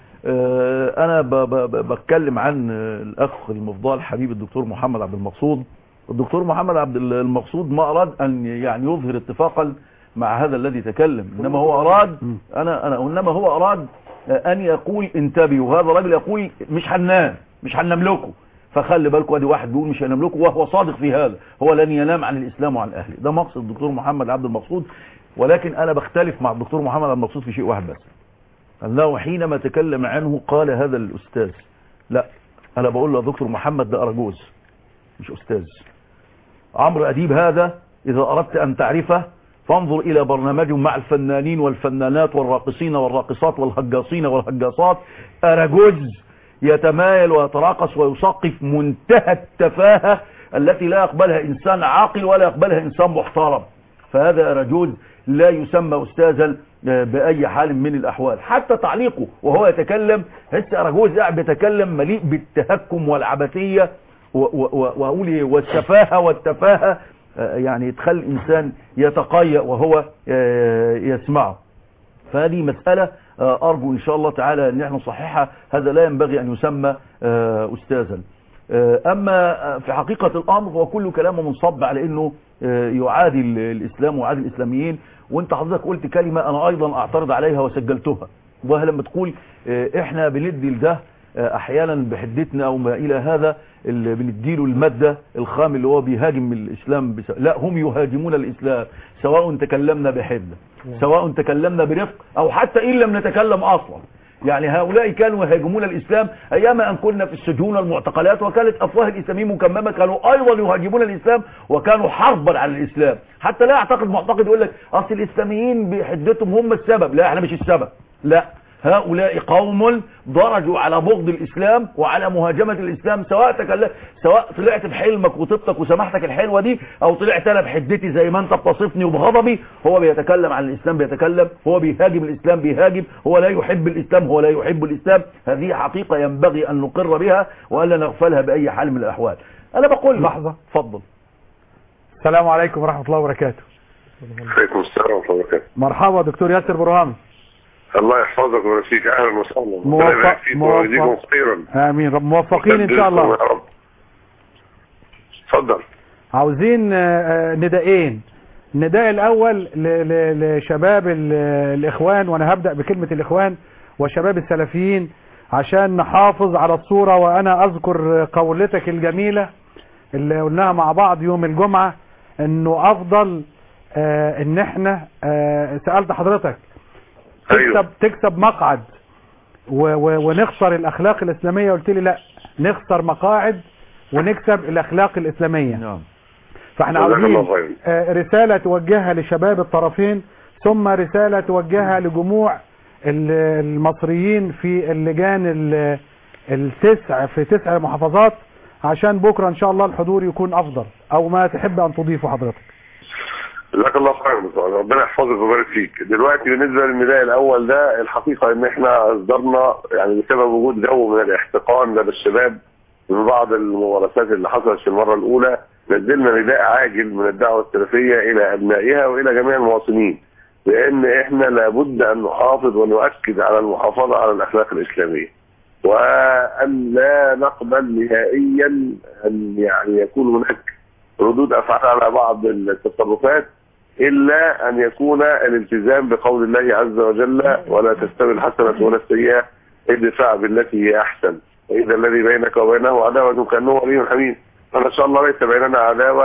آه، انا ب- ب- ب- بتكلم عن آه، الاخ المفضل حبيب الدكتور محمد عبد المقصود الدكتور محمد عبد المقصود ما اراد ان يعني يظهر اتفاقا مع هذا الذي تكلم انما هو اراد انا انا انما هو اراد آه، ان يقول انتبهوا وهذا الراجل يقول مش هننام مش هنملكه فخلي بالكم ادي واحد بيقول مش هنملكه وهو صادق في هذا هو لن ينام عن الاسلام وعن اهله ده مقصد الدكتور محمد عبد المقصود ولكن انا بختلف مع الدكتور محمد عبد المقصود في شيء واحد بس انه حينما تكلم عنه قال هذا الاستاذ لا انا بقول له يا دكتور محمد ده اراجوز مش استاذ عمرو اديب هذا اذا اردت ان تعرفه فانظر الى برنامجه مع الفنانين والفنانات والراقصين والراقصات والهجاصين والهجاصات اراجوز يتمايل ويتراقص ويسقف منتهى التفاهة التي لا يقبلها انسان عاقل ولا يقبلها انسان محترم فهذا رجل لا يسمى استاذا باي حال من الاحوال حتى تعليقه وهو يتكلم هسه رجوز قاعد بيتكلم مليء بالتهكم والعبثيه و- و- و- واقول ايه والسفاهه والتفاهه آه، يعني تخلي الانسان يتقيأ وهو آه، يسمعه فهذه مسألة آه، أرجو إن شاء الله تعالى أن احنا نصححها هذا لا ينبغي أن يسمى آه، أستاذا آه، أما آه، في حقيقة الأمر فهو كل كلامه منصب على أنه آه، يعادي ال- الإسلام ويعادي الإسلاميين وأنت حضرتك قلت كلمة أنا أيضا أعترض عليها وسجلتها وهي لما تقول آه، إحنا بندي لده آه، أحيانا بحدتنا أو ما إلى هذا اللي بنديله المادة الخام اللي هو بيهاجم الإسلام بس... لا هم يهاجمون الإسلام سواء تكلمنا بحدة سواء تكلمنا برفق او حتى ان لم نتكلم اصلا يعني هؤلاء كانوا يهاجمون الاسلام ايام ان كنا في السجون والمعتقلات وكانت افواه الاسلاميين مكممه كانوا ايضا يهاجمون الاسلام وكانوا حربا على الاسلام حتى لا يعتقد معتقد يقول لك اصل الاسلاميين بحدتهم هم السبب لا احنا مش السبب لا هؤلاء قوم درجوا على بغض الاسلام وعلى مهاجمه الاسلام سواء تكلم سواء طلعت بحلمك وطيبتك وسماحتك الحلوه دي او طلعت انا بحدتي زي ما انت بتصفني وبغضبي هو بيتكلم عن الاسلام بيتكلم هو بيهاجم الاسلام بيهاجم هو لا يحب الاسلام هو لا يحب الاسلام هذه حقيقه ينبغي ان نقر بها والا نغفلها باي حال من الاحوال انا بقول لحظه اتفضل السلام عليكم ورحمه الله وبركاته عليكم السلام ورحمه الله وبركاته مرحبا دكتور ياسر برهان الله يحفظك ويرفيك اهلا وسهلا موفق- ربنا يبارك فيك موفق. ويجزيكم خيرا امين رب موفقين ان شاء الله يا رب اتفضل عاوزين آه، آه، نداءين النداء الاول ل- ل- لشباب ال- الاخوان وانا هبدأ بكلمة الاخوان وشباب السلفيين عشان نحافظ على الصورة وانا اذكر قولتك الجميلة اللي قلناها مع بعض يوم الجمعة انه افضل آه، ان احنا آه، سألت حضرتك تكسب تكسب مقعد و- و- ونخسر الاخلاق الاسلامية قلت لي لا نخسر مقاعد ونكسب الاخلاق الاسلامية نعم فاحنا جزاك الله عاوزين خير. آه، رسالة توجهها لشباب الطرفين ثم رسالة توجهها لجموع ال- المصريين في اللجان ال- التسع في تسع محافظات عشان بكرة ان شاء الله الحضور يكون افضل او ما تحب ان تضيفه حضرتك جزاك الله خير دكتور. ربنا يحفظك ويبارك فيك دلوقتي بالنسبه للنداء الاول ده الحقيقه ان احنا اصدرنا يعني بسبب وجود جو من الاحتقان لدى الشباب من بعض الممارسات اللي حصلت في المره الاولى نزلنا نداء عاجل من الدعوه السلفيه الى ابنائها والى جميع المواطنين بان احنا لابد ان نحافظ ونؤكد على المحافظه على الاخلاق الاسلاميه وان لا نقبل نهائيا ان يعني يكون هناك ردود افعال على بعض التصرفات الا ان يكون الالتزام بقول الله عز وجل ولا تستوي الحسنه ولا السيئه ادفع بالتي هي احسن واذا الذي بينك وبينه عداوه كانه ولي حميم فان شاء الله ليس بيننا عداوه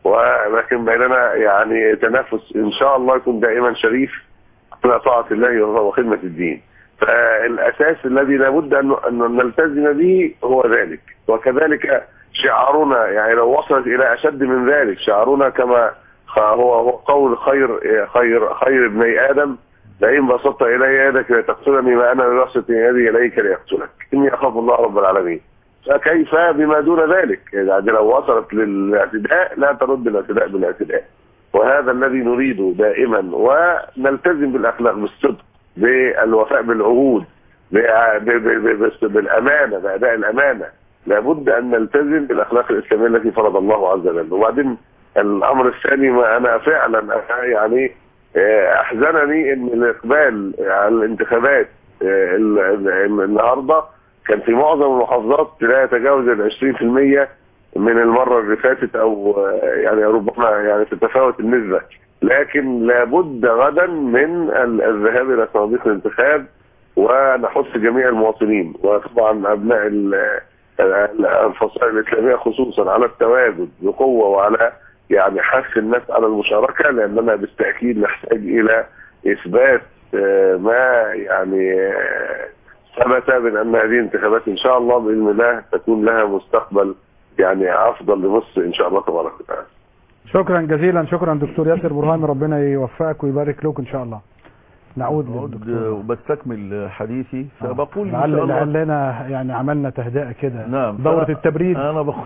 ولكن بيننا يعني تنافس ان شاء الله يكون دائما شريف على طاعه الله وخدمه الدين فالاساس الذي لابد ان أن نلتزم به هو ذلك وكذلك شعارنا يعني لو وصلت الى اشد من ذلك شعارنا كما خ- هو هو قول خير خير خير ابني ادم لئن بسطت الي يدك لتقتلني ما انا ببسط يدي اليك ليقتلك اني اخاف الله رب العالمين فكيف بما دون ذلك يعني لو وصلت للاعتداء لا ترد الاعتداء بالاعتداء وهذا الذي نريده دائما ونلتزم بالاخلاق بالصدق بالوفاء بالعهود ب- ب- ب- ب- بالامانه باداء الامانه لابد ان نلتزم بالاخلاق الاسلاميه التي فرض الله عز وجل وبعدين الامر الثاني ما انا فعلا أنا يعني آه، احزنني ان الاقبال على الانتخابات آه، ال- ال- النهارده كان في معظم المحافظات لا يتجاوز ال 20% من المره اللي فاتت او آه، يعني ربما يعني تتفاوت النسبه لكن لابد غدا من ال- الذهاب الى صناديق الانتخاب ونحث جميع المواطنين وطبعا ابناء ال- ال- الفصائل الاسلاميه خصوصا على التواجد بقوه وعلى يعني حث الناس على المشاركه لاننا بالتاكيد نحتاج الى اثبات آه، ما يعني آه، ثبت من ان هذه الانتخابات ان شاء الله باذن الله تكون لها مستقبل يعني افضل لمصر ان شاء الله تبارك وتعالى. شكرا جزيلا شكرا دكتور ياسر برهان ربنا يوفقك ويبارك لك ان شاء الله نعود أعود للدكتور وبستكمل حديثي فبقول إن لعل شاء الله لعلنا يعني عملنا تهدئه كده نعم دورة فأنا- التبريد انا بقول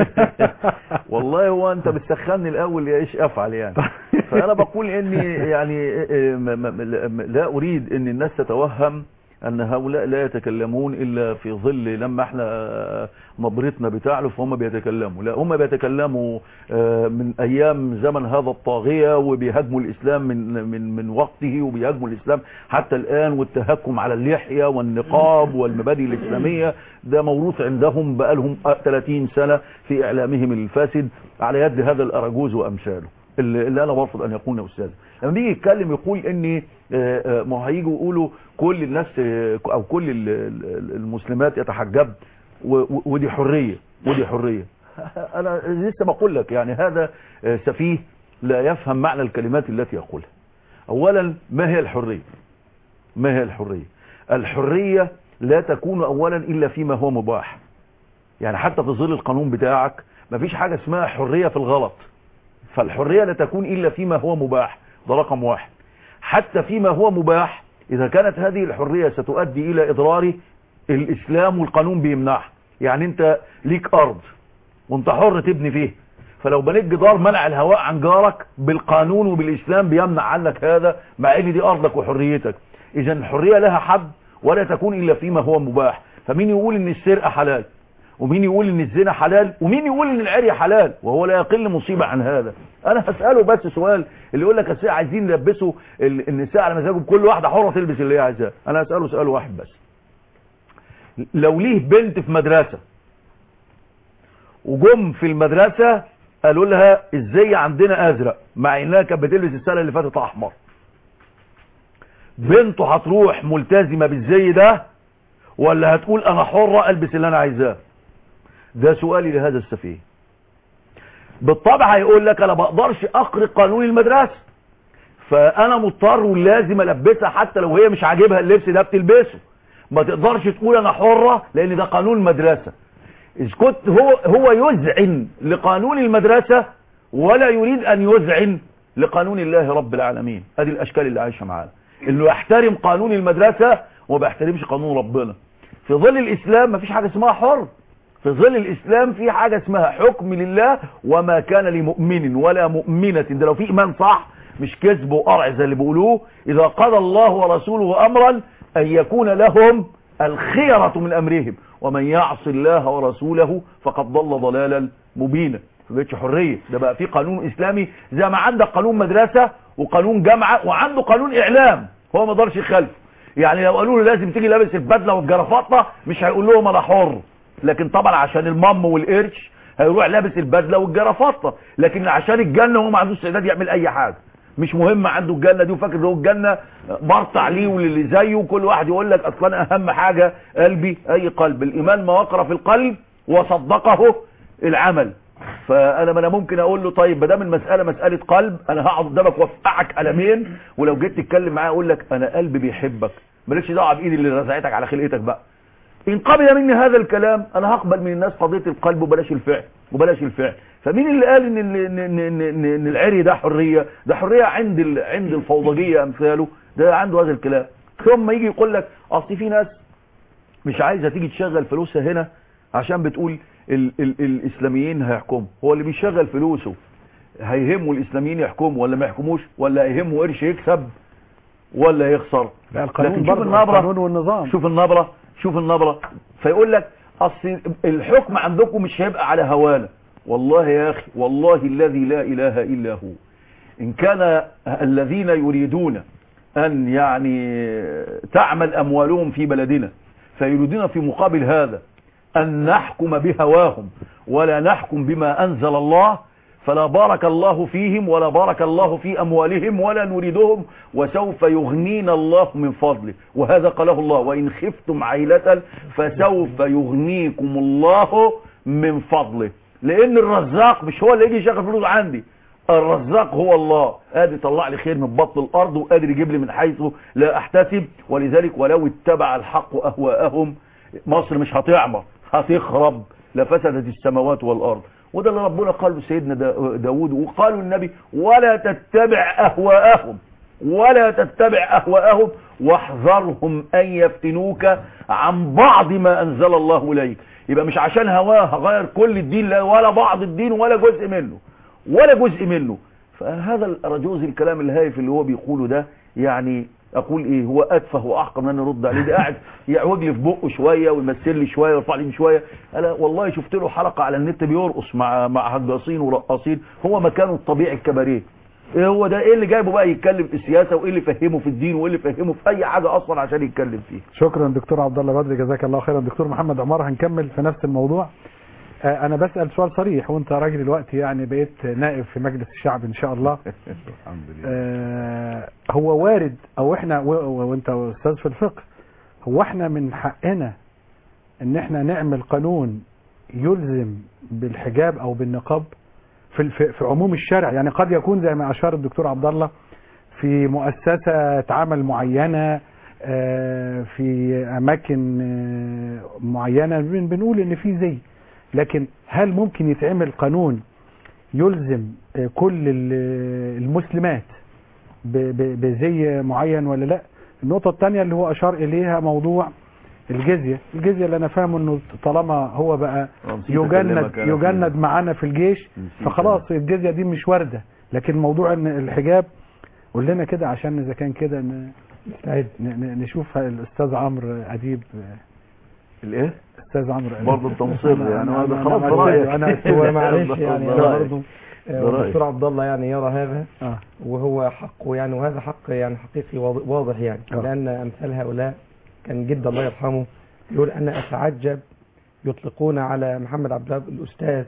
والله هو انت بتسخني الاول يا ايش افعل يعني فانا بقول اني يعني م- م- م- لا اريد ان الناس تتوهم ان هؤلاء لا يتكلمون الا في ظل لما احنا نبرتنا بتعلف وهم بيتكلموا لا هم بيتكلموا آه، من ايام زمن هذا الطاغية وبيهاجموا الاسلام من من من وقته وبيهاجموا الاسلام حتى الان والتهكم على اللحية والنقاب والمبادئ الاسلامية ده موروث عندهم بقالهم 30 سنة في اعلامهم الفاسد على يد هذا الاراجوز وامثاله اللي اللي انا برفض ان يكون يا استاذ لما بيجي يتكلم يقول ان آه، آه، ما هيجوا يقولوا كل الناس آه، او كل ال- ال- المسلمات يتحجب و- و- ودي حريه ودي حريه انا لسه بقول لك يعني هذا آه، سفيه لا يفهم معنى الكلمات التي يقولها اولا ما هي الحريه ما هي الحريه الحريه لا تكون اولا الا فيما هو مباح يعني حتى في ظل القانون بتاعك مفيش حاجه اسمها حريه في الغلط فالحرية لا تكون إلا فيما هو مباح ده رقم واحد حتى فيما هو مباح إذا كانت هذه الحرية ستؤدي إلى إضرار الإسلام والقانون بيمنعها يعني أنت ليك أرض وأنت حر تبني فيه فلو بنيت جدار منع الهواء عن جارك بالقانون وبالإسلام بيمنع عنك هذا مع ان دي أرضك وحريتك إذا الحرية لها حد ولا تكون إلا فيما هو مباح فمين يقول ان السرقة حلال ومين يقول ان الزنا حلال ومين يقول ان العري حلال وهو لا يقل مصيبة عن هذا انا هسأله بس سؤال اللي يقول لك الساعة عايزين نلبسوا ال- النساء على مزاجهم كل واحدة حرة تلبس اللي هي عايزاه انا هسأله سؤال واحد بس لو ليه بنت في مدرسة وجم في المدرسة قالوا لها ازاي عندنا ازرق مع انها كانت بتلبس السنة اللي فاتت احمر بنته هتروح ملتزمة بالزي ده ولا هتقول انا حرة البس اللي انا عايزاه ده سؤالي لهذا السفيه بالطبع هيقول لك انا بقدرش اقرأ قانون المدرسة فانا مضطر ولازم البسها حتى لو هي مش عاجبها اللبس ده بتلبسه ما تقدرش تقول انا حرة لان ده قانون المدرسة اذ كنت هو هو يذعن لقانون المدرسة ولا يريد ان يذعن لقانون الله رب العالمين ادي الاشكال اللي عايشة معانا انه يحترم قانون المدرسة وما بيحترمش قانون ربنا في ظل الاسلام مفيش حاجة اسمها حر في ظل الاسلام في حاجة اسمها حكم لله وما كان لمؤمن ولا مؤمنة ده لو في ايمان صح مش كذب وقرع زي اللي بيقولوه اذا قضى الله ورسوله امرا ان يكون لهم الخيرة من امرهم ومن يعص الله ورسوله فقد ضل ضلالا مبينا ما بقتش حرية ده بقى في قانون اسلامي زي ما عندك قانون مدرسة وقانون جامعة وعنده قانون اعلام هو ما يقدرش يخالفه يعني لو قالوا له لازم تيجي لابس البدله والجرافطه مش هيقول لهم انا حر لكن طبعا عشان المام والقرش هيروح لابس البدله والجرافطه لكن عشان الجنه هو ما عندوش استعداد يعمل اي حاجه مش مهم عنده الجنه دي وفاكر ان هو الجنه برطع ليه وللي زيه وكل واحد يقول لك اصلا اهم حاجه قلبي اي قلب الايمان ما وقر في القلب وصدقه العمل فانا ما انا ممكن اقول له طيب ما دام المساله مساله قلب انا هقعد قدامك وافقعك قلمين ولو جيت تتكلم معايا اقول لك انا قلبي بيحبك مالكش دعوه بايدي اللي رزعتك على خلقتك بقى ان قبل مني هذا الكلام انا هقبل من الناس قضيه القلب وبلاش الفعل وبلاش الفعل فمين اللي قال ان ال- ان ان ان, إن, إن العري ده حريه ده حريه عند ال... عند الفوضجيه امثاله ده عنده هذا الكلام ثم يجي يقول لك اصل في ناس مش عايزه تيجي تشغل فلوسها هنا عشان بتقول ال ال الاسلاميين هيحكموا هو اللي بيشغل فلوسه هيهمه الاسلاميين يحكموا ولا ما يحكموش ولا هيهمه قرش يكسب ولا يخسر لا القانون لكن شوف برضه النبره القانون والنظام شوف النبره شوف النبره فيقول لك اصل الحكم عندكم مش هيبقى على هوانا والله يا اخي والله الذي لا اله الا هو ان كان الذين يريدون ان يعني تعمل اموالهم في بلدنا فيريدون في مقابل هذا ان نحكم بهواهم ولا نحكم بما انزل الله فلا بارك الله فيهم ولا بارك الله في اموالهم ولا نريدهم وسوف يغنينا الله من فضله وهذا قاله الله وان خفتم عيلة فسوف يغنيكم الله من فضله لان الرزاق مش هو اللي يجي يشغل فلوس عندي الرزاق هو الله قادر يطلع لي خير من بطن الارض وقادر يجيب لي من حيث لا احتسب ولذلك ولو اتبع الحق اهواءهم مصر مش هتعمر هتخرب لفسدت السماوات والارض وده اللي ربنا قاله سيدنا دا- داود وقالوا النبي ولا تتبع اهواءهم ولا تتبع اهواءهم واحذرهم ان يفتنوك عن بعض ما انزل الله اليك يبقى مش عشان هواه هغير كل الدين لا ولا بعض الدين ولا جزء منه ولا جزء منه فهذا الرجوز الكلام الهايف اللي هو بيقوله ده يعني اقول ايه هو اتفه واحقر من ان ارد عليه ده قاعد يعوج لي في بقه شويه ويمثل لي شويه ويرفع لي شويه انا والله شفت له حلقه على النت بيرقص مع مع هجاصين ورقاصين هو مكانه الطبيعي الكباريه ايه هو ده ايه اللي جايبه بقى يتكلم في السياسه وايه اللي فهمه في الدين وايه اللي فهمه في اي حاجه اصلا عشان يتكلم فيها شكرا دكتور عبد الله بدري جزاك الله خيرا دكتور محمد عمار هنكمل في نفس الموضوع آه، انا بسال سؤال صريح وانت راجل دلوقتي يعني بقيت نائب في مجلس الشعب ان شاء الله الحمد لله آه، هو وارد او احنا و- و- وانت استاذ في الفقه هو احنا من حقنا ان احنا نعمل قانون يلزم بالحجاب او بالنقاب في الف- في عموم الشارع يعني قد يكون زي ما اشار الدكتور عبد الله في مؤسسة عمل معينة آه، في اماكن آه، معينة بن- بنقول ان في زي لكن هل ممكن يتعمل قانون يلزم آه، كل ال- المسلمات ب- ب- بزي معين ولا لا النقطة الثانية اللي هو أشار إليها موضوع الجزية الجزية اللي أنا فاهمه إنه طالما هو بقى آه، نسيت يجند أكلمك أنا في- يجند معانا في الجيش نسيت فخلاص الجزية دي مش واردة لكن موضوع إن الحجاب قول لنا كده عشان إذا كان كده ن- ن- ن- نشوف الأستاذ عمرو أديب الايه أستاذ عمرو أديب برضه انت مصر يعني أنا- هذا أنا- خلاص أنا- برايك أنا هو معلش يعني انا برأيك. برضه ده آه، رأيك. والدكتور عبد الله يعني يرى هذا آه. وهو حقه يعني وهذا حق يعني حقيقي واض- واضح يعني آه. لان امثال هؤلاء كان جد الله يرحمه يقول انا اتعجب يطلقون على محمد عبد الوهاب الاستاذ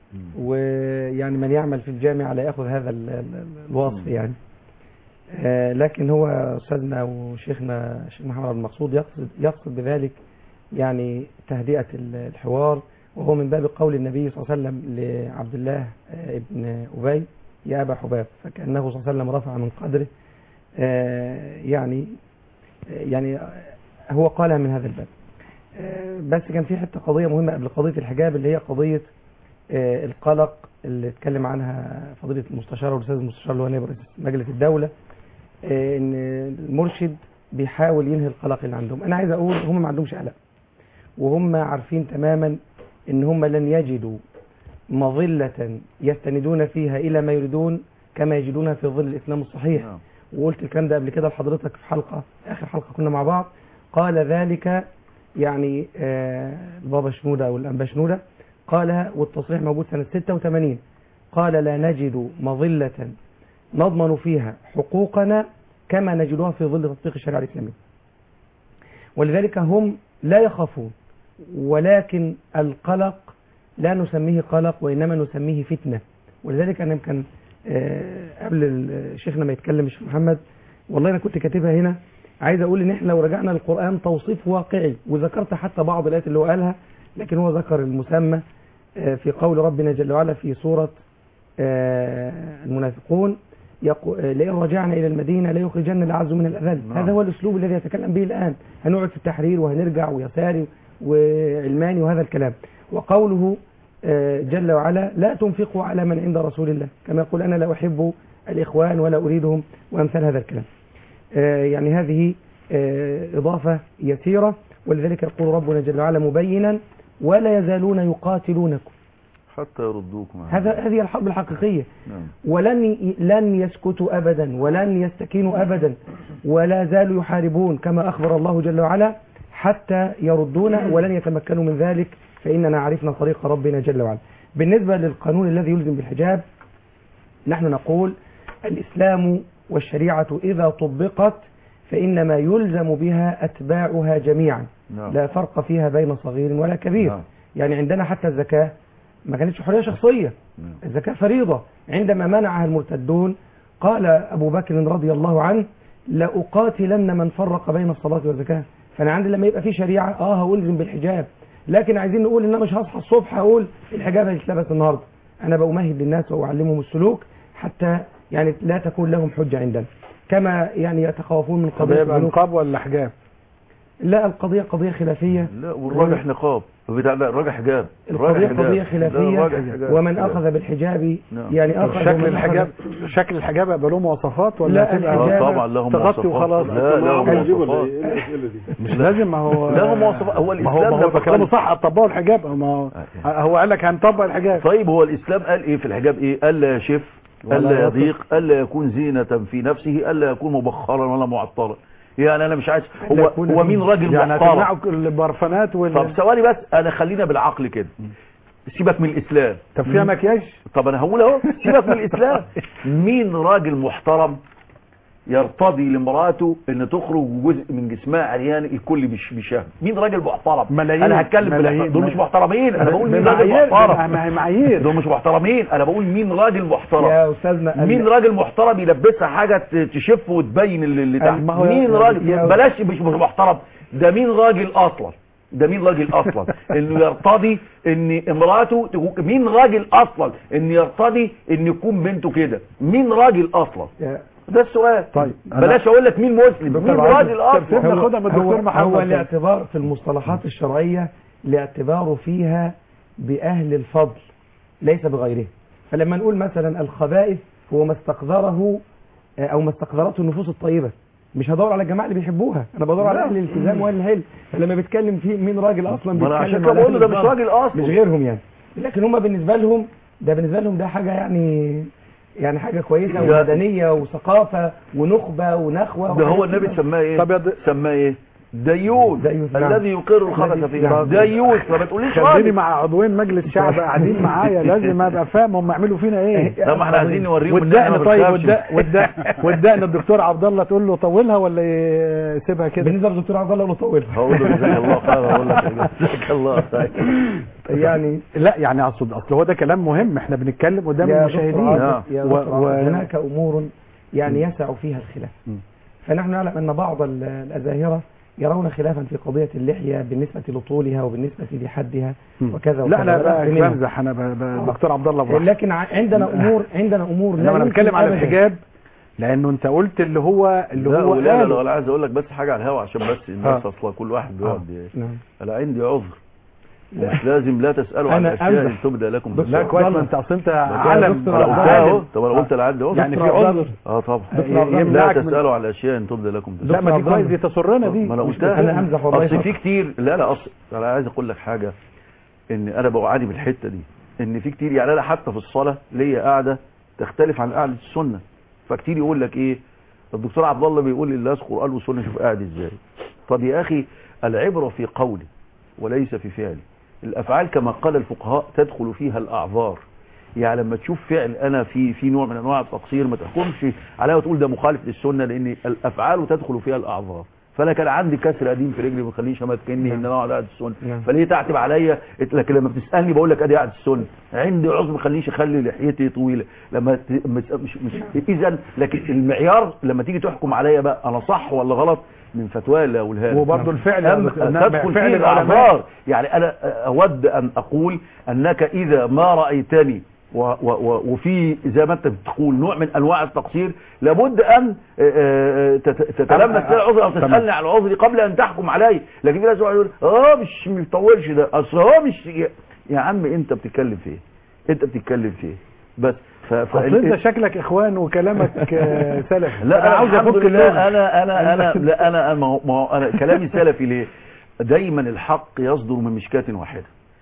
ويعني من يعمل في الجامعه لا ياخذ هذا ال- ال- الوصف يعني آه، لكن هو استاذنا وشيخنا الشيخ محمد عبد المقصود يقصد يقصد بذلك يعني تهدئه ال- الحوار وهو من باب قول النبي صلى الله عليه وسلم لعبد الله آه، ابن ابي يا ابا حباب فكانه صلى الله عليه وسلم رفع من قدره آه، يعني آه، يعني هو قالها من هذا الباب آه، بس كان في حته قضيه مهمه قبل قضيه الحجاب اللي هي قضيه آه، القلق اللي اتكلم عنها فضيله المستشار والاستاذ المستشار اللي هو نائب رئيس مجلس الدوله آه، ان المرشد بيحاول ينهي القلق اللي عندهم انا عايز اقول هم ما عندهمش قلق وهم عارفين تماما ان هم لن يجدوا مظلة يستندون فيها الى ما يريدون كما يجدونها في ظل الاسلام الصحيح وقلت الكلام ده قبل كده لحضرتك في حلقة اخر حلقة كنا مع بعض قال ذلك يعني آه البابا شنودة او الانبا شنودة قالها والتصريح موجود سنة 86 قال لا نجد مظلة نضمن فيها حقوقنا كما نجدها في ظل تطبيق الشريعة الإسلامية ولذلك هم لا يخافون ولكن القلق لا نسميه قلق وإنما نسميه فتنة ولذلك أنا كان آه، قبل ال- شيخنا ما يتكلم الشيخ محمد والله أنا كنت كاتبها هنا عايز أقول إن إحنا لو رجعنا للقرآن توصيف واقعي وذكرت حتى بعض الآيات اللي هو قالها لكن هو ذكر المسمى آه، في قول ربنا جل وعلا في سورة آه، المنافقون يقو- آه، لئن رجعنا إلى المدينة ليخرجن الأعز من الأذل نعم. هذا هو الأسلوب الذي يتكلم به الآن هنقعد في التحرير وهنرجع ويساري وعلماني وهذا الكلام وقوله آه، جل وعلا لا تنفقوا على من عند رسول الله كما يقول أنا لا أحب الإخوان ولا أريدهم وأمثال هذا الكلام آه، يعني هذه آه، إضافة يسيرة ولذلك يقول ربنا جل وعلا مبينا ولا يزالون يقاتلونكم حتى يردوكم عن هذا هذه الحرب الحقيقية نعم. ولن ي- لن يسكتوا أبدا ولن يستكينوا أبدا ولا زالوا يحاربون كما أخبر الله جل وعلا حتى يردونا ولن يتمكنوا من ذلك فإننا عرفنا طريق ربنا جل وعلا بالنسبة للقانون الذي يلزم بالحجاب نحن نقول الإسلام والشريعة إذا طبقت فإنما يلزم بها أتباعها جميعا نعم. لا فرق فيها بين صغير ولا كبير نعم. يعني عندنا حتى الزكاة ما كانتش حرية شخصية الزكاة فريضة عندما منعها المرتدون قال أبو بكر رضي الله عنه لأقاتلن من فرق بين الصلاة والزكاة فأنا عندي لما يبقى في شريعة آه هألزم بالحجاب لكن عايزين نقول إن أنا مش هصحى الصبح أقول الحجاب هيتلبس النهاردة أنا بأمهد للناس وأعلمهم السلوك حتى يعني لا تكون لهم حجة عندنا كما يعني يتخوفون من طب قضية يبقى البنوك. نقاب ولا حجاب لا القضية قضية خلافية لا والراجح نقاب بتاع لا الراجح حجاب الراجح القضية حجاب. قضية لا، خلافية الراجح حجاب. ومن حجاب. أخذ بالحجاب نعم. يعني طب أخذ شكل ومن أخذ- الحجاب شكل الحجاب يبقى له مواصفات ولا لا، تبقى الحجاب- آه، طبعا لهم تغطي مواصفات. وخلاص لا لا مواصفات مش لازم ما هو لا، هو مواصفات. هو ما هو الإسلام ما هو لما كلامه قال- صح طبقوا الحجاب ما هو هو قال لك هنطبق الحجاب طيب هو الإسلام قال إيه في الحجاب إيه ألا يشف ولا ألا يطف. يضيق ألا يكون زينة في نفسه ألا يكون مبخرا ولا معطرا يعني أنا مش عايز هو يكون هو مين راجل يعني محترم هتمنعوا البرفانات وال طب ثواني بس أنا خلينا بالعقل كده سيبك من الإسلام طب فيها مكياج طب أنا هقول أهو سيبك من الإسلام مين راجل محترم يرتضي لمراته ان تخرج جزء من جسمها عريان الكل مش بشهوه مين راجل محترم ملايين انا هتكلم ملايين. بالاحترام. دول مش محترمين انا بقول مين راجل بمعايير- محترم ما هي معايير دول مش محترمين انا بقول مين راجل محترم يا أستاذنا مين راجل محترم يلبسها حاجه ت- تشف وتبين اللي, اللي تحت ما هو مين يا- راجل يا- بلاش مش مش محترم ده مين راجل اصلا ده مين راجل اصلا انه يرتضي ان امراته تكون مين راجل اصلا ان يرتضي ان يكون بنته كده مين راجل اصلا يا- ده السؤال طيب بلاش اقول لك مين مسلم مين طب راجل عايز- طب سيبنا اصلا ناخدها من الدكتور هو, هو محمد الاعتبار في المصطلحات الشرعية الاعتبار فيها بأهل الفضل ليس بغيره فلما نقول مثلا الخبائث هو ما استقذره آه، أو ما استقذرته النفوس الطيبة مش هدور على الجماعة اللي بيحبوها أنا بدور على لا. أهل الالتزام وأهل الحلم فلما بيتكلم فيه مين راجل أصلا ما أنا بيتكلم عشان كده على بقول له أهل ده مش الفضل. راجل أصلا. مش غيرهم يعني لكن هم بالنسبة لهم ده بالنسبة لهم ده حاجة يعني يعني حاجة كويسة ده- ومدنية وثقافة ونخبة ونخوة ده هو وحاجات النبي كده. سماه ايه طب يا د- سماه ايه ديوث ديوث، نعم. الذي يقر الخبث الذي- فيه نعم. ديوث ما بتقوليش خليني راجل مع عضوين مجلس شعب قاعدين معايا لازم ابقى فاهم هم يعملوا فينا ايه لا ما احنا عايزين نوريهم ان احنا والدقن ما طيب بنخافش. والدقن والدقن والدقن الدكتور عبد الله تقول له طولها ولا يسيبها كده بالنسبة للدكتور عبد الله ولا طولها هقول له جزاك الله خير هقول لك جزاك الله خير يعني لا يعني اقصد اصل هو ده كلام مهم احنا بنتكلم قدام يا المشاهدين دكتور عاطف- يا و- دكتور و- عاطف، هناك امور يعني يسع فيها الخلاف فنحن نعلم ان بعض ال- الازاهره يرون خلافا في قضيه اللحيه بالنسبه لطولها وبالنسبه لحدها وكذا وكذا لا لا والأخذ بقى منها. بمزح انا ب- ب- دكتور عبد الله براحته لكن ع- عندنا امور عندنا امور لا انما انا يمكن بتكلم على أبداً. الحجاب لانه انت قلت اللي هو اللي لا هو ولا لا, قاله. لا انا عايز اقول لك بس حاجه على الهوا عشان بس الناس اصلا كل واحد بيقعد نعم. انا عندي عذر مش لازم لا تسالوا عن أنا اشياء أمزح. تبدا لكم لا بالسؤال. كويس ما انت اصل انت انا علم قلتها اهو طب انا قلت انا عندي عذر يعني في عذر اه طبعا دكتور عبد الله. لا يمنعك من- تسالوا عن اشياء تبدا لكم بالسؤال. لا ما دي كويس دي تسرنا دي ما انا مش قلتها انا امزح والله اصل فقط. في كتير لا لا اصل انا عايز اقول لك حاجه ان انا بعاني من الحته دي ان في كتير يعني انا حتى في الصلاه ليا قاعده تختلف عن قاعده السنه فكتير يقول لك ايه الدكتور عبد الله بيقول لي الناس قران وسنه شوف قاعد ازاي طب يا اخي العبره في قولي وليس في فعلي الافعال كما قال الفقهاء تدخل فيها الاعذار يعني لما تشوف فعل انا في في نوع من انواع التقصير ما تحكمش عليه وتقول ده مخالف للسنه لان الافعال تدخل فيها الاعذار فانا كان عندي كسر قديم في رجلي ما بيخلينيش امكنني ان انا اقعد قاعد السنه نعم. فليه تعتب عليا لكن لما بتسالني بقول لك ادي قاعد السنه عندي عذر ما بيخلينيش اخلي لحيتي طويله لما ت... مش مش, مش اذا لكن المعيار لما تيجي تحكم عليا بقى انا صح ولا غلط من فتوى اللي اقولها لك. وبرضه الفعل يا أم دكتور، إنها تدخل فعل فيه العلماء. الاعذار يعني انا اود ان اقول انك اذا ما رايتني و و و وفي زي ما انت بتقول نوع من انواع التقصير لابد ان آه، آه، تت- تتلمس أه، لي العذر او تمام. تسالني على عذري قبل ان تحكم علي لكن في ناس يقول اه مش ما بيطولش ده اصل هو مش يا- يا عم انت بتتكلم في ايه انت بتتكلم في ايه بس ف... ف... اصل انت شكلك اخوان وكلامك آه، سلفي لا انا عاوز الحمد افك لله اللغة. انا انا انا لا انا ما هو- ما هو انا كلامي سلفي ليه دايما الحق يصدر من مشكاة واحده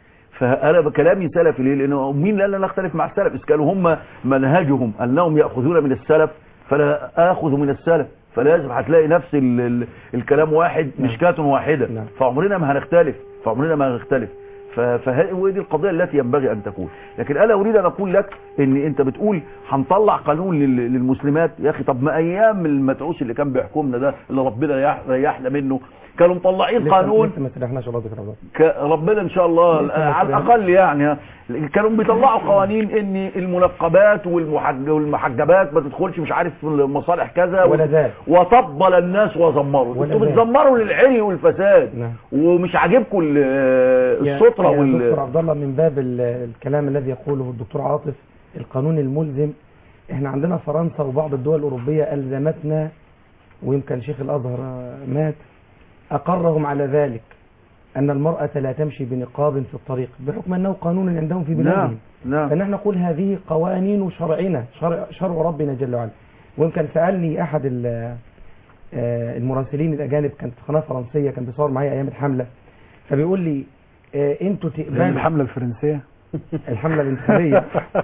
فانا بكلامي سلفي ليه لانه مين اللي قال انا اختلف مع السلف اذا كانوا هم منهجهم انهم ياخذون من السلف فلا اخذ من السلف فلازم هتلاقي نفس ال ال الكلام واحد مشكاة واحدة فعمرنا ما هنختلف فعمرنا ما هنختلف ف- فهذه دي القضية التي ينبغي أن تكون لكن أنا أريد أن أقول لك أن أنت بتقول هنطلع قانون لل- للمسلمات يا أخي طب ما أيام المتعوس اللي كان بيحكمنا ده اللي ربنا يح- ريحنا منه كانوا مطلعين لسه- قانون لسه ما سرحناش الله ذكر الله ك- ربنا ان شاء الله لسه آه، على مسؤول. الاقل يعني ها. كانوا بيطلعوا قوانين ان المنقبات والمحج والمحجبات ما تدخلش مش عارف في المصالح كذا ولا زال. وطبل الناس وزمروا ولا انتوا زال. بتزمروا للعري والفساد نعم. ومش عاجبكم ال- يا- الستره يا وال دكتور عبد الله من باب ال- الكلام الذي يقوله الدكتور عاطف القانون الملزم احنا عندنا فرنسا وبعض الدول الأوروبية ألزمتنا ويمكن شيخ الأزهر آه، مات أقرهم على ذلك أن المرأة لا تمشي بنقاب في الطريق بحكم أنه قانون عندهم في بلادهم نعم فنحن نقول هذه قوانين شرعنا شرع, شرع ربنا جل وعلا ويمكن سألني أحد ال- آه، المراسلين الأجانب كانت في قناة فرنسية كان بيصور معايا أيام الحملة فبيقول لي آه، أنتوا لأن تقبلوا الحملة الفرنسية الحملة الانتخابية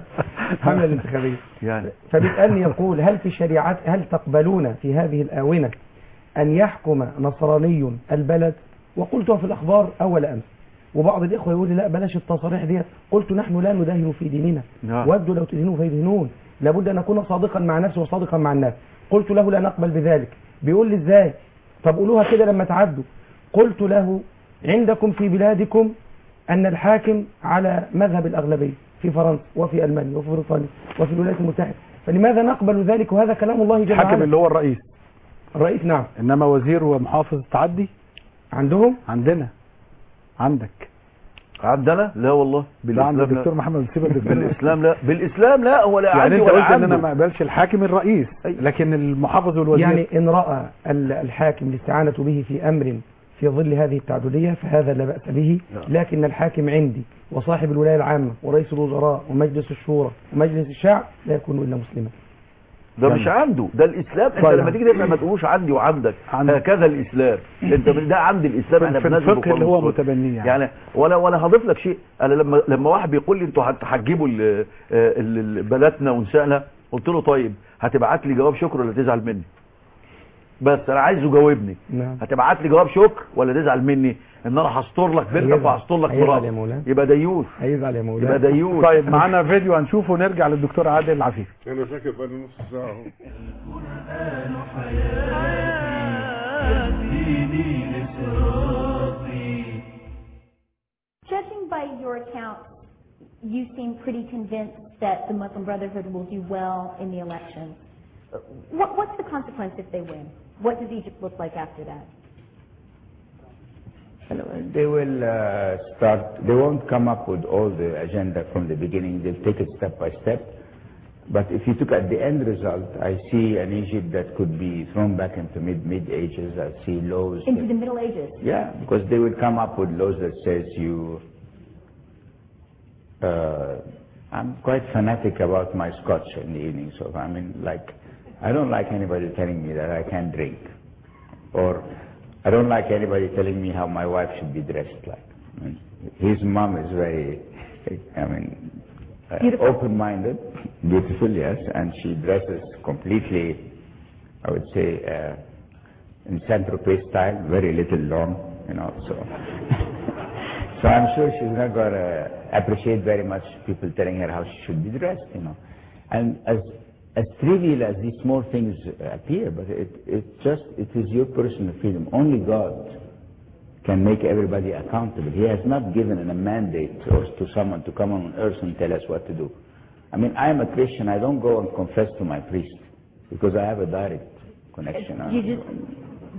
الحملة الانتخابية يعني فبيسألني يقول هل في شريعات هل تقبلون في هذه الآونة أن يحكم نصراني البلد وقلتها في الأخبار أول أمس وبعض الإخوة يقول لي لا بلاش التصاريح ديت قلت نحن لا نداهن في ديننا نعم. ودوا لو تدهنوا فيدهنون لابد أن أكون صادقا مع نفسي وصادقا مع الناس قلت له لا نقبل بذلك بيقول لي إزاي طب قولوها كده لما تعدوا قلت له عندكم في بلادكم أن الحاكم على مذهب الأغلبية في فرنسا وفي ألمانيا وفي بريطانيا وفي الولايات المتحدة فلماذا نقبل ذلك وهذا كلام الله جل الحاكم وعلا اللي هو الرئيس الرئيس نعم انما وزير ومحافظ تعدي عندهم عندنا عندك عندنا لا والله لا عند بالاسلام الدكتور لا محمد سيب الدكتور بالاسلام لا بالاسلام لا ولا يعني عندي انت ولا قلت ان انا عنده ما اقبلش الحاكم الرئيس لكن المحافظ والوزير يعني إن رأى ال- الحاكم الاستعانة به في أمر في ظل هذه التعددية فهذا لا بأس به لكن الحاكم عندي وصاحب الولاية العامة ورئيس الوزراء ومجلس الشورى ومجلس الشعب لا يكون إلا مسلما ده مش عنده ده الاسلام انت طيب. لما تيجي تبقى ما تقولوش عندي وعندك هكذا الاسلام انت ده عند الاسلام احنا في بننزل الفقه اللي هو بقانون متبنيه يعني. يعني وانا وانا هضيف لك شيء انا لما لما واحد بيقول لي انتوا هتحجبوا ال- ال- ال- بناتنا ونسائنا قلت له طيب هتبعت لي جواب شكر ولا تزعل مني بس انا عايزه يجاوبني نعم هتبعت لي جواب شكر ولا تزعل مني ان انا هستر لك بنتك هيزعل. وهستر لك هيزعل يا مراتك مولانا يبقى ديوث هيزعل يا مولانا يبقى ديوث طيب معانا فيديو هنشوفه ونرجع للدكتور عادل عفيف انا فاكر بقى نص ساعه اهو Judging by your account, you seem pretty convinced that the Muslim Brotherhood will do well in the elections. Uh, What, what's the consequence if they win? What does Egypt look like after that? They will uh, start, they won't come up with all the agenda from the beginning. They'll take it step by step. But if you look at the end result, I see an Egypt that could be thrown back into mid mid ages. I see laws. Into the Middle Ages? Yeah, because they will come up with laws that says you. Uh, I'm quite fanatic about my scotch in the evening, so I mean, like, I don't like anybody telling me that I can't drink, or I don't like anybody telling me how my wife should be dressed like. I mean, his mom is very, I mean, uh, Beautiful. open-minded, beautiful, yes, and she dresses completely, I would say, uh, in Saint-Tropez style, very little long, you know, so. so I'm sure she's not going to appreciate very much people telling her how she should be dressed, you know. And as, as trivial as these small things appear, but it, it just, it is your personal freedom. Only God can make everybody accountable. He has not given a mandate or to someone to come on earth and tell us what to do. I mean, I am a Christian. I don't go and confess to my priest because I have a direct connection. You just,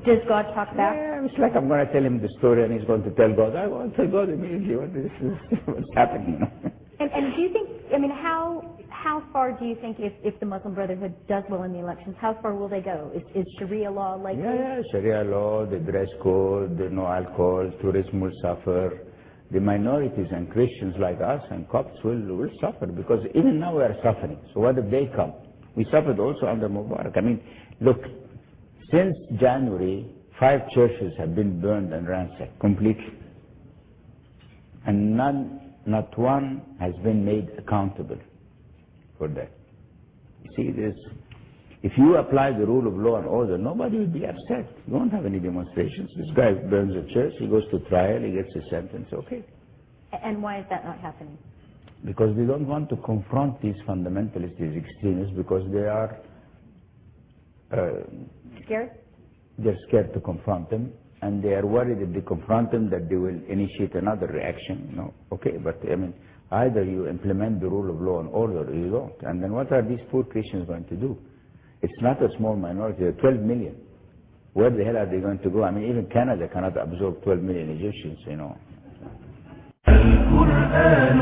Does God talk back? Yeah, it's like I'm going to tell him the story and he's going to tell God. I want to tell God immediately what this is, what's happening. You know? And, and do you think, I mean, how how far do you think if, if the Muslim Brotherhood does well in the elections, how far will they go? Is, is Sharia law likely? Yeah, yeah, Sharia law, the dress code, the no alcohol, tourism will suffer. The minorities and Christians like us and Copts will, will suffer because even now we are suffering. So what if they come? We suffered also under Mubarak. I mean, look, since January, five churches have been burned and ransacked completely. And none, not one has been made accountable for that. You see this, if you apply the rule of law and order, nobody will be upset. You won't have any demonstrations. This guy burns a church, he goes to trial, he gets a sentence, okay. And why is that not happening? Because they don't want to confront these fundamentalists, these extremists, because they are, uh, Scared? they're scared to confront them, and they are worried if they confront them that they will initiate another reaction. You know, okay, but I mean, either you implement the rule of law and order or you don't. And then what are these poor Christians going to do? It's not a small minority, they're 12 million. Where the hell are they going to go? I mean, even Canada cannot absorb 12 million Egyptians, you know. القرآن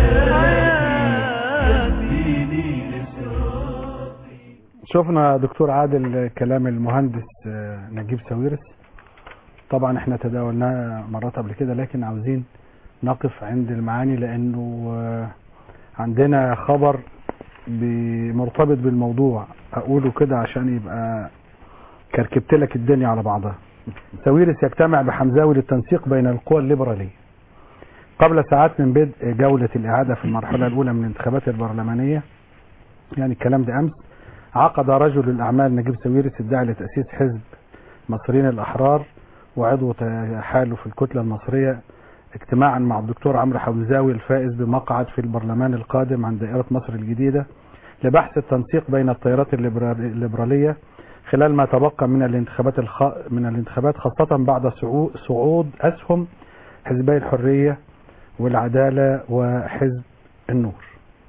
حياتي يهديني لصراطي شفنا دكتور عادل كلام المهندس آه، نجيب ساويرس طبعا احنا تداولناه مرات قبل كده لكن عاوزين نقف عند المعاني لانه آه، عندنا خبر ب- مرتبط بالموضوع اقوله كده عشان يبقى كركبت لك الدنيا على بعضها ساويرس يجتمع بحمزاوي للتنسيق بين القوى الليبرالية قبل ساعات من بدء جولة الإعادة في المرحلة الأولى من الانتخابات البرلمانية يعني الكلام ده أمس عقد رجل الأعمال نجيب ساويرس الداعي لتأسيس حزب مصريين الأحرار وعضو تحالف الكتلة المصرية اجتماعا مع الدكتور عمرو حمزاوي الفائز بمقعد في البرلمان القادم عن دائرة مصر الجديدة لبحث التنسيق بين التيارات الليبرال- الليبرالية خلال ما تبقى من الانتخابات الخ... من الانتخابات خاصة بعد صعو- صعود أسهم حزبي الحرية والعدالة وحزب النور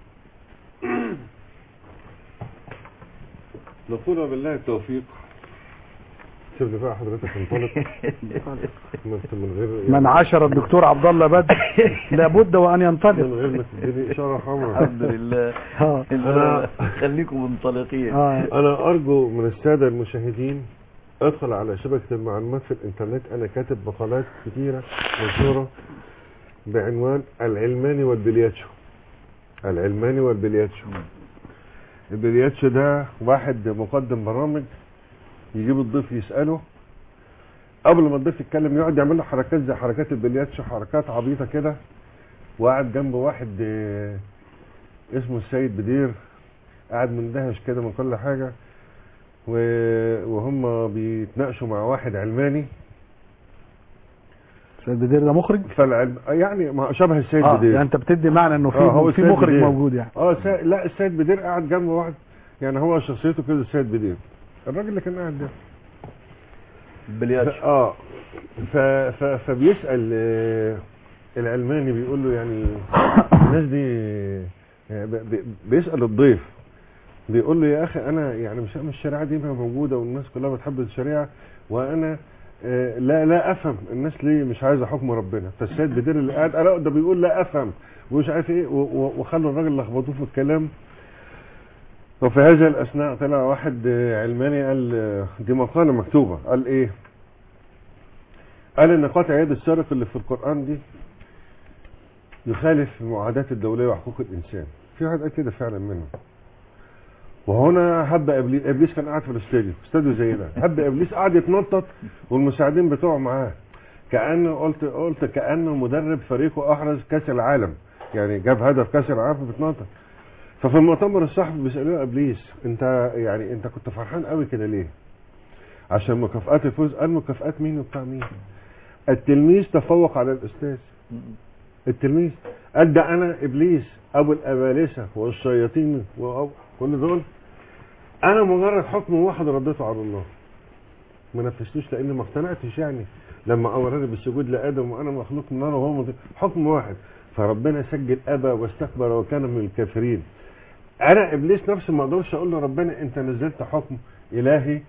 نقول بالله التوفيق سيبني بقى حضرتك انطلق ما انت من غير من عاشر الدكتور عبد الله بدر لابد وأن ينطلق من غير ما تديني اشاره حمراء الحمد لله آه. انا خليكم منطلقين انا ارجو من الساده المشاهدين ادخل على شبكه المعلومات في الانترنت انا كاتب مقالات كتيره منشوره بعنوان العلماني والبلياتشو العلماني والبلياتشو البلياتشو ده واحد مقدم برامج يجيب الضيف يساله قبل ما الضيف يتكلم يقعد يعمل له حركات زي حركات البلياتشو حركات عبيطه كده وقاعد جنبه واحد آه، اسمه السيد بدير قاعد مندهش كده من كل حاجه و- وهم بيتناقشوا مع واحد علماني السيد بدير ده مخرج فالعلم يعني ما شبه السيد اه بدير يعني انت بتدي معنى انه في آه، هو في السيد مخرج بدير. موجود يعني اه سا... لا السيد بدير قاعد جنب واحد يعني هو شخصيته كده السيد بدير الراجل اللي كان قاعد ده بلياتشو اه ف... ف... فبيسال آه، العلماني بيقول له يعني الناس دي آه، ب... ب... بيسال الضيف بيقول له يا اخي انا يعني مش مش الشريعه دي ما موجوده والناس كلها بتحب الشريعه وانا آه، لا لا افهم الناس ليه مش عايزه حكم ربنا فالسيد بدير اللي قاعد قال ده بيقول لا افهم ومش عارف ايه و- و- وخلوا الراجل لخبطوه في الكلام وفي هذا الاثناء طلع واحد آه، علماني قال آه، دي مقاله مكتوبه قال ايه قال ان قطع يد السارق اللي في القران دي يخالف المعاهدات الدوليه وحقوق الانسان في واحد قال كده فعلا منهم وهنا هب ابليس ابليس كان قاعد في الاستوديو استوديو زي ده هب ابليس قاعد يتنطط والمساعدين بتوعه معاه كانه قلت قلت كانه مدرب فريقه احرز كاس العالم يعني جاب هدف كاس العالم بتنطط ففي المؤتمر الصحفي بيسالوه ابليس انت يعني انت كنت فرحان قوي كده ليه عشان مكافآت الفوز قال مكافآت مين وبتاع مين التلميذ تفوق على الاستاذ التلميذ قال ده انا ابليس ابو الابالسه والشياطين وكل دول انا مجرد حكم واحد رديته على الله ما نفذتوش لان ما اقتنعتش يعني لما امرني بالسجود لادم وانا مخلوق من نار وهو مضيء. حكم واحد فربنا سجل ابى واستكبر وكان من الكافرين انا ابليس نفسي ما اقدرش اقول لربنا انت نزلت حكم الهي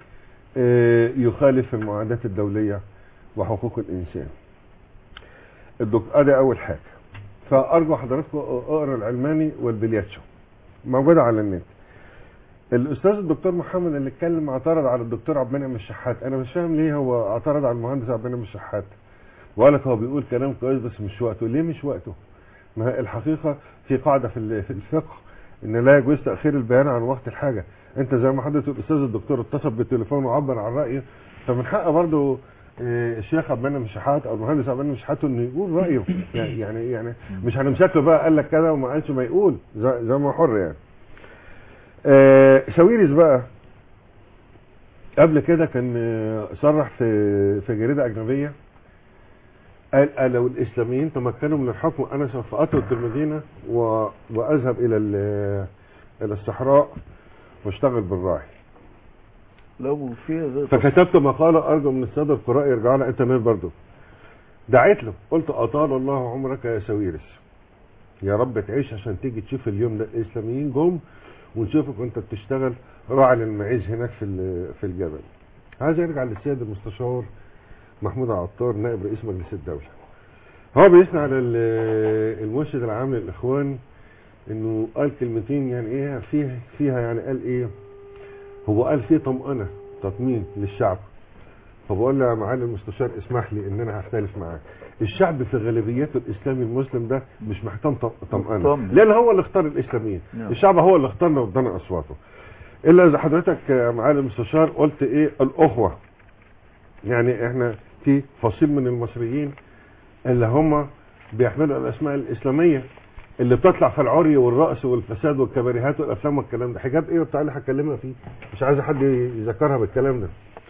آه، يخالف المعاهدات الدولية وحقوق الإنسان الدك... ادي أول حاجة فأرجو حضراتكم اقروا العلماني والبلياتشو موجودة على النت الأستاذ الدكتور محمد اللي اتكلم اعترض على الدكتور عبد المنعم الشحات أنا مش فاهم ليه هو اعترض على المهندس عبد المنعم الشحات وقال لك هو بيقول كلام كويس بس مش وقته ليه مش وقته ما هي الحقيقة في قاعدة في ال- في الفقه ان لا يجوز تأخير البيان عن وقت الحاجة انت زي ما حضرتك الاستاذ الدكتور اتصل بالتليفون وعبر عن رأيه فمن حق برضه آه، الشيخ عبد المنعم الشحات او المهندس عبد المنعم الشحات انه يقول رايه يعني يعني يعني مش هنمسك له بقى قال لك كذا وما قالش ما يقول زي زي ما هو حر يعني آه، ساويرس بقى قبل كده كان آه، صرح في في جريده اجنبيه قال قال لو الاسلاميين تمكنوا من الحكم انا سوف اترك المدينه و... واذهب الى ال- الى الصحراء واشتغل بالراعي لو في فكتبت مقالة أرجو من السادة القراء يرجعوا لها إنترنت برضو دعيت له قلت أطال الله عمرك يا ساويرس يا رب تعيش عشان تيجي تشوف اليوم ده الإسلاميين جم ونشوفك وأنت بتشتغل راعي للمعيز هناك في ال- في الجبل عايز أرجع للسيد المستشار محمود عطار نائب رئيس مجلس الدولة هو بيثنى على ال- المرشد العام للإخوان إنه قال كلمتين يعني إيه فيها فيها يعني قال إيه هو قال في طمأنة تطمين للشعب فبقول له يا معالي المستشار اسمح لي ان انا هختلف معاك الشعب في غالبيته الاسلامي المسلم ده مش محتاج طم- طمأنة مطمن. لان هو اللي اختار الاسلاميين نعم. الشعب هو اللي اختارنا وادانا اصواته الا اذا حضرتك يا معالي المستشار قلت ايه الاخوة يعني احنا في فصيل من المصريين اللي هم بيحملوا الاسماء الاسلاميه اللي بتطلع في العري والرقص والفساد والكباريهات والافلام والكلام ده حاجات ايه بتاع اللي هكلمها فيه مش عايز حد يذكرها بالكلام ده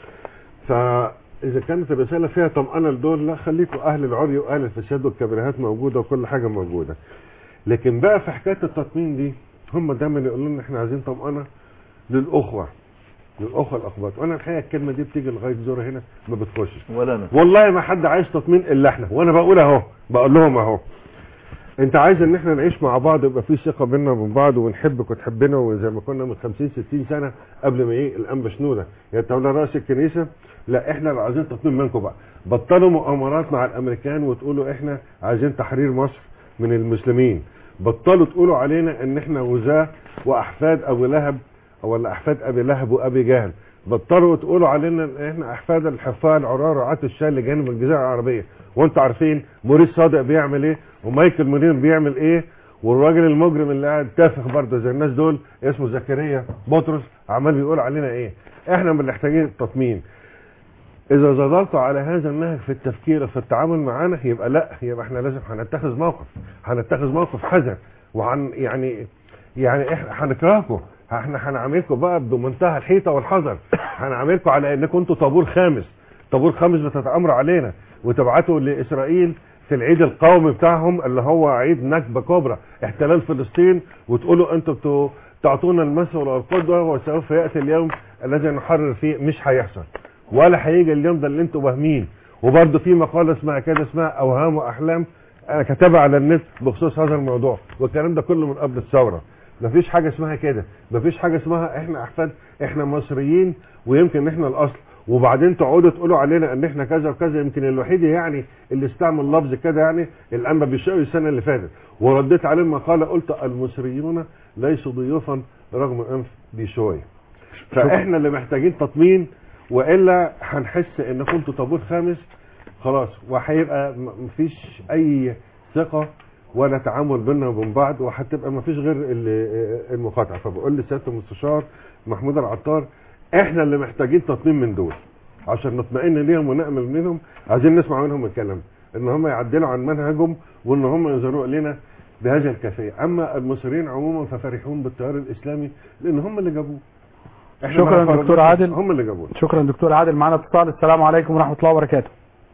فاذا كانت الرساله فيها طمأنه لدول لا خليكوا اهل العري واهل الفساد والكباريهات موجوده وكل حاجه موجوده لكن بقى في حكايه التطمين دي هم دايما يقولوا لنا احنا عايزين طمأنه للاخوه للاخوه الاخباط وانا الحقيقه الكلمه دي بتيجي لغايه زورة هنا ما بتخشش ولا انا والله ما حد عايز تطمين الا احنا وانا بقول اهو بقول لهم اهو انت عايز ان احنا نعيش مع بعض يبقى في ثقه بيننا وبين بعض ونحبك وتحبنا وزي ما كنا من 50 60 سنه قبل ما ايه الانبا شنوده يتولى راس الكنيسه لا احنا اللي عايزين تطمين منكم بقى بطلوا مؤامرات مع الامريكان وتقولوا احنا عايزين تحرير مصر من المسلمين بطلوا تقولوا علينا ان احنا وزاه واحفاد ابو لهب ولا احفاد ابي لهب وابي جهل بطلوا تقولوا علينا ان احنا احفاد الحفاة العراة رعاة الشاه لجانب الجزيره العربيه وانتوا عارفين موريس صادق بيعمل ايه ومايكل منير بيعمل ايه والراجل المجرم اللي قاعد تافه برضه زي الناس دول اسمه زكريا بطرس عمال بيقول علينا ايه احنا من اللي محتاجين التطمين اذا ظللتوا على هذا النهج في التفكير في التعامل معانا يبقى لا يبقى احنا لازم هنتخذ موقف هنتخذ موقف حذر وهن يعني يعني احنا هنكرهكم احنا هنعاملكم بقى بمنتهى الحيطه والحذر هنعاملكم على انكم انتوا طابور خامس طابور خامس بتتامروا علينا وتبعتوا لاسرائيل في العيد القومي بتاعهم اللي هو عيد نكبه كبرى احتلال فلسطين وتقولوا انتوا بتو- تعطونا المثل والقدوه وسوف ياتي اليوم الذي نحرر فيه مش هيحصل ولا هيجي اليوم ده اللي انتوا واهمين وبرضه في مقاله اسمها كده اسمها اوهام واحلام انا كاتبها على النت بخصوص هذا الموضوع والكلام ده كله من قبل الثوره مفيش حاجه اسمها كده مفيش حاجه اسمها احنا احفاد احنا مصريين ويمكن احنا الاصل وبعدين تقعدوا تقولوا علينا ان احنا كذا وكذا يمكن الوحيد يعني اللي استعمل لفظ كده يعني الانبا بيشاوي السنه اللي فاتت ورديت عليه مقاله قلت المصريون ليسوا ضيوفا رغم انف بيشوي فاحنا اللي محتاجين تطمين والا هنحس ان كنتوا طابور خامس خلاص وهيبقى م- مفيش اي ثقه ولا تعامل بيننا وبين بعض وهتبقى مفيش غير ال- المقاطعه فبقول لسياده المستشار محمود العطار احنا اللي محتاجين تطمين من دول عشان نطمئن ليهم ونامل منهم عايزين نسمع منهم الكلام ان هم يعدلوا عن منهجهم وان هم ينظروا الينا بهذه الكيفيه اما المصريين عموما ففرحون بالتيار الاسلامي لان هم اللي جابوه إحنا شكرا ما دكتور فرضناش، عادل هم اللي جابوه شكرا دكتور عادل معانا اتصال السلام عليكم ورحمه الله وبركاته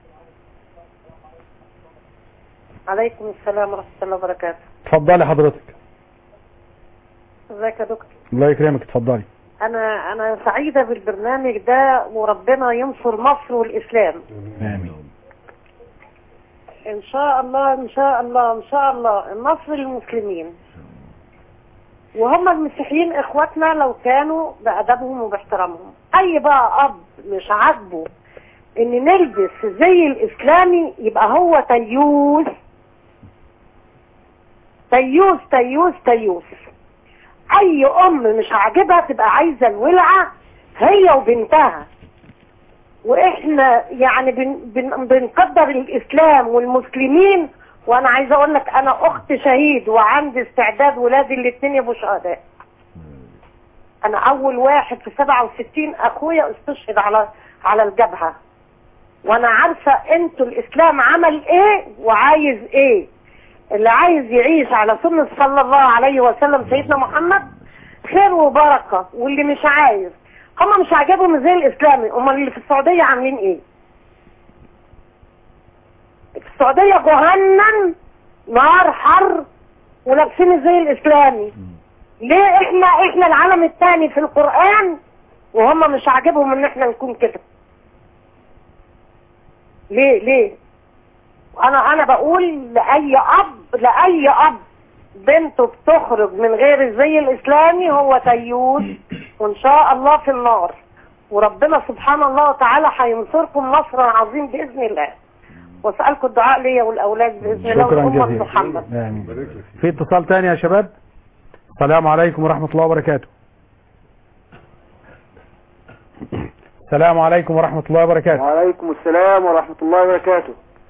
عليكم السلام ورحمة الله وبركاته اتفضلي حضرتك ازيك يا دكتور الله يكرمك اتفضلي انا انا سعيدة بالبرنامج ده وربنا ينصر مصر والاسلام امين ان شاء الله ان شاء الله ان شاء الله النصر للمسلمين وهم المسيحيين اخواتنا لو كانوا بادبهم وباحترامهم اي بقى اب مش عاجبه ان نلبس زي الاسلامي يبقى هو تيوس تيوس تيوس تيوس اي ام مش عاجبها تبقى عايزه الولعه هي وبنتها واحنا يعني بن بن بنقدر الاسلام والمسلمين وانا عايزه اقول لك انا اخت شهيد وعندي استعداد ولادي الاثنين يبقوا شهداء انا اول واحد في 67 اخويا استشهد على على الجبهه وانا عارفه انتوا الاسلام عمل ايه وعايز ايه اللي عايز يعيش على سنة صلى الله عليه وسلم سيدنا محمد خير وبركة واللي مش عايز هم مش عاجبهم زي الاسلامي امال اللي في السعودية عاملين ايه في السعودية جهنم نار حر ولابسين زي الاسلامي ليه احنا احنا العالم الثاني في القرآن وهم مش عاجبهم ان احنا نكون كده ليه ليه انا انا بقول لاي اب لاي اب بنته بتخرج من غير الزي الاسلامي هو تيوس وان شاء الله في النار وربنا سبحان الله وتعالى هينصركم نصرا عظيم باذن الله واسالكم الدعاء ليا والاولاد باذن الله شكرا والامه جزيلا محمد آمين. في اتصال تاني يا شباب السلام عليكم ورحمة الله وبركاته السلام عليكم ورحمة الله وبركاته وعليكم السلام ورحمة الله وبركاته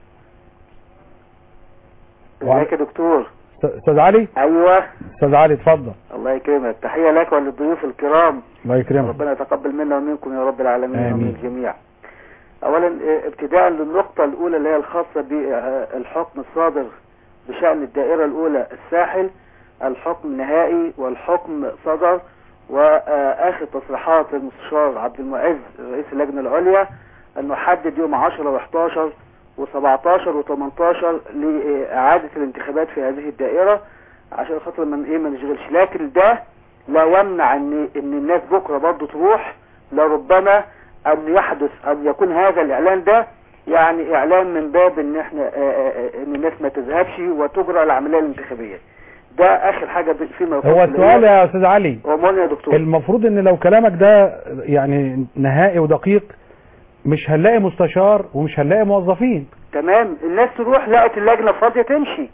وعلي- ازيك يا دكتور استاذ علي ايوه استاذ علي اتفضل الله يكرمك تحية لك وللضيوف الكرام الله يكرمك ربنا يتقبل منا ومنكم يا رب العالمين آمين. ومن الجميع اولا اه، ابتداء للنقطة الاولى اللي هي الخاصة بالحكم الصادر بشأن الدائرة الاولى الساحل الحكم نهائي والحكم صدر واخر تصريحات المستشار عبد المعز رئيس اللجنة العليا انه حدد يوم 10 و11 و17 و18 لإعادة الانتخابات في هذه الدائرة عشان خاطر من ايه ما نشغلش لكن ده لا يمنع ان ان الناس بكره برضه تروح لربما ان يحدث ان يكون هذا الاعلان ده يعني اعلان من باب ان احنا آه، آه، آه، ان الناس ما تذهبش وتجرى العمليه الانتخابيه ده اخر حاجه ب- فيما يخص هو اللي السؤال هي- يا استاذ علي امال يا دكتور المفروض ان لو كلامك ده يعني نهائي ودقيق مش هنلاقي مستشار ومش هنلاقي موظفين تمام الناس تروح لقت اللجنه فاضيه تمشي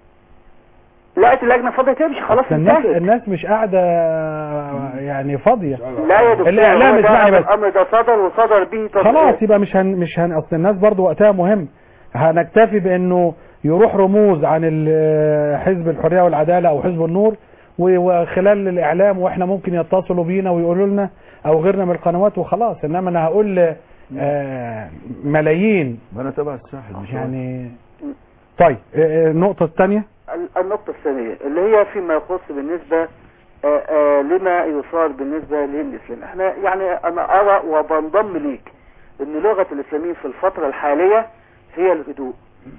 لقت اللجنه فاضيه تمشي خلاص الناس انتهت الناس مش قاعده يعني فاضيه لا يا دكتور الاعلام هو ده اسمعني بس الامر ده صدر وصدر به تصريح. خلاص يبقى مش هن مش هن اصل الناس برضو وقتها مهم هنكتفي بانه يروح رموز عن ال- حزب الحريه والعداله او حزب النور و- وخلال الاعلام واحنا ممكن يتصلوا بينا ويقولوا لنا او غيرنا من القنوات وخلاص انما انا هقول آه، ملايين ما انا تبع الساحل مش يعني طيب آه، آه، النقطه الثانيه ال- النقطة الثانية اللي هي فيما يخص بالنسبة آه، آه، لما يصار بالنسبة للإسلام احنا يعني أنا أرى وبنضم ليك أن لغة الإسلاميين في الفترة الحالية هي الهدوء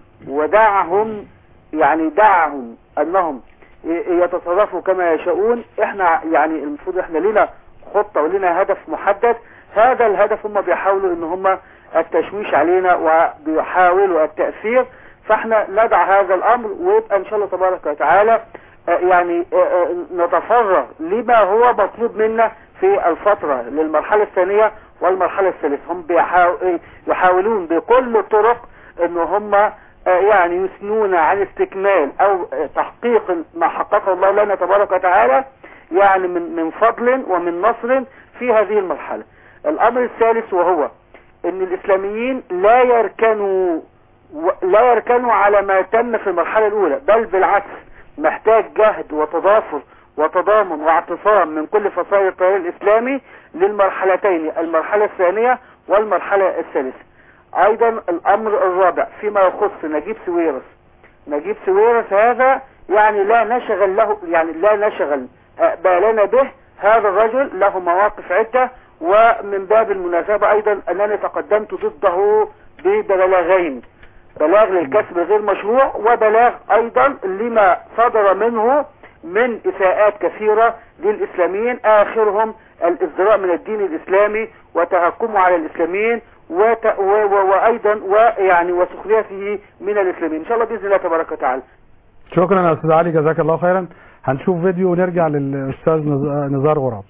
ودعهم يعني دعهم أنهم ي- يتصرفوا كما يشاءون احنا يعني المفروض احنا لنا خطة ولنا هدف محدد هذا الهدف هم بيحاولوا ان هم التشويش علينا وبيحاولوا التأثير فاحنا ندع هذا الامر ويبقى ان شاء الله تبارك وتعالى آه، يعني آه، آه، نتفرغ لما هو مطلوب منا في الفترة للمرحلة الثانية والمرحلة الثالثة هم بيحاو- يحاولون بكل الطرق ان هم آه، يعني يثنون عن استكمال او آه، تحقيق ما حققه الله لنا تبارك وتعالى يعني من من فضل ومن نصر في هذه المرحلة الامر الثالث وهو ان الاسلاميين لا يركنوا و- لا يركنوا على ما تم في المرحلة الاولى بل بالعكس محتاج جهد وتضافر وتضامن واعتصام من كل فصائل التيار الاسلامي للمرحلتين المرحلة الثانية والمرحلة الثالثة ايضا الامر الرابع فيما يخص نجيب سويرس نجيب سويرس هذا يعني لا نشغل له يعني لا نشغل آه، بالنا به هذا الرجل له مواقف عدة ومن باب المناسبة ايضا انني تقدمت ضده ببلاغين بلاغ للكسب غير مشروع وبلاغ ايضا لما صدر منه من اساءات كثيرة للاسلاميين اخرهم الازدراء من الدين الاسلامي وتهكمه على الاسلاميين وت... و... و... وايضا ويعني وسخريته من الاسلاميين ان شاء الله باذن الله تبارك وتعالى شكرا يا استاذ علي جزاك الله خيرا هنشوف فيديو ونرجع للاستاذ نز- نزار غراب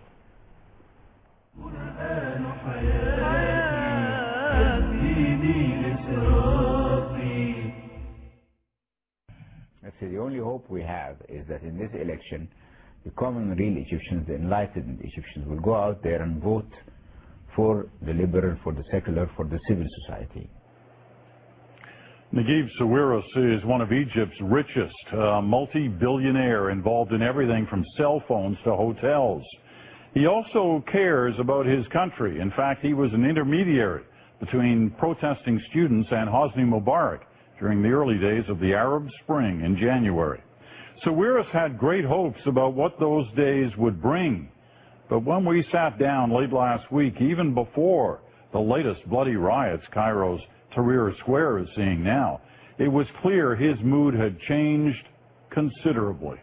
Let's say the only hope we have is that in this election, the common real Egyptians, the enlightened Egyptians, will go out there and vote for the liberal, for the secular, for the civil society. Naguib Sawiris is one of Egypt's richest, uh, multi-billionaire involved in everything from cell phones to hotels. He also cares about his country. In fact, he was an intermediary between protesting students and Hosni Mubarak during the early days of the Arab Spring in January. Sawiris had great hopes about what those days would bring. But when we sat down late last week, even before the latest bloody riots Cairo's Tahrir Square is seeing now, it was clear his mood had changed considerably.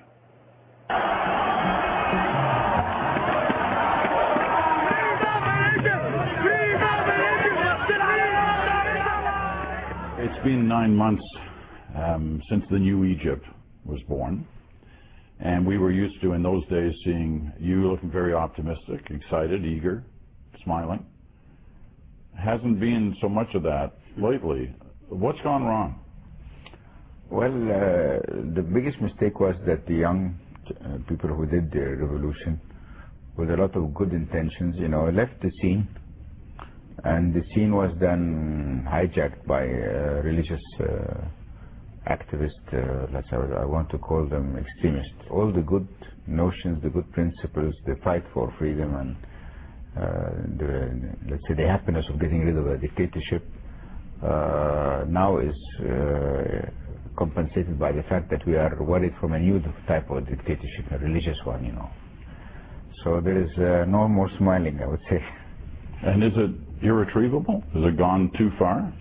It's been nine months um, since the new Egypt was born. And we were used to, in those days, seeing you looking very optimistic, excited, eager, smiling. Hasn't been so much of that lately. What's gone wrong? Well, uh, the biggest mistake was that the young uh, people who did the revolution, with a lot of good intentions, you know, left the scene, and the scene was then hijacked by uh, religious uh, activists. Uh, let's say I want to call them extremists. All the good notions, the good principles, the fight for freedom, and uh, the let's say the happiness of getting rid of a dictatorship uh, now is uh, compensated by the fact that we are worried from a new type of dictatorship, a religious one, you know. So there is uh, no more smiling, I would say. And is it irretrievable? Has it gone too far?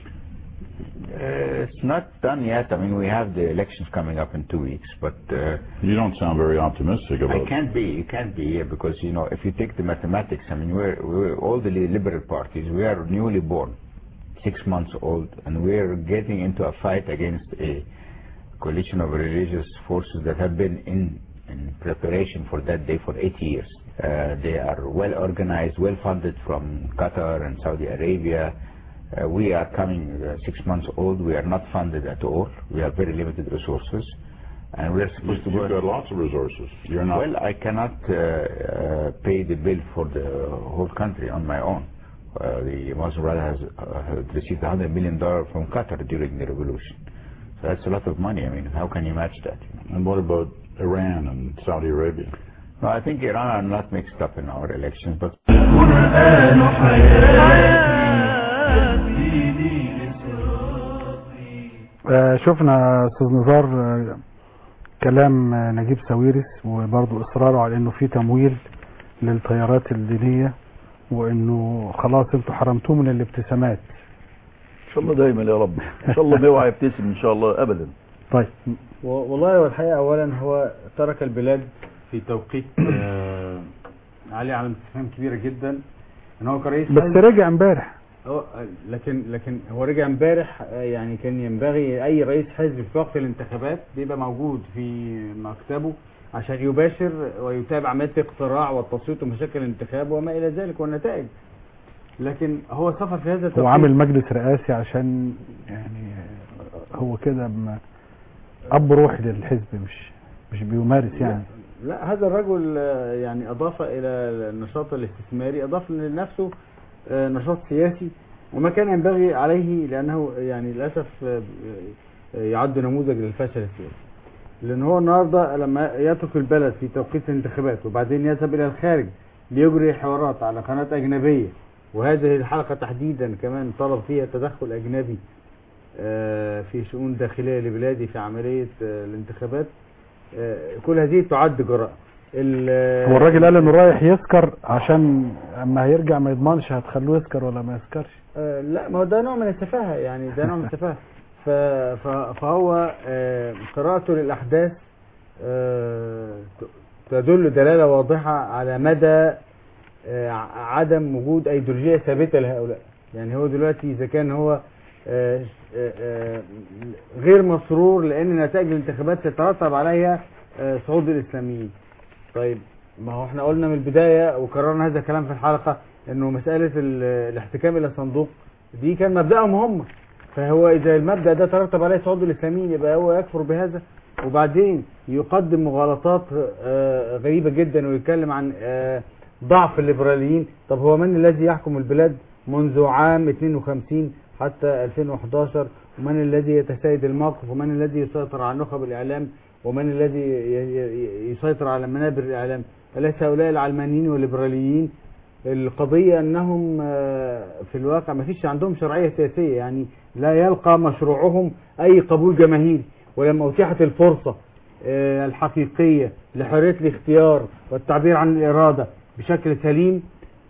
Uh, it's not done yet. I mean, we have the elections coming up in two weeks, but uh, You don't sound very optimistic about I can't be. You can't be here because you know if you take the mathematics. I mean, we're, we're all the liberal parties. We are newly born, six months old, and we're getting into a fight against a coalition of religious forces that have been in in preparation for that day for 80 years. Uh, they are well organized, well funded from Qatar and Saudi Arabia. Uh, we are coming uh, six months old. We are not funded at all. We have very limited resources, and we are supposed to You've go. got lots of resources. You're not. Well, I cannot uh, uh, pay the bill for the whole country on my own. Uh, the Muslim Brotherhood has, uh, has received $100 million from Qatar during the revolution. So that's a lot of money. I mean, how can you match that? And what about Iran and Saudi Arabia? No, I think Iran are not mixed up in our elections, but القرآن حياتي ديني لصراطي آه، شفنا استاذ نزار آه، كلام آه، نجيب ساويرس وبرضه اصراره على انه في تمويل للتيارات الدينيه وانه خلاص انتوا حرمتوه من الابتسامات ان شاء الله دايما يا رب ان شاء الله ما اوعى يبتسم ان شاء الله ابدا طيب و- والله هو الحقيقة أولا هو ترك البلاد في توقيت آه، عليه علامة استفهام كبيرة جدا إن هو كرئيس بس حزب- رجع امبارح هو لكن لكن هو رجع امبارح آه، يعني كان ينبغي اي رئيس حزب في وقت الانتخابات بيبقى موجود في مكتبه عشان يباشر ويتابع عمليه الاقتراع والتصويت ومشاكل الانتخاب وما الى ذلك والنتائج لكن هو سفر في هذا هو التوقيت عامل مجلس رئاسي عشان يعني هو كده م- اب روحي للحزب مش مش بيمارس يعني لا هذا الرجل آه، يعني اضاف الى النشاط الاستثماري اضاف لنفسه آه، نشاط سياسي وما كان ينبغي عليه لانه يعني للاسف آه، آه، يعد نموذج للفشل السياسي لان هو النهارده لما يترك البلد في توقيت الانتخابات وبعدين يذهب الى الخارج ليجري حوارات على قناه اجنبيه وهذه الحلقه تحديدا كمان طلب فيها تدخل اجنبي آه، في شؤون داخليه لبلادي في عمليه آه، الانتخابات آه، كل هذه تعد جرائم ال- هو الراجل قال انه رايح يسكر عشان اما هيرجع ما يضمنش هتخلوه يسكر ولا ما يسكرش آه، لا ما هو ده نوع من السفاهة يعني ده نوع من السفاهة ف- ف- فهو آه، قراءته للأحداث آه، ت- تدل دلالة واضحة على مدى آه، ع- عدم وجود أيديولوجية ثابتة لهؤلاء يعني هو دلوقتي إذا كان هو آه، آه، آه، غير مسرور لأن نتائج الانتخابات تترتب عليها آه، صعود الاسلاميين طيب ما هو احنا قلنا من البدايه وكررنا هذا الكلام في الحلقه انه مساله ال- الاحتكام الى الصندوق دي كان مبداهم هم فهو اذا المبدا ده ترتب عليه صعود الاسلاميين يبقى هو يكفر بهذا وبعدين يقدم مغالطات آه، غريبه جدا ويتكلم عن آه، ضعف الليبراليين طب هو من الذي يحكم البلاد منذ عام 52 حتى 2011 ومن الذي يتسيد الموقف ومن الذي يسيطر على نخب الإعلام ومن الذي ي- ي- يسيطر على منابر الإعلام أليس هؤلاء العلمانيين والليبراليين القضية أنهم آه، في الواقع ما فيش عندهم شرعية سياسية يعني لا يلقى مشروعهم أي قبول جماهيري ولما أتيحت الفرصة آه، الحقيقية لحرية الاختيار والتعبير عن الإرادة بشكل سليم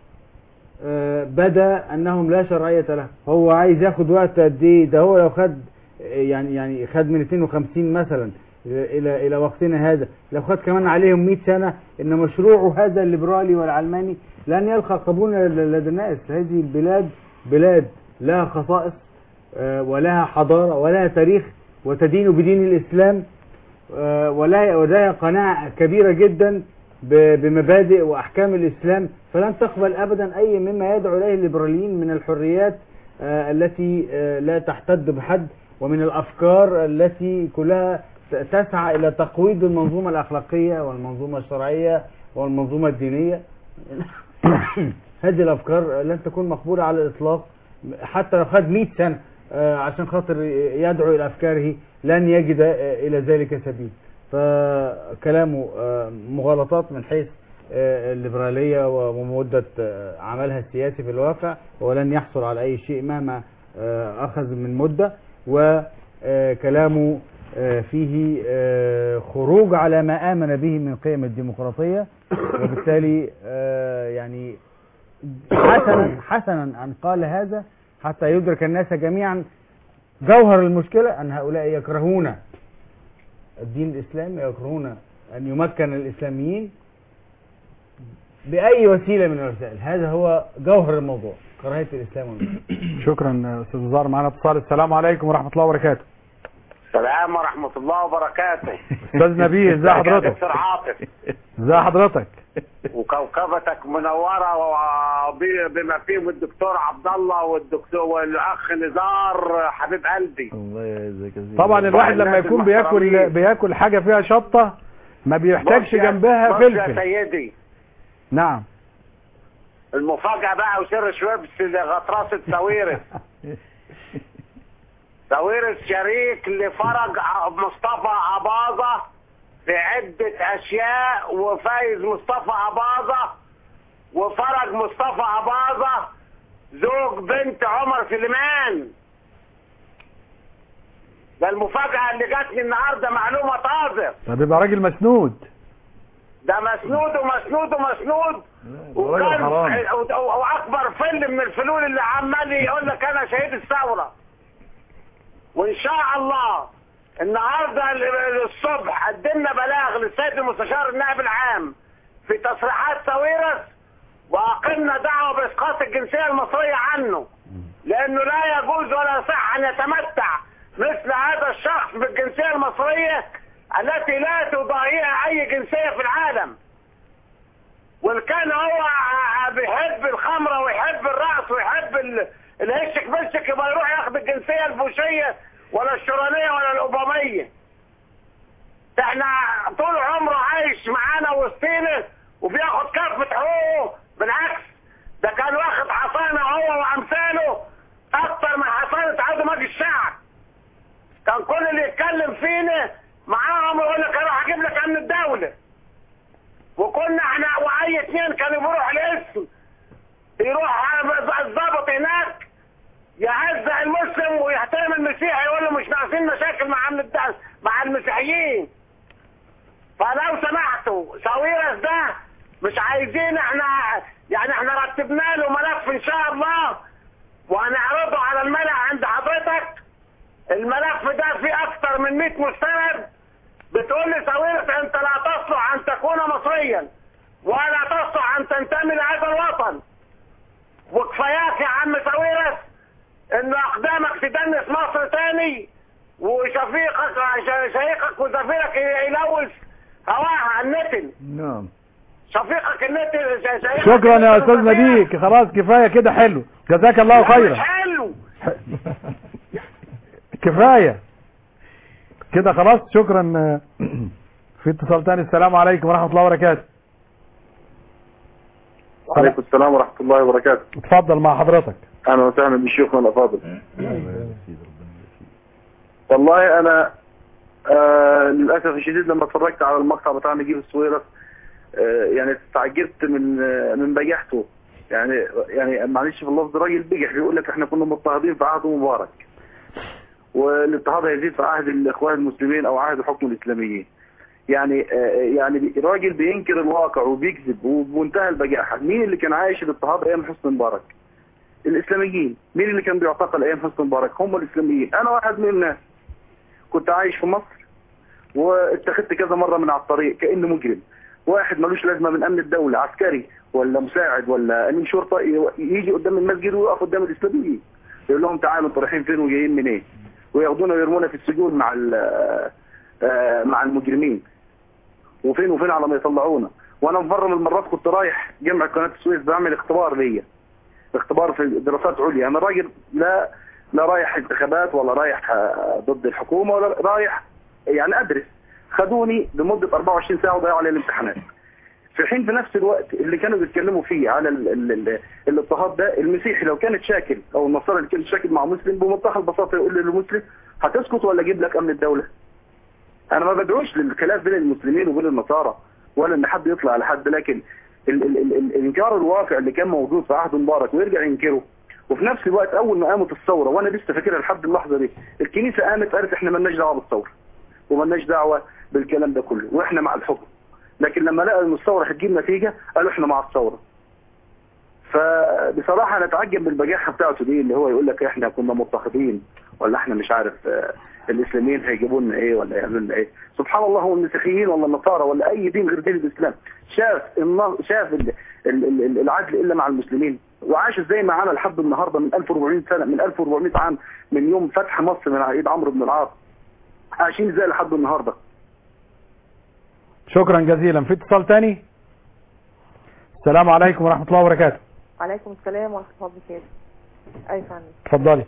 آه، بدا انهم لا شرعيه له هو عايز ياخد وقت قد ايه ده هو لو خد آه، يعني يعني خد من 52 مثلا الى الى وقتنا هذا لو خد كمان عليهم 100 سنه ان مشروعه هذا الليبرالي والعلماني لن يلقى قبول لدى الناس هذه البلاد بلاد لها خصائص آه، ولها حضاره ولها تاريخ وتدين بدين الاسلام آه، ولها ولها قناعه كبيره جدا ب- بمبادئ واحكام الاسلام فلن تقبل ابدا اي مما يدعو اليه الليبراليين من الحريات آه، التي آه، لا تحتد بحد ومن الافكار التي كلها ت- تسعى الى تقويض المنظومه الاخلاقيه والمنظومه الشرعيه والمنظومه الدينيه هذه الافكار لن تكون مقبوله على الاطلاق حتى لو خد 100 سنه آه، عشان خاطر يدعو الى افكاره لن يجد آه، الى ذلك سبيل فكلامه آه، مغالطات من حيث آه، الليبراليه ومده آه، عملها السياسي في الواقع ولن يحصل على اي شيء مهما آه، اخذ من مده وكلامه فيه آه، خروج على ما امن به من قيم الديمقراطيه وبالتالي آه، يعني حسنا حسنا ان قال هذا حتى يدرك الناس جميعا جوهر المشكله ان هؤلاء يكرهون الدين الاسلامي يكرهون ان يمكن الاسلاميين باي وسيله من الوسائل هذا هو جوهر الموضوع كراهيه الاسلام والمسلمين شكرا استاذ زار معنا اتصال السلام عليكم ورحمه الله وبركاته السلام ورحمة الله وبركاته استاذ نبيه ازي يا حضرتك دكتور عاطف ازي حضرتك وكوكبتك منورة وب- بما فيهم الدكتور عبد الله والدكتور والأخ نزار حبيب قلبي الله يجزاك خير. طبعا الواحد لما الناس يكون بياكل المحترمين. بياكل حاجه فيها شطه ما بيحتاجش بص يا- جنبها بص يا فلفل سيدي نعم المفاجأة بقى وسر شويبس لغطرسة ساويرس ساويرس شريك لفرج ع- مصطفى أباظة في عدة أشياء وفايز مصطفى أباظة وفرج مصطفى أباظة زوج بنت عمر سليمان ده المفاجأة اللي جاتني النهاردة معلومة طازة طب يبقى راجل مسنود ده مسنود ومسنود ومسنود وكان راجل حرام. و- و- واكبر فيلم من الفلول اللي عمال يقول لك انا شهيد الثوره وان شاء الله النهارده ال- الصبح قدمنا بلاغ للسيد المستشار النائب العام في تصريحات ساويرس واقمنا دعوه باسقاط الجنسيه المصريه عنه لانه لا يجوز ولا يصح ان يتمتع مثل هذا الشخص بالجنسيه المصريه التي لا تضاهيها اي جنسيه في العالم وان كان هو ع- بيحب الخمره ويحب الرقص ويحب ال- الهشك بشك يبقى يروح ياخد الجنسيه البوشيه ولا الشورانيه ولا الاوباميه احنا طول عمره عايش معانا وسطينا وبياخد كافه حقوقه بالعكس ده كان واخد حصانه هو وامثاله اكتر من حصانه عضو مجلس الشعب كان كل اللي يتكلم فينا معاهم يقول لك انا هجيب لك امن الدوله وكنا احنا واي اتنين كانوا بيروح الاسم يروح الضابط هناك يعزق المسلم ويحترم المسيحي يقول له مش ناقصين مشاكل مع امن الدوله مع المسيحيين فلو سمحتوا ساويرس ده مش عايزين احنا يعني احنا رتبنا له ملف ان شاء الله وهنعرضه على الملأ عند حضرتك الملف ده فيه اكتر من 100 مستند بتقول لي ساويرس انت لا تصلح ان تكون مصريا ولا تصلح ان تنتمي لهذا الوطن وكفاياك يا عم ساويرس ان اقدامك تدنس مصر تاني وشفيقك شيقك وزفيرك يلوث شفيقك اللي انت زي- زي- شكرا يا استاذ نبيك خلاص كفايه كده حلو جزاك الله لا، مش خيرا حلو كفايه كده خلاص شكرا في اتصال تاني السلام عليكم ورحمه الله وبركاته وعليكم السلام ورحمة الله وبركاته اتفضل مع حضرتك أهلا وسهلا بشيوخنا الأفاضل والله أنا آه للأسف الشديد لما اتفرجت على المقطع بتاع نجيب السويرس آه يعني استعجبت من آه من بجاحته يعني يعني معلش في اللفظ راجل بجح بيقول لك احنا كنا مضطهدين في عهد مبارك والاضطهاد هيزيد في عهد الاخوان المسلمين او عهد الحكم الاسلاميين يعني آه، يعني راجل بينكر الواقع وبيكذب وبمنتهى البجاحه مين اللي كان عايش الاضطهاد ايام حسني مبارك الاسلاميين مين اللي كان بيعتقل ايام حسني مبارك هم الاسلاميين انا واحد من الناس كنت عايش في مصر واتخذت كذا مره من على الطريق كانه مجرم واحد ملوش لازمه من امن الدوله عسكري ولا مساعد ولا امين شرطه ي- يجي قدام المسجد ويقف قدام الاسلاميين يقول لهم تعالوا انتوا رايحين فين وجايين منين وياخدونا ويرمونا في السجون مع ال- آه، مع المجرمين وفين وفين على ما يطلعونا وانا في مره من المرات كنت رايح جامعه قناه السويس بعمل اختبار ليا اختبار في دراسات عليا انا راجل لا لا رايح انتخابات ولا رايح آه، ضد الحكومه ولا رايح يعني ادرس خدوني لمده 24 ساعه وضيعوا علي الامتحانات في حين في نفس الوقت اللي كانوا بيتكلموا فيه على ال ال ال الاضطهاد ده المسيحي لو كانت شاكل او النصارى اللي كانت شاكل مع مسلم بمنتهى البساطه يقول للمسلم هتسكت ولا اجيب لك امن الدوله انا ما بدعوش للخلاف بين المسلمين وبين النصارى ولا ان حد يطلع على حد لكن ال ال ال ال الانكار الواقع اللي كان موجود في عهد مبارك ويرجع ينكره وفي نفس الوقت اول ما قامت الثوره وانا لسه فاكرها لحد اللحظه دي الكنيسه قامت قالت احنا مالناش دعوه بالثوره ومالناش دعوه بالكلام ده كله واحنا مع الحكم لكن لما لقوا ان الثوره هتجيب نتيجه قالوا احنا مع الثوره فبصراحه انا اتعجب بالبجاحه بتاعته دي اللي هو يقول لك احنا كنا مضطهدين ولا احنا مش عارف آه، الاسلاميين هيجيبوا لنا ايه ولا يعملوا لنا ايه سبحان الله هو المسيحيين ولا النصارى ولا اي دين غير دين الاسلام شاف النا- شاف ال- ال- ال- ال- العدل الا مع المسلمين وعاش ازاي معانا لحد النهارده من 1400 سنه من 1400 عام من يوم فتح مصر من على ايد عمرو بن العاص عايشين ازاي لحد النهارده شكرا جزيلا في اتصال تاني السلام عليكم ورحمه الله وبركاته عليكم السلام ورحمة الله وبركاته أي فندم اتفضلي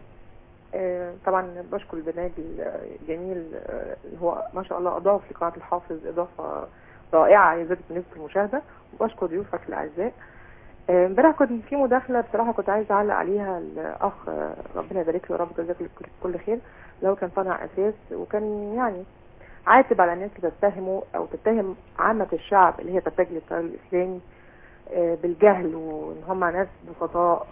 آه، طبعا بشكر البرنامج الجميل آه، اللي هو ما شاء الله أضاف لقناة الحافظ إضافة رائعة يزيد من نسبة المشاهدة وبشكر ضيوفك الأعزاء آه، امبارح كنت في مداخلة بصراحة كنت عايزة أعلق عليها الأخ آه، ربنا يبارك له يا رب جزاك الله كل خير لو كان صنع أساس وكان يعني عاتب على الناس اللي تتهمه أو تتهم عامة الشعب اللي هي تتجه للتيار الإسلامي آه، بالجهل وإن هم ناس بسطاء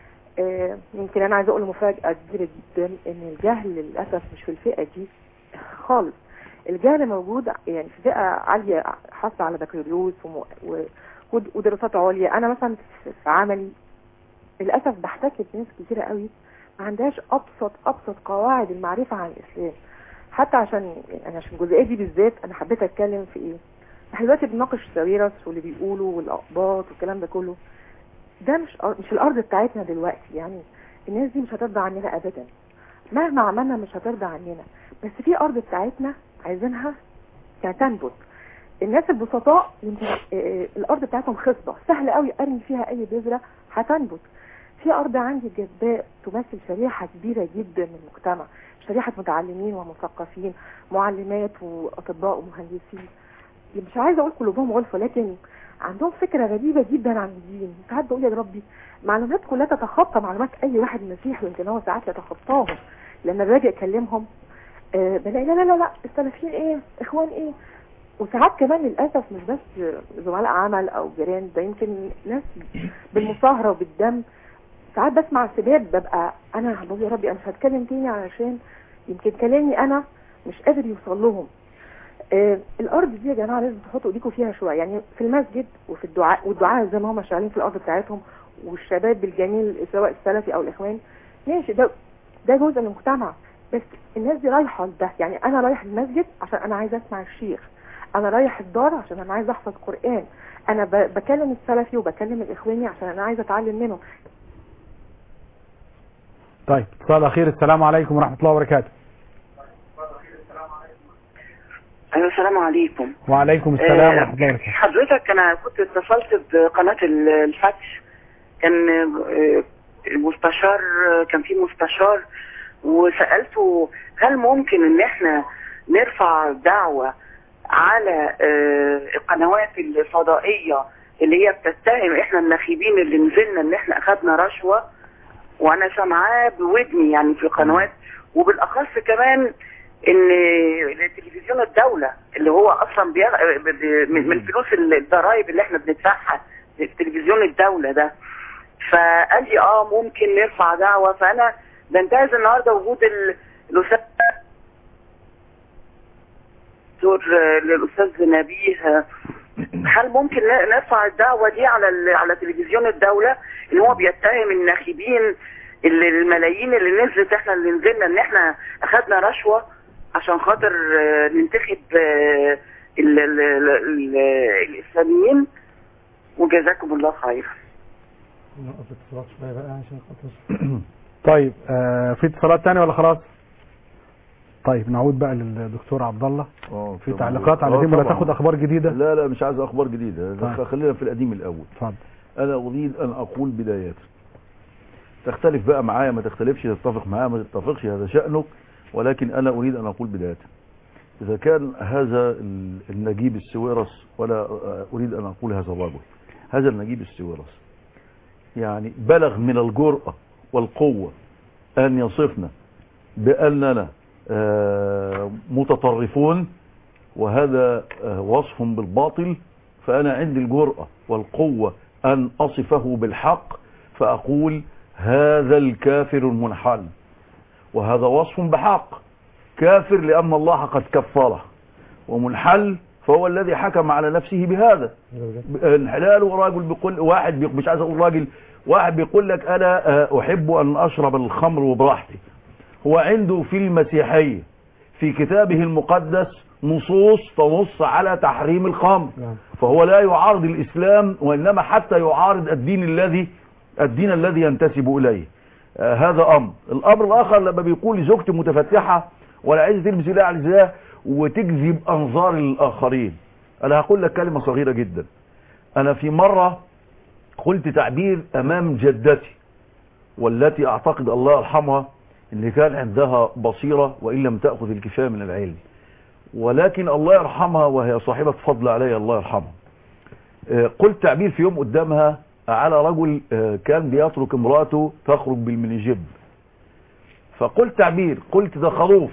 آه، يمكن انا عايزه اقول مفاجاه كبيره جدا ان الجهل للاسف مش في الفئه دي خالص الجهل موجود يعني في فئه عاليه حاصله على بكالوريوس وم- و- ود- ودراسات عليا انا مثلا في في عملي للاسف بحتك بناس كتيره قوي ما عندهاش ابسط ابسط قواعد المعرفه عن الاسلام حتى عشان يعني عشان الجزئيه دي بالذات انا حبيت اتكلم في ايه احنا دلوقتي بنناقش ساويرس واللي بيقولوا والاقباط والكلام ده كله ده مش مش الارض بتاعتنا دلوقتي يعني الناس دي مش هترضى عننا ابدا مهما عملنا مش هترضى عننا بس في ارض بتاعتنا عايزينها يعني تنبت الناس البسطاء يمكن آه، الارض بتاعتهم خصبه سهل قوي ارمي فيها اي بذره هتنبت في ارض عندي جداء تمثل شريحه كبيره جدا من المجتمع شريحه متعلمين ومثقفين معلمات واطباء ومهندسين مش عايزه اقول قلوبهم غلف ولكن عندهم فكره غريبه جدا عن الدين ساعات بقول يا ربي معلومات كلها تتخطى معلومات اي واحد مسيحي ويمكن هو ساعات يتخطاهم لما باجي اكلمهم آه بلاقي لا لا لا لا السلفيين ايه اخوان ايه وساعات كمان للاسف مش بس زملاء عمل او جيران ده يمكن ناس بالمصاهره وبالدم ساعات بسمع سباب ببقى انا بقول يا ربي انا مش هتكلم تاني علشان يمكن كلامي انا مش قادر يوصل لهم آه الارض دي يا جماعه لازم تحطوا ايديكم فيها شويه يعني في المسجد وفي الدعاء والدعاء زي ما هم شغالين في الارض بتاعتهم والشباب الجميل سواء السلفي او الاخوان ماشي ده ده جزء من المجتمع بس الناس دي رايحه لده يعني انا رايح المسجد عشان انا عايز اسمع الشيخ انا رايح الدار عشان انا عايز احفظ قران انا ب- بكلم السلفي وبكلم الاخواني عشان انا عايز اتعلم منهم طيب اتصال اخير السلام عليكم ورحمه الله وبركاته ايوه السلام عليكم وعليكم السلام آه، ورحمة الله وبركاته حضرتك انا كنت اتصلت بقناة ال- الفتح كان آه، المستشار كان في مستشار وسألته هل ممكن ان احنا نرفع دعوة على آه، القنوات الفضائية اللي هي بتتهم احنا النخيبين اللي نزلنا ان احنا اخدنا رشوة وانا سامعاه بودني يعني في قنوات وبالاخص كمان ان تلفزيون الدولة اللي هو اصلا بيغ... ب- ب- من من فلوس الضرائب اللي احنا بندفعها تلفزيون الدولة ده فقال لي اه ممكن نرفع دعوة فانا بنتهز النهارده وجود ال- الاستاذ دكتور للاستاذ نبيه هل ممكن ن- نرفع الدعوة دي على ال- على تلفزيون الدولة ان هو بيتهم الناخبين اللي الملايين اللي نزلت احنا اللي نزلنا ان احنا اخدنا رشوة عشان خاطر آه، ننتخب آه، ال- ال- ال- ال- الاسلاميين وجزاكم الله خير نقف اتصالات شوية بقى عشان خاطر طيب آه في اتصالات تانية ولا خلاص طيب نعود بقى للدكتور عبد الله في طبعاً. تعليقات على آه دي ولا طبعاً. تاخد اخبار جديدة لا لا مش عايز اخبار جديده طيب. خلينا في القديم الاول اتفضل انا اريد ان اقول بدايه تختلف بقى معايا ما تختلفش تتفق معايا ما تتفقش هذا شأنك ولكن انا اريد ان اقول بدايه اذا كان هذا ال- النجيب السويرس ولا آه، اريد ان اقول هذا الرجل هذا النجيب السويرس يعني بلغ من الجرأة والقوة ان يصفنا باننا آه، متطرفون وهذا آه، وصف بالباطل فأنا عندي الجرأة والقوة أن أصفه بالحق فأقول هذا الكافر المنحل وهذا وصف بحق كافر لأن الله قد كفره ومنحل فهو الذي حكم على نفسه بهذا انحلال راجل بيقول واحد بيق- مش عايز اقول راجل واحد بيقول لك انا آه، احب ان اشرب الخمر وبراحتي هو عنده في المسيحية في كتابه المقدس نصوص تنص على تحريم الخمر فهو لا يعارض الإسلام وإنما حتى يعارض الدين الذي الدين الذي ينتسب إليه آه هذا أمر الأمر الآخر لما بيقول لزوجتي متفتحة ولا عايزة تلبس إله على الزاه وتجذب أنظار الآخرين أنا هقول لك كلمة صغيرة جدا أنا في مرة قلت تعبير أمام جدتي والتي أعتقد الله يرحمها ان كان عندها بصيرة وإن لم تأخذ الكفاية من العلم ولكن الله يرحمها وهي صاحبة فضل علي الله يرحمها آه، قلت تعبير في يوم قدامها على رجل آه، كان بيترك امرأته تخرج بالمنجب فقلت تعبير قلت ده خروف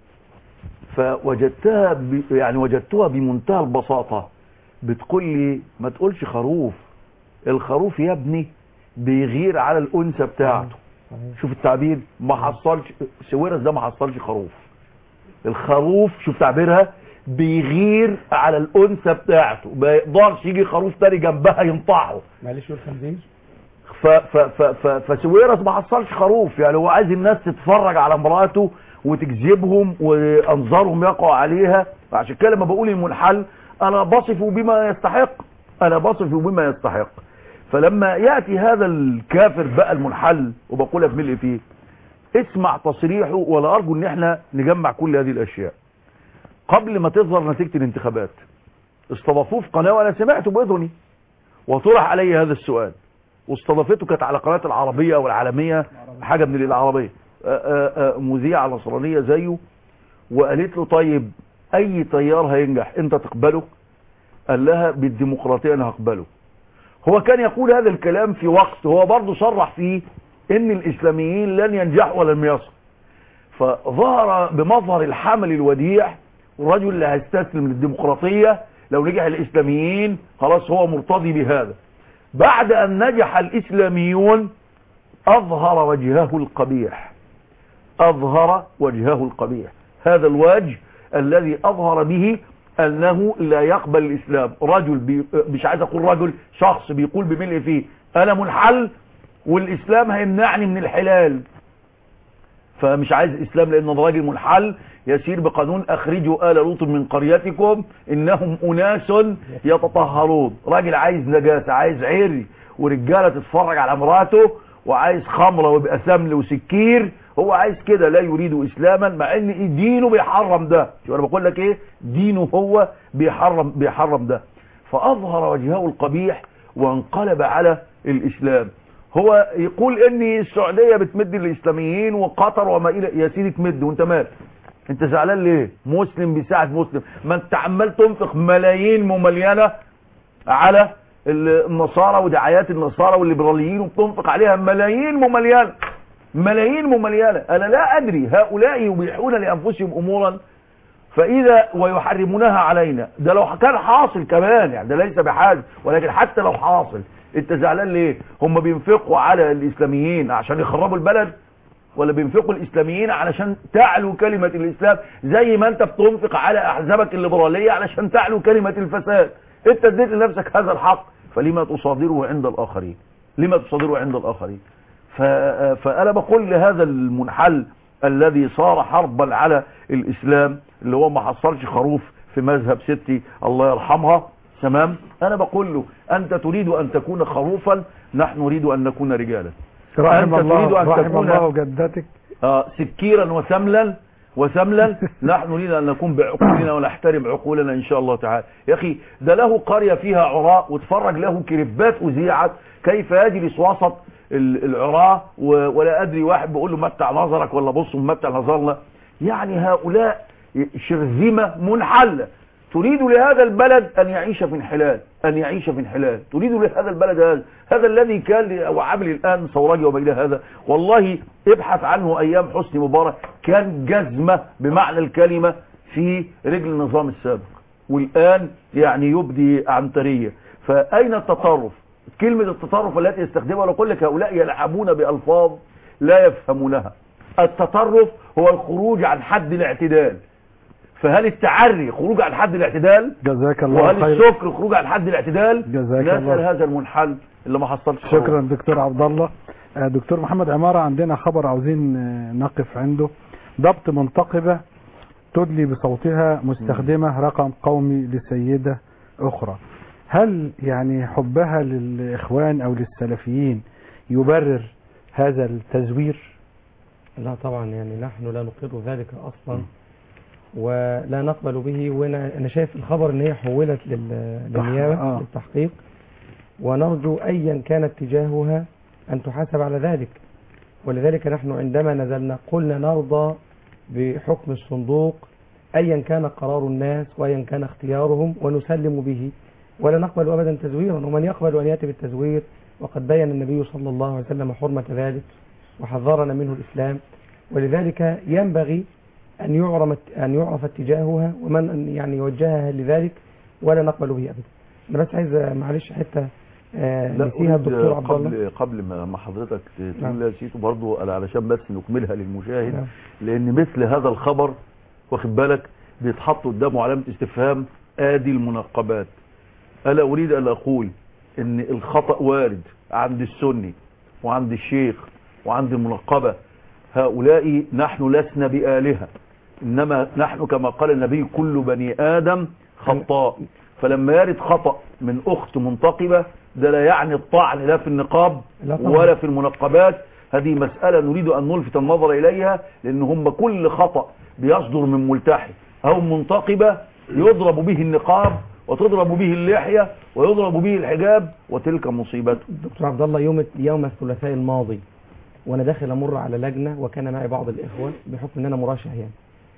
فوجدتها ب... يعني وجدتها بمنتهى البساطة بتقول لي ما تقولش خروف الخروف يا ابني بيغير على الأنثى بتاعته شوف التعبير ما حصلش سويرس ده ما حصلش خروف الخروف شوف تعبيرها بيغير على الانثى بتاعته ما يقدرش يجي خروف تاني جنبها ينطحه معلش يقول خنزير ف ف ف ف فسويرس ما حصلش خروف يعني هو عايز الناس تتفرج على مراته وتجذبهم وانظارهم يقع عليها عشان كده لما بقول المنحل انا بصفه بما يستحق انا بصفه بما يستحق فلما يأتي هذا الكافر بقى المنحل وبقولها في ملء فيه اسمع تصريحه ولا ارجو ان احنا نجمع كل هذه الاشياء قبل ما تظهر نتيجة الانتخابات استضافوه في قناة وانا سمعته باذني وطرح علي هذا السؤال واستضافته كانت على قناة العربية والعالمية حاجة من العربية آآ آآ مذيعة نصرانية زيه وقالت له طيب اي تيار هينجح انت تقبله قال لها بالديمقراطية انا هقبله هو كان يقول هذا الكلام في وقت هو برضه صرح فيه ان الاسلاميين لن ينجحوا ولن يصل فظهر بمظهر الحمل الوديع الرجل اللي هيستسلم للديمقراطية لو نجح الاسلاميين خلاص هو مرتضي بهذا بعد ان نجح الاسلاميون اظهر وجهه القبيح اظهر وجهه القبيح هذا الوجه الذي اظهر به انه لا يقبل الاسلام رجل بي مش عايز اقول رجل شخص بيقول بملء فيه انا منحل والاسلام هيمنعني من الحلال فمش عايز الاسلام لان الراجل منحل يسير بقانون اخرجوا ال لوط من قريتكم انهم اناس يتطهرون راجل عايز نجاسه عايز عري ورجاله تتفرج على مراته وعايز خمره ويبقى سمل وسكير هو عايز كده لا يريد اسلاما مع ان دينه بيحرم ده شو انا بقول لك ايه دينه هو بيحرم بيحرم ده فاظهر وجهه القبيح وانقلب على الاسلام هو يقول ان السعوديه بتمد للاسلاميين وقطر وما الى يا سيدي تمد وانت مال انت زعلان ليه مسلم بيساعد مسلم ما انت عمال تنفق ملايين مملينه على النصارى ودعايات النصارى والليبراليين وبتنفق عليها ملايين مملينه ملايين مملينه انا لا ادري هؤلاء يبيحون لانفسهم امورا فاذا ويحرمونها علينا ده لو كان حاصل كمان يعني ده ليس بحاجه ولكن حتى لو حاصل انت زعلان ليه هم بينفقوا على الاسلاميين عشان يخربوا البلد ولا بينفقوا الاسلاميين علشان تعلو كلمة الاسلام زي ما انت بتنفق على احزابك الليبرالية علشان تعلو كلمة الفساد انت اديت لنفسك هذا الحق فلما تصادره عند الاخرين لما تصادره عند الاخرين ف... فانا بقول لهذا المنحل الذي صار حربا على الاسلام اللي هو ما حصلش خروف في مذهب ستي الله يرحمها تمام انا بقول له انت تريد ان تكون خروفا نحن نريد ان نكون رجالا رحم أنت تريد الله أن رحم تكون الله جدتك آه سكيرا وسملا وسملا نحن نريد أن نكون بعقولنا ونحترم عقولنا إن شاء الله تعالى يا أخي ده له قرية فيها عراء وتفرج له كريبات أذيعت كيف يجلس وسط ال- العراء و- ولا أدري واحد بيقول له متع نظرك ولا بص متع نظرنا يعني هؤلاء شرذمة منحلة تريد لهذا البلد أن يعيش في انحلال أن يعيش في انحلال تريد لهذا البلد هذا هذا الذي كان وعمل الآن ثوراجي وما إلى هذا والله ابحث عنه أيام حسني مبارك كان جزمة بمعنى الكلمة في رجل النظام السابق والآن يعني يبدي عنترية فأين التطرف كلمة التطرف التي يستخدمها أقول لك هؤلاء يلعبون بألفاظ لا يفهمونها التطرف هو الخروج عن حد الاعتدال فهل التعري خروج عن حد الاعتدال جزاك الله وهل خير السكر خروج عن حد الاعتدال جزاك نسأل الله. هذا المنحل اللي ما حصلش شكرا دكتور عبد الله آه، دكتور محمد عمارة عندنا خبر عاوزين آه، نقف عنده ضبط منتقبة تدلي بصوتها مستخدمة رقم قومي لسيدة أخرى هل يعني حبها للإخوان أو للسلفيين يبرر هذا التزوير لا طبعا يعني نحن لا نقر ذلك اصلا ولا نقبل به وانا انا شايف الخبر ان هي حولت لل- للنيابه آه. للتحقيق ونرجو ايا كان اتجاهها ان تحاسب على ذلك ولذلك نحن عندما نزلنا قلنا نرضى بحكم الصندوق ايا كان قرار الناس وايا كان اختيارهم ونسلم به ولا نقبل ابدا تزويرا ومن يقبل ان ياتي بالتزوير وقد بين النبي صلى الله عليه وسلم حرمه ذلك وحذرنا منه الاسلام ولذلك ينبغي أن يعرف أن يعرف اتجاهها ومن يعني يوجهها لذلك ولا نقبل به أبدا. أنا بس عايز معلش حتة آه، لا نسيها أريد الدكتور عبد الله قبل قبل ما ما حضرتك نعم. تقول لها نسيته برضه أنا علشان بس نكملها للمشاهد نعم. لان مثل هذا الخبر واخد بالك بيتحط قدامه علامه استفهام ادي المنقبات الا اريد ان اقول ان الخطا وارد عند السني وعند الشيخ وعند المنقبه هؤلاء نحن لسنا بالهه انما نحن كما قال النبي كل بني ادم خطاء فلما يرد خطا من اخت منتقبه ده لا يعني الطعن لا في النقاب لا طبعا. ولا في المنقبات هذه مسألة نريد أن نلفت النظر إليها لأن هم كل خطأ بيصدر من ملتحي أو منتقبة يضرب به النقاب وتضرب به اللحية ويضرب به الحجاب وتلك مصيبته دكتور عبد الله يوم يوم الثلاثاء الماضي وانا داخل امر على لجنه وكان معي بعض الاخوه بحكم ان انا مرشح يعني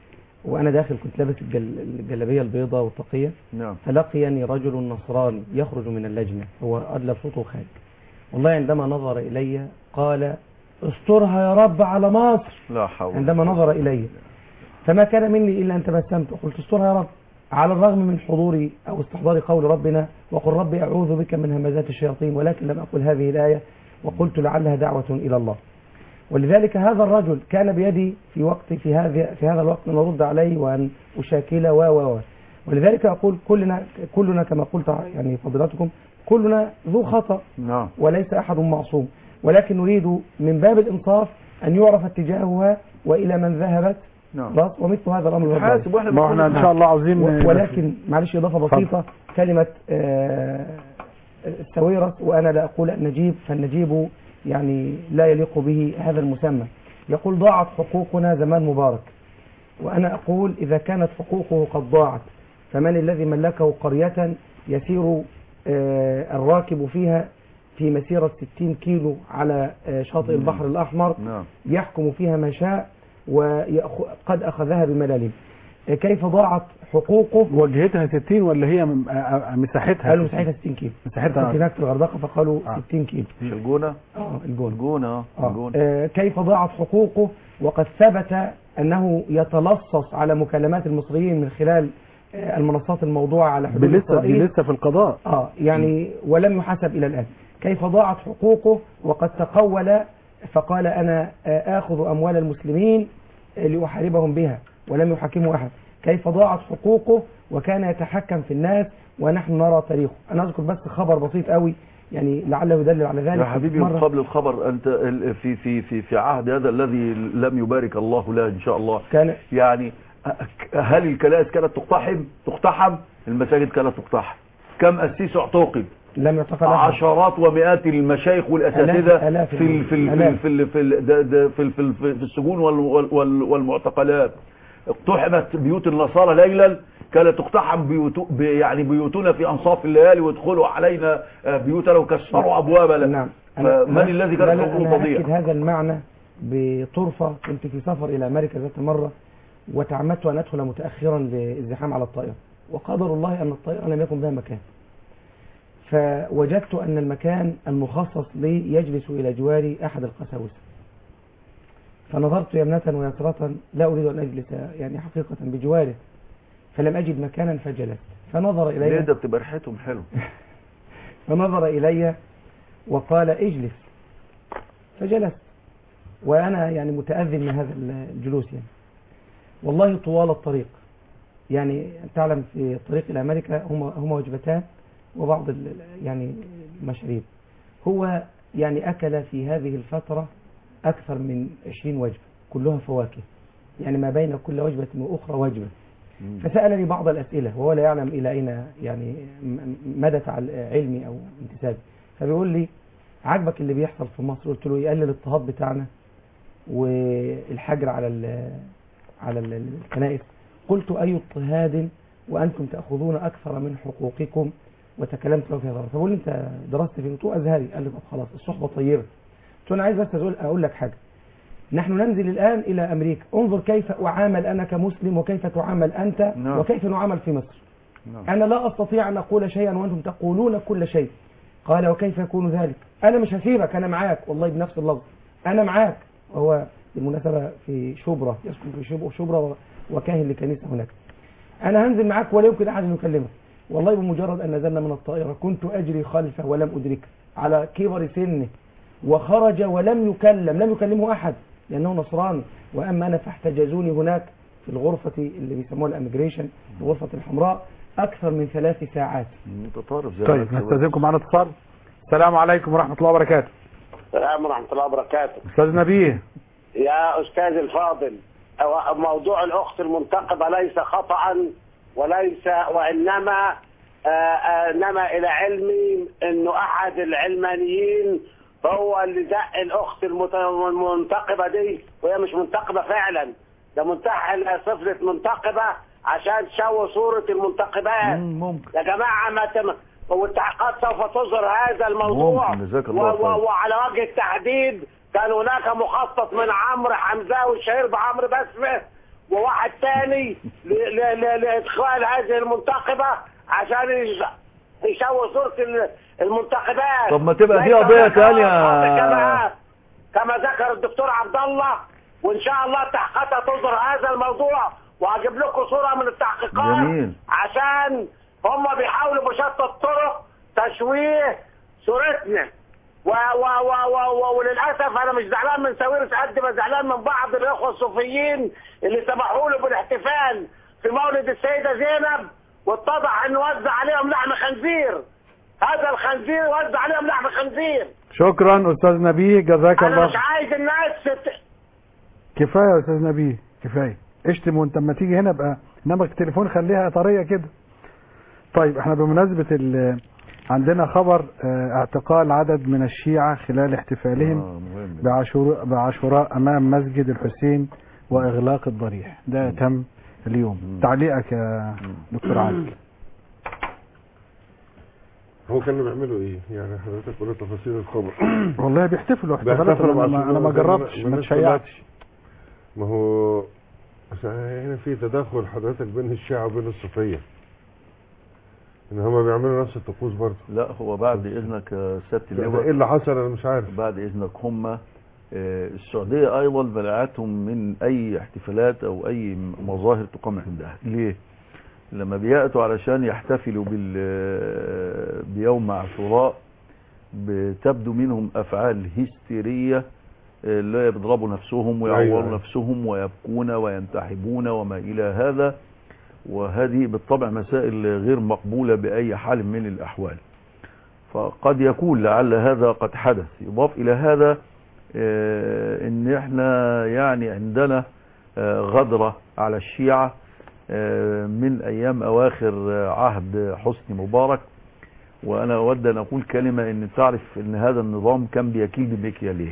وانا داخل كنت لابس الجل... الجلابيه البيضاء والتقيه نعم فلقيني رجل نصراني يخرج من اللجنه هو ادلى صوته خارج والله عندما نظر الي قال استرها يا رب على مصر لا حول عندما نظر الي فما كان مني الا ان تبسمت وقلت استرها يا رب على الرغم من حضوري او استحضار قول ربنا وقل رب اعوذ بك من همزات الشياطين ولكن لم اقل هذه الايه وقلت لعلها دعوه الى الله ولذلك هذا الرجل كان بيدي في وقت في هذا في هذا الوقت ان ارد عليه وان اشاكله و و و ولذلك اقول كلنا كلنا كما قلت يعني فضيلتكم كلنا ذو خطا نعم وليس احد معصوم ولكن نريد من باب الانصاف ان يعرف اتجاهها والى من ذهبت نعم خلاص ومثل هذا الامر والله. حاسب واحنا ما احنا ان شاء الله عاوزين و- ولكن معلش اضافه بسيطه كلمه آه، السويرس وانا لا اقول النجيب فالنجيب يعني لا يليق به هذا المسمى يقول ضاعت حقوقنا زمان مبارك وأنا أقول إذا كانت حقوقه قد ضاعت فمن الذي ملكه قرية يسير آه، الراكب فيها في مسيرة 60 كيلو على آه، شاطئ مم. البحر الأحمر نعم يحكم فيها ما شاء وقد أخذها بملاليم آه، كيف ضاعت حقوقه وجهتها 60 ولا هي م- آه، آه، مساحتها قالوا مساحتها 60 كيلو مساحتها كنت هناك في الغردقة فقالوا 60 كيلو مش الجونة اه الجونة الجونة اه آه. الجونة آه، كيف ضاعت حقوقه وقد ثبت أنه يتلصص على مكالمات المصريين من خلال آه، المنصات الموضوعة على حدود دي لسه دي إسرائيل لسه في القضاء اه يعني ولم يحاسب الى الان كيف ضاعت حقوقه وقد تقول فقال انا آه، اخذ اموال المسلمين آه، لاحاربهم بها ولم يحاكمه احد كيف ضاعت حقوقه وكان يتحكم في الناس ونحن نرى تاريخه انا اذكر بس خبر بسيط قوي يعني لعله يدلل على ذلك يا حبيبي مرة قبل الخبر انت ال- في في في في عهد هذا الذي لم يبارك الله له ان شاء الله كان يعني هل الكنائس كانت تقتحم تقتحم المساجد كانت تقتحم كم قسيس اعتقل لم يعتقل أحد. عشرات ومئات المشايخ والاساتذه آلاف- آلاف في ال- في ال- آلاف. في ال- في ال- ده- ده- في ال- في ال- في السجون وال- وال- وال- والمعتقلات اقتحمت بيوت النصارى ليلا كانت تقتحم بيوت ب- يعني بيوتنا في انصاف الليالي ويدخلوا علينا آه، بيوتنا وكسروا ابوابنا نعم فمن الذي لا كانت لا حقوقه أنا تضيع أكد هذا المعنى بطرفة كنت في سفر إلى أمريكا ذات مرة وتعمدت أن أدخل متأخرا للزحام على الطائرة وقدر الله أن الطائرة لم يكن بها مكان فوجدت أن المكان المخصص لي يجلس إلى جواري أحد القساوسة فنظرت يمنة ويسرة لا أريد أن أجلس يعني حقيقة بجواره فلم أجد مكانا فجلست فنظر ليه إلي ده بتبقى ريحتهم حلو فنظر إلي وقال اجلس فجلست وأنا يعني متأذن من هذا الجلوس يعني والله طوال الطريق يعني تعلم في الطريق إلى أمريكا هما هما وجبتان وبعض ال- يعني المشاريب هو يعني أكل في هذه الفترة أكثر من 20 وجبة كلها فواكه يعني ما بين كل وجبة وأخرى وجبة فسألني بعض الأسئلة وهو لا يعلم إلى أين يعني م- مدى تعل- علمي أو انتسابي فبيقول لي عجبك اللي بيحصل في مصر قلت له يقلل الاضطهاد بتاعنا والحجر على ال- على ال- الكنائس قلت أي اضطهاد وأنتم تأخذون أكثر من حقوقكم وتكلمت له في هذا فبقول لي أنت درست في قلت له أزهري قال لي طب خلاص الصحبة طيبة قلت له أنا عايز بس أقول, أقول لك حاجة نحن ننزل الآن إلى أمريكا انظر كيف أعامل أنا كمسلم وكيف تعامل أنت نعم. وكيف نعامل في مصر أنا لا أستطيع أن أقول شيئا وأنتم تقولون كل شيء قال وكيف يكون ذلك أنا مش هسيبك أنا معاك والله بنفس اللفظ أنا معاك وهو بالمناسبة في شبرا يسكن في شبرا, شبرا و- وكاهن لكنيسة هناك أنا هنزل معاك ولا يمكن أحد أن يكلمك والله بمجرد أن نزلنا من الطائرة كنت أجري خلفه ولم أدركه على كبر سنه وخرج ولم يكلم لم يكلمه أحد لأنه نصراني وأما أنا فاحتجزوني هناك في الغرفة اللي بيسموها الاميجريشن الغرفة الحمراء أكثر من ثلاث ساعات متطرف زي طيب نستاذنكم معنا اتصال السلام عليكم ورحمة الله وبركاته السلام ورحمة الله وبركاته استاذ نبيه يا أستاذ الفاضل أو- موضوع الأخت المنتقبة ليس خطأ وليس وإنما آه، آه، إنما إلى علمي إنه أحد العلمانيين هو اللي دق الأخت المت- المنتقبة دي وهي مش منتقبة فعلا ده منتحل صفة منتقبة عشان تشوه صورة المنتقبات ممكن يا جماعة ما تم والتحقيقات سوف تظهر هذا الموضوع ممكن، جزاك و- الله و- خير. وعلى وجه التحديد كان هناك مخطط من عمرو حمزاوي الشهير بعمرو بسمة وواحد تاني ل- ل- ل- لادخال هذه المنتقبة عشان يش- يشوه صورة ال- المنتقبات طب ما تبقى دي ليس قضية هناك تانية. كما كما ذكر الدكتور عبد الله وان شاء الله التحقيقات تظهر هذا الموضوع وهجيب لكم صورة من التحقيقات جميل. عشان هم بيحاولوا بشتى الطرق تشويه صورتنا و و و و و وللاسف انا مش زعلان من ساويرس قد ما زعلان من بعض الاخوه الصوفيين اللي سمحوا له بالاحتفال في مولد السيده زينب واتضح انه وزع عليهم لحم خنزير هذا الخنزير وزع عليهم لحم خنزير شكرا استاذ نبيه جزاك انا الله مش عايز الناس ت... كفايه يا استاذ نبيه كفايه اشتم وانت اما تيجي هنا بقى انما التليفون خليها طريه كده طيب احنا بمناسبه ال- عندنا خبر آه، اعتقال عدد من الشيعة خلال احتفالهم بعاشور- بعاشوراء أمام مسجد الحسين وإغلاق الضريح ده تم اليوم تعليقك يا دكتور عادل هو كانوا بيعملوا ايه يعني حضرتك قول تفاصيل الخبر والله بيحتفلوا احتفالات بيحتفلوا انا ما, أنا ما بعاشوراء زي جربتش ما الناس تشيعتش ما هو عشان هنا في تدخل حضرتك بين الشيعة وبين الصوفية ان هما بيعملوا نفس الطقوس برضه لا هو بعد اذنك يا سياده ده اللواء ايه اللي حصل انا مش عارف بعد اذنك هم آه، السعوديه ايضا منعتهم من اي احتفالات او اي مظاهر تقام عندها ليه لما بياتوا علشان يحتفلوا بال آه، بيوم عاشوراء بتبدو منهم افعال هستيريه آه، اللي بيضربوا نفسهم ويعوروا أيوة. نفسهم ويبكون وينتحبون وما الى هذا وهذه بالطبع مسائل غير مقبولة بأي حال من الأحوال فقد يكون لعل هذا قد حدث يضاف إلى هذا آه، ان احنا يعني عندنا آه، غدرة على الشيعة آه، من ايام اواخر آه، عهد حسني مبارك وانا اود ان اقول كلمة ان تعرف ان هذا النظام كان بيكيد بمكيالين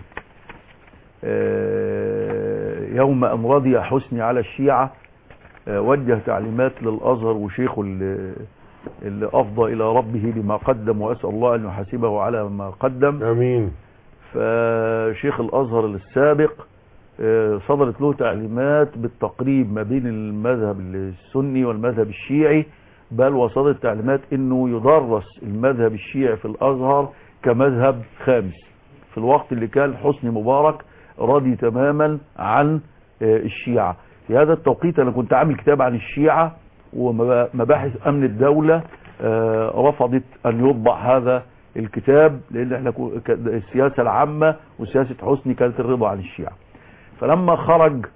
آه، يوم ان رضي حسني على الشيعة آه، وجه تعليمات للازهر وشيخه اللي اللي افضى الى ربه بما قدم واسال الله ان يحاسبه على ما قدم امين فشيخ الازهر السابق آه، صدرت له تعليمات بالتقريب ما بين المذهب السني والمذهب الشيعي بل وصدرت تعليمات انه يدرس المذهب الشيعي في الازهر كمذهب خامس في الوقت اللي كان حسني مبارك راضي تماما عن آه، الشيعة في هذا التوقيت انا كنت عامل كتاب عن الشيعة ومباحث امن الدولة آه، رفضت ان يطبع هذا الكتاب لان احنا كو- ك- السياسة العامة وسياسة حسني كانت الرضا عن الشيعة فلما خرج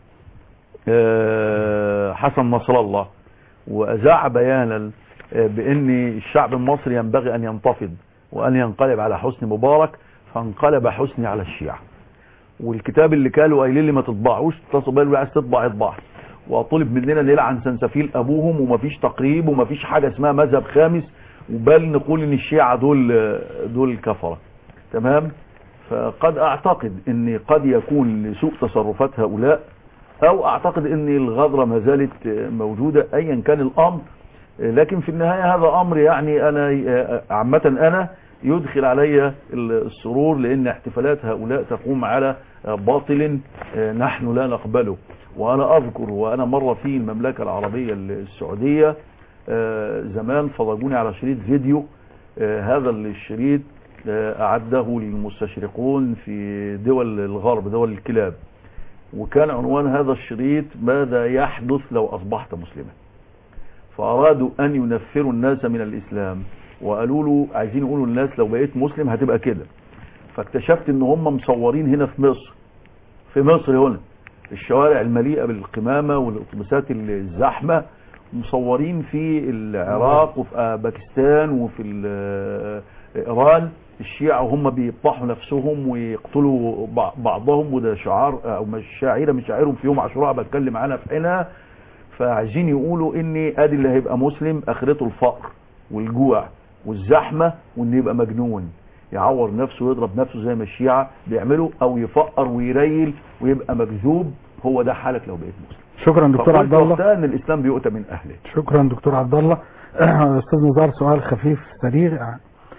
آه، حسن نصر الله واذاع بيانا آه، بان الشعب المصري ينبغي ان ينتفض وان ينقلب على حسني مبارك فانقلب حسني على الشيعة والكتاب اللي كانوا قايلين لي ما تطبعوش اتصلوا بيا قالوا لي عايز تطبع اطبع وطلب مننا نلعن سنسفيل ابوهم ومفيش تقريب ومفيش حاجه اسمها مذهب خامس وبل نقول ان الشيعة دول دول كفرة تمام فقد اعتقد ان قد يكون لسوء تصرفات هؤلاء او اعتقد ان الغدرة ما زالت موجودة ايا كان الامر لكن في النهاية هذا امر يعني انا عامة انا يدخل علي السرور لان احتفالات هؤلاء تقوم على باطل نحن لا نقبله وانا اذكر وانا مرة في المملكة العربية السعودية آه، زمان فرجوني على شريط فيديو آه، هذا الشريط آه، أعده للمستشرقون في دول الغرب دول الكلاب وكان عنوان هذا الشريط ماذا يحدث لو أصبحت مسلما فأرادوا أن ينفروا الناس من الإسلام وقالوا له عايزين يقولوا للناس لو بقيت مسلم هتبقى كده فاكتشفت ان هم مصورين هنا في مصر في مصر هنا الشوارع المليئة بالقمامة والاتوبيسات الزحمة مصورين في العراق وفي باكستان وفي ال- ايران الشيعة وهم بيطحوا نفسهم ويقتلوا بع- بعضهم وده شعار او مش شاعرة من شاعرهم في يوم عاشوراء بتكلم عنها في حينها فعايزين يقولوا ان ادي اللي هيبقى مسلم اخرته الفقر والجوع والزحمة وان يبقى مجنون يعور نفسه ويضرب نفسه زي ما الشيعة بيعملوا او يفقر ويريل ويبقى مجذوب هو ده حالك لو بقيت مسلم شكرا دكتور فقلت عبد الله وقتها ان الاسلام بيؤتى من اهله شكرا دكتور عبد الله استاذ نزار سؤال خفيف سريع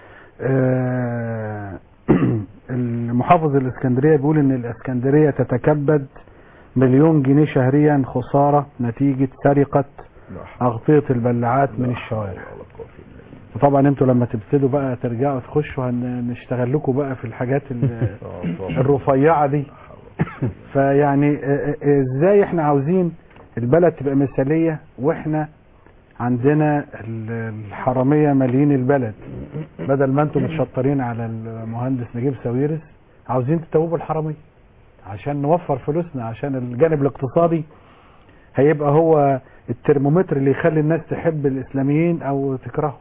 آه، المحافظ الاسكندريه بيقول ان الاسكندريه تتكبد مليون جنيه شهريا خساره نتيجه سرقه اغطيه البلاعات من الشوارع وطبعا انتوا لما تبتدوا بقى ترجعوا تخشوا هنشتغل لكم بقى في الحاجات ال- الرفيعه دي فيعني آه، آه، ازاي احنا عاوزين البلد تبقى مثاليه واحنا عندنا ال- الحراميه مالين البلد بدل ما انتم متشطرين على المهندس نجيب ساويرس عاوزين تتوبوا الحراميه عشان نوفر فلوسنا عشان الجانب الاقتصادي هيبقى هو الترمومتر اللي يخلي الناس تحب الاسلاميين او تكرههم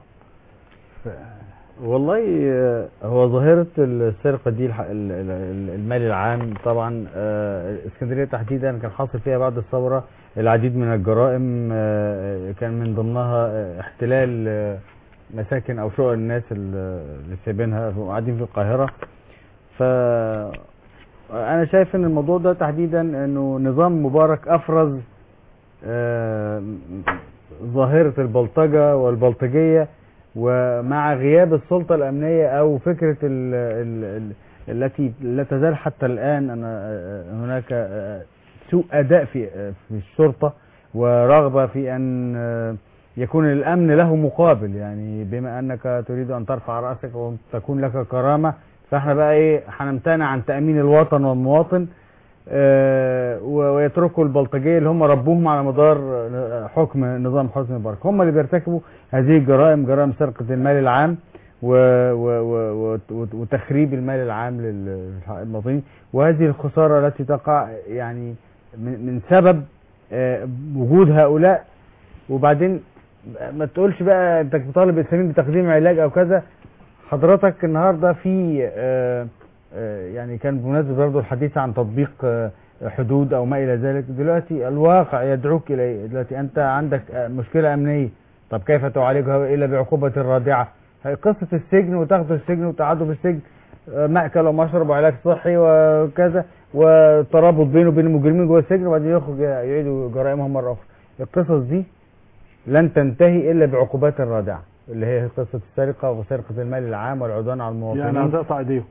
والله آه، هو ظاهرة السرقة دي الح- ال- ال- ال- المال العام طبعا آه، اسكندرية تحديدا كان حاصل فيها بعد الثورة العديد من الجرائم آه، كان من ضمنها آه، احتلال آه، مساكن او شقق الناس اللي اللي سايبينها وقاعدين في القاهره ف انا شايف ان الموضوع ده تحديدا انه نظام مبارك افرز آه، ظاهره البلطجه والبلطجيه ومع غياب السلطه الامنيه او فكره ال ال ال التي لا تزال حتى الان ان آه، هناك آه، سوء اداء في آه، في الشرطه ورغبه في ان آه، يكون الامن له مقابل يعني بما انك تريد ان ترفع راسك وتكون لك كرامه فاحنا بقى ايه هنمتنع عن تامين الوطن والمواطن آه، و- ويتركوا البلطجيه اللي هم ربوهم على مدار آه، حكم نظام حسني مبارك هم اللي بيرتكبوا هذه الجرائم جرائم سرقه المال العام و و و و وتخريب المال العام للمواطنين وهذه الخساره التي تقع يعني من من سبب آه، وجود هؤلاء وبعدين ما تقولش بقى انت بتطالب الاسلاميين بتقديم علاج او كذا حضرتك النهارده في آه، آه، يعني كان بمناسبه برضه الحديث عن تطبيق آه، حدود او ما الى ذلك دلوقتي الواقع يدعوك اليه دلوقتي انت عندك آه، مشكله امنيه طب كيف تعالجها الا بعقوبه رادعه هي قصه السجن وتاخده السجن وتقعده في السجن آه، مأكل ومشرب وعلاج صحي وكذا وترابط بينه وبين المجرمين جوه السجن وبعدين يخرج يعيدوا جرائمهم مره اخرى القصص دي لن تنتهي الا بعقوبات رادعه اللي هي قصه السرقه وسرقه المال العام والعدوان على المواطنين يعني هتقطع ايديهم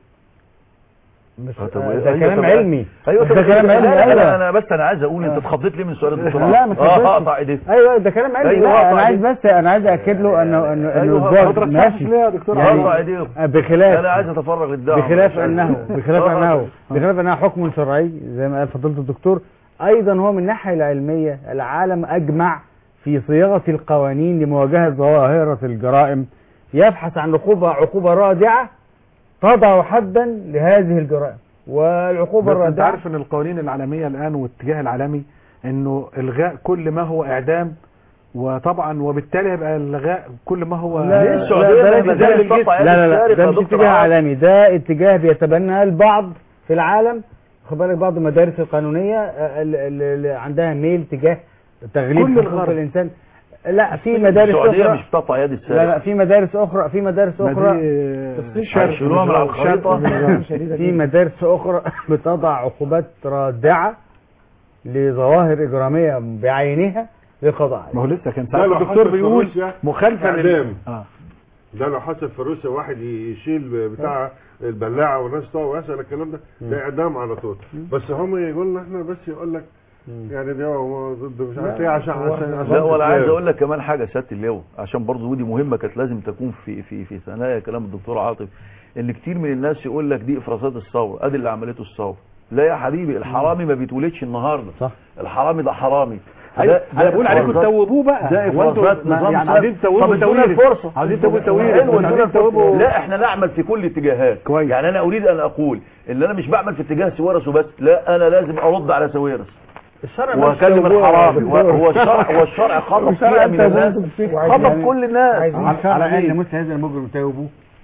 مش آه، طب ده أيوة كلام طب- علمي ايوه ده طب كلام علمي لا لا أيوة. لا انا بس انا عايز اقول انت اتخضيت ليه من سؤال الدكتور لا ما اه تخبرش. اقطع ايديك ايوه ده كلام علمي أيوة، لا اقطع انا عايز ايديك. بس انا عايز اكد له انه انه انه أيوة، الزواج حضرتك ماشي ليه يا دكتور؟ اقطع ايديهم. بخلاف انا عايز اتفرغ للدعوه بخلاف مش عايز- انه بخلاف آه، انه بخلاف انها حكم شرعي زي ما قال فضيله الدكتور ايضا هو من الناحيه العلميه العالم اجمع في صياغه القوانين لمواجهه ظواهره الجرائم يبحث عن عقوبه عقوبه رادعه تضع حدا لهذه الجرائم والعقوبه بس انت الرادعه عارف ان القوانين العالميه الان والاتجاه العالمي انه الغاء كل ما هو اعدام وطبعا وبالتالي هيبقى الغاء كل ما هو لا لا لا لا لا لا لا ده مش اتجاه عالمي ده اتجاه بيتبناه البعض في العالم خد بالك بعض المدارس القانونيه آه، ال- ال- اللي عندها ميل تجاه تغليب كل حقوق الغرب. الانسان لا في مدارس السعوديه اخرى مش بتقطع يد لا السارق لا في مدارس اخرى في مدارس ما اخرى دي الصين هيشيلوها من على الخريطه في مدارس اخرى بتضع عقوبات رادعه لظواهر اجراميه بعينها للقضاء عليها ما هو لسه كان ده ساعات لو الدكتور حصل في بيقول روسيا مخالفه لل- إعدام. اه ده لو حصل في روسيا واحد يشيل بتاع البلاعه والناس تقع ويسال الكلام ده ده اعدام على طول بس هم يقول لنا احنا بس يقول لك يعني ده هو ضد مش عارف ايه عشان عشان عشان لا ولا عايز الإسلام. اقول لك كمان حاجه سياده اللواء عشان برضه ودي مهمه كانت لازم تكون في في في ثنايا كلام الدكتور عاطف ان كتير من الناس يقول لك دي افرازات الثوره ادي اللي عملته الثوره لا يا حبيبي الحرامي ما بيتولدش النهارده صح الحرامي ده حرامي أيوة، ده- انا ده بقول عليكم إفرازات- توبوه بقى ده هو انتوا افرازات ما- نظام يعني سابق. عايزين توبوا طب ادونا توير. الفرصه عايزين توبوا توير. حلو عايزين ادونا توبوا- الفرصه لا احنا نعمل في كل الاتجاهات كويس. يعني انا اريد ان اقول ان انا مش بعمل في اتجاه سويرس وبس لا انا لازم ارد على سويرس الشرع وهكلم الحرامي هو الشرع هو الشرع خطب الشرع فئه أنت من الناس وعايزين- خطب كل الناس عايزين على الاقل مثل هذا المجرم توبوا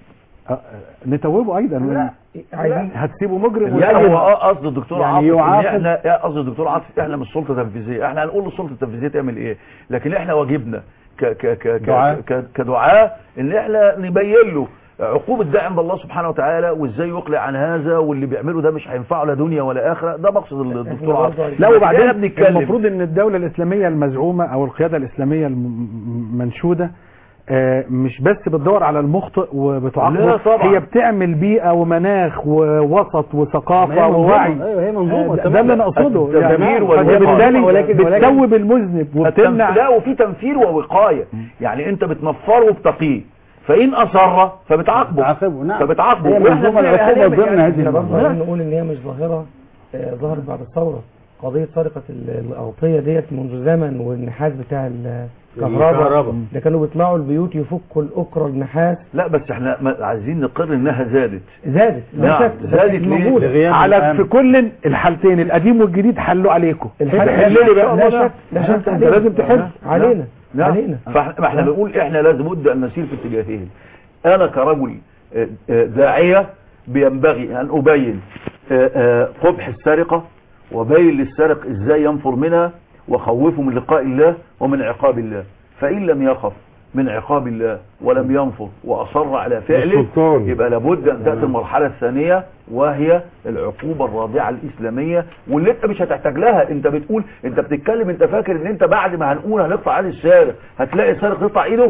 نتوبه ايضا لا عايزين هتسيبه مجرم يعني ويتوب. هو آه قصد الدكتور يعني عاطف ان يعاقب. احنا آه قصد الدكتور عاطف احنا مش سلطه تنفيذيه احنا هنقول للسلطه التنفيذيه تعمل ايه لكن احنا واجبنا ك ك ك دعاة. ك ك كدعاء ان احنا نبين له عقوبة ده عند الله سبحانه وتعالى وازاي يقلع عن هذا واللي بيعمله ده مش هينفعه لا دنيا ولا اخره ده مقصد الدكتور عاطف لا احنا وبعدين بنتكلم المفروض ان الدولة الاسلامية المزعومة او القيادة الاسلامية المنشودة آه، مش بس بتدور على المخطئ لا وبتعاقبه طبعا. هي بتعمل بيئة ومناخ ووسط ما وثقافة هي منظومة. ووعي ايوه هي منظومه آه، ده ده اللي انا اقصده التدمير والوقاية. وبالتالي ولكن- ولكن- بتتوب المذنب التنف... وبتمنع لا وفي تنفير ووقاية يعني انت بتنفره وبتقيه فان اصر فبتعاقبه تعاقبه نعم فبتعاقبه هي وإحنا منظومه بنعمل العقوبه عليها ضمن يعني. هذه احنا برضه المنظومه عايزين نقول ان هي مش ظاهره آه، ظهرت بعد الثوره قضيه سرقه ال- الاغطيه ديت منذ زمن والنحاس بتاع الكهرباء الكهرباء. ده كانوا بيطلعوا البيوت يفكوا الاكره النحاس لا بس احنا ما- عايزين نقر انها زادت زادت لا نعم، شك بس زادت كانت ليه؟ موجودة. لغياب على الأمن. في كل الحالتين القديم والجديد حلوا عليكم الحل حل لي بقى لا شك لا شك انت علينا. لازم تحل علينا نعم علينا فاحنا ما احنا بنقول احنا لازم بد ان نسير في اتجاهين انا كرجل آه، آه، داعية بينبغي ان ابين آه، آه، قبح السرقة وبين للسارق ازاي ينفر منها وخوفه من لقاء الله ومن عقاب الله فان لم يخف من عقاب الله ولم ينفض واصر على فعله السلطان. يبقى لابد ان تاتي المرحله الثانيه وهي العقوبه الرادعه الاسلاميه واللي انت مش هتحتاج لها انت بتقول انت بتتكلم انت فاكر ان انت بعد ما هنقول هنقطع عن السارق هتلاقي السارق يقطع ايده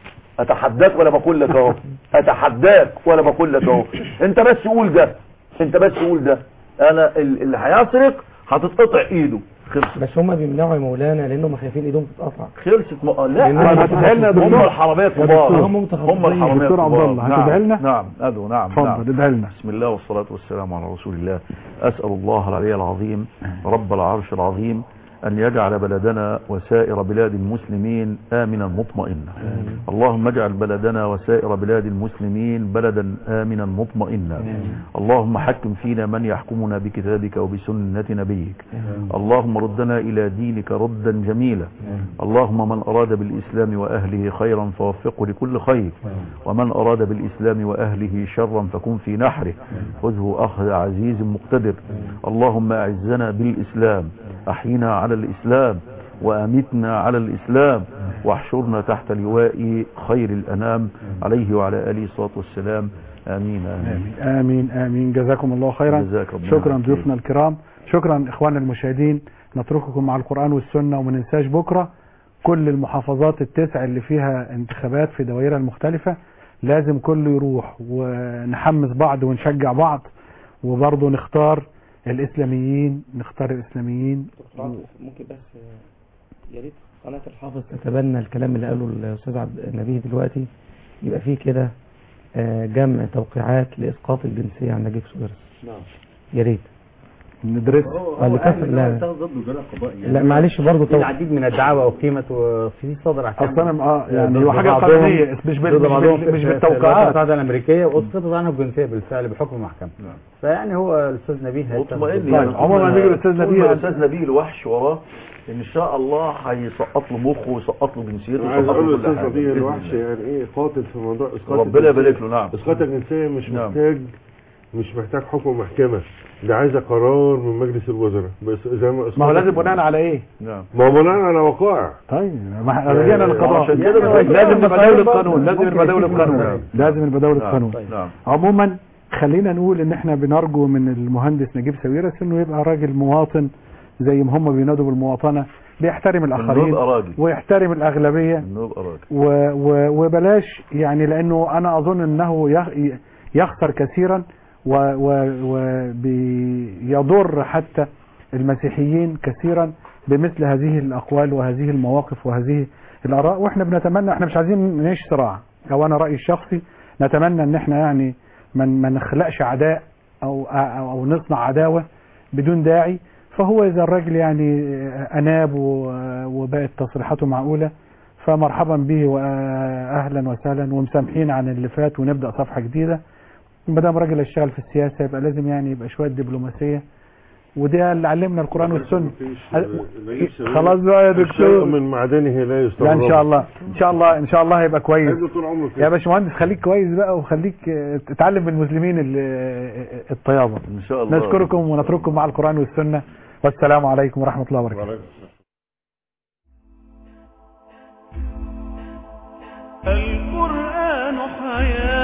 اتحداك ولا بقول لك اهو اتحداك ولا بقول لك اهو انت بس قول ده انت بس قول ده انا ال- اللي هيسرق هتتقطع ايده خلصت بس هم بيمنعوا يا مولانا لانهم خايفين ايدهم تتقطع خلصت م... لا لأن أنا هم هتدعي لنا يا هم دكتور الحراميه يا الكبار دكتور. هم متخصصين. هم الحراميه دكتور عبد الكبار. الله، نعم. هتدعي لنا؟ نعم ادعو نعم اتفضل، نعم. ادعي لنا. بسم الله والصلاه والسلام على رسول الله اسال الله العلي العظيم رب العرش العظيم أن يجعل بلدنا وسائر بلاد المسلمين آمنا مطمئنا اللهم اجعل بلدنا وسائر بلاد المسلمين بلدا آمنا مطمئنا اللهم حكم فينا من يحكمنا بكتابك وبسنة نبيك اللهم ردنا إلى دينك ردا جميلا اللهم من أراد بالإسلام وأهله خيرا فوفقه لكل خير ومن أراد بالإسلام وأهله شرا فكن في نحره خذه أخذ عزيز مقتدر اللهم أعزنا بالإسلام أحينا على الإسلام وأمتنا على الإسلام واحشرنا تحت لواء خير الأنام عليه وعلى آله الصلاة والسلام آمين آمين آمين آمين جزاكم الله خيرا جزاك ربنا شكرا خير. ضيوفنا الكرام شكرا إخواننا المشاهدين نترككم مع القرآن والسنة وما ننساش بكرة كل المحافظات التسع اللي فيها انتخابات في دوائرها المختلفة لازم كله يروح ونحمس بعض ونشجع بعض وبرضه نختار الإسلاميين نختار الإسلاميين ممكن بس يا ريت قناة الحافظ تتبنى الكلام اللي قاله الأستاذ عبد النبيه دلوقتي يبقى فيه كده آه، جمع توقيعات لإسقاط الجنسية عن نجيب سويرس نعم يا ريت ندرس آه، لكفر لا ضد وزراء القضاء يعني لا معلش برضه في العديد من الدعاوى اقيمت وفي صدر احكام أصل أنا اه يعني ضد هو حاجة بعضهم- قانونية مش بال- ضد مش بعضهم بال- مش في- في بالتوقيعات. الولايات المتحدة الامريكيه واسقطت عنها الجنسيه بالفعل بحكم محكمه فيعني هو الاستاذ نبيه هيتم- مطمئن طيب، عمر ما بيجي الأستاذ طول ما نبيل الأستاذ نبيل وحش وراه إن شاء الله هيسقط له مخه ويسقط له جنسيته عايز ويسقط اقول له كل للاستاذ حاجة نبيل بإذن الوحش الله. يعني ايه قاتل في موضوع اسقاط ربنا الجنسية. يبارك له، نعم. اسقاط الجنسيه مش نعم. محتاج مش محتاج حكم محكمه ده عايزه قرار من مجلس الوزراء بس زي ما ما هو لازم بناء على ايه نعم ما هو بناء على وقائع طيب ما احنا رجعنا للقضاء عشان كده يعني بس- لازم نبقى دولة ممكن قانون لازم يكون نبقى دولة في قانون نعم. لازم نبقى دولة نعم. قانون نعم. عموما خلينا نقول ان احنا بنرجو من المهندس نجيب ساويرس انه يبقى راجل مواطن زي ما هم بينادوا بالمواطنة بيحترم الاخرين يبقى راجل. ويحترم الاغلبية إنه يبقى راجل و و وبلاش يعني لانه انا اظن انه يخ- يخسر كثيرا وبيضر حتى المسيحيين كثيرا بمثل هذه الاقوال وهذه المواقف وهذه الاراء واحنا بنتمنى احنا مش عايزين نعيش صراع او انا رايي الشخصي نتمنى ان احنا يعني ما ما نخلقش عداء او او, أو نصنع عداوه بدون داعي فهو اذا الراجل يعني اناب و- وبقت تصريحاته معقوله فمرحبا به واهلا وسهلا ومسامحين عن اللي فات ونبدا صفحه جديده ما دام راجل هيشتغل في السياسه يبقى لازم يعني يبقى شويه دبلوماسيه وده اللي علمنا القران والسنه خلاص بقى يا الشيء دكتور من معدنه لا يستغرب لا ان شاء الله ان شاء الله ان شاء الله هيبقى كويس هيفضل طول عمره كده. يا باشمهندس خليك كويس بقى وخليك آه، تتعلم من المسلمين ال- الطيابه إن شاء الله نشكركم ونترككم مع القران والسنه والسلام عليكم ورحمه الله وبركاته القرآن حياة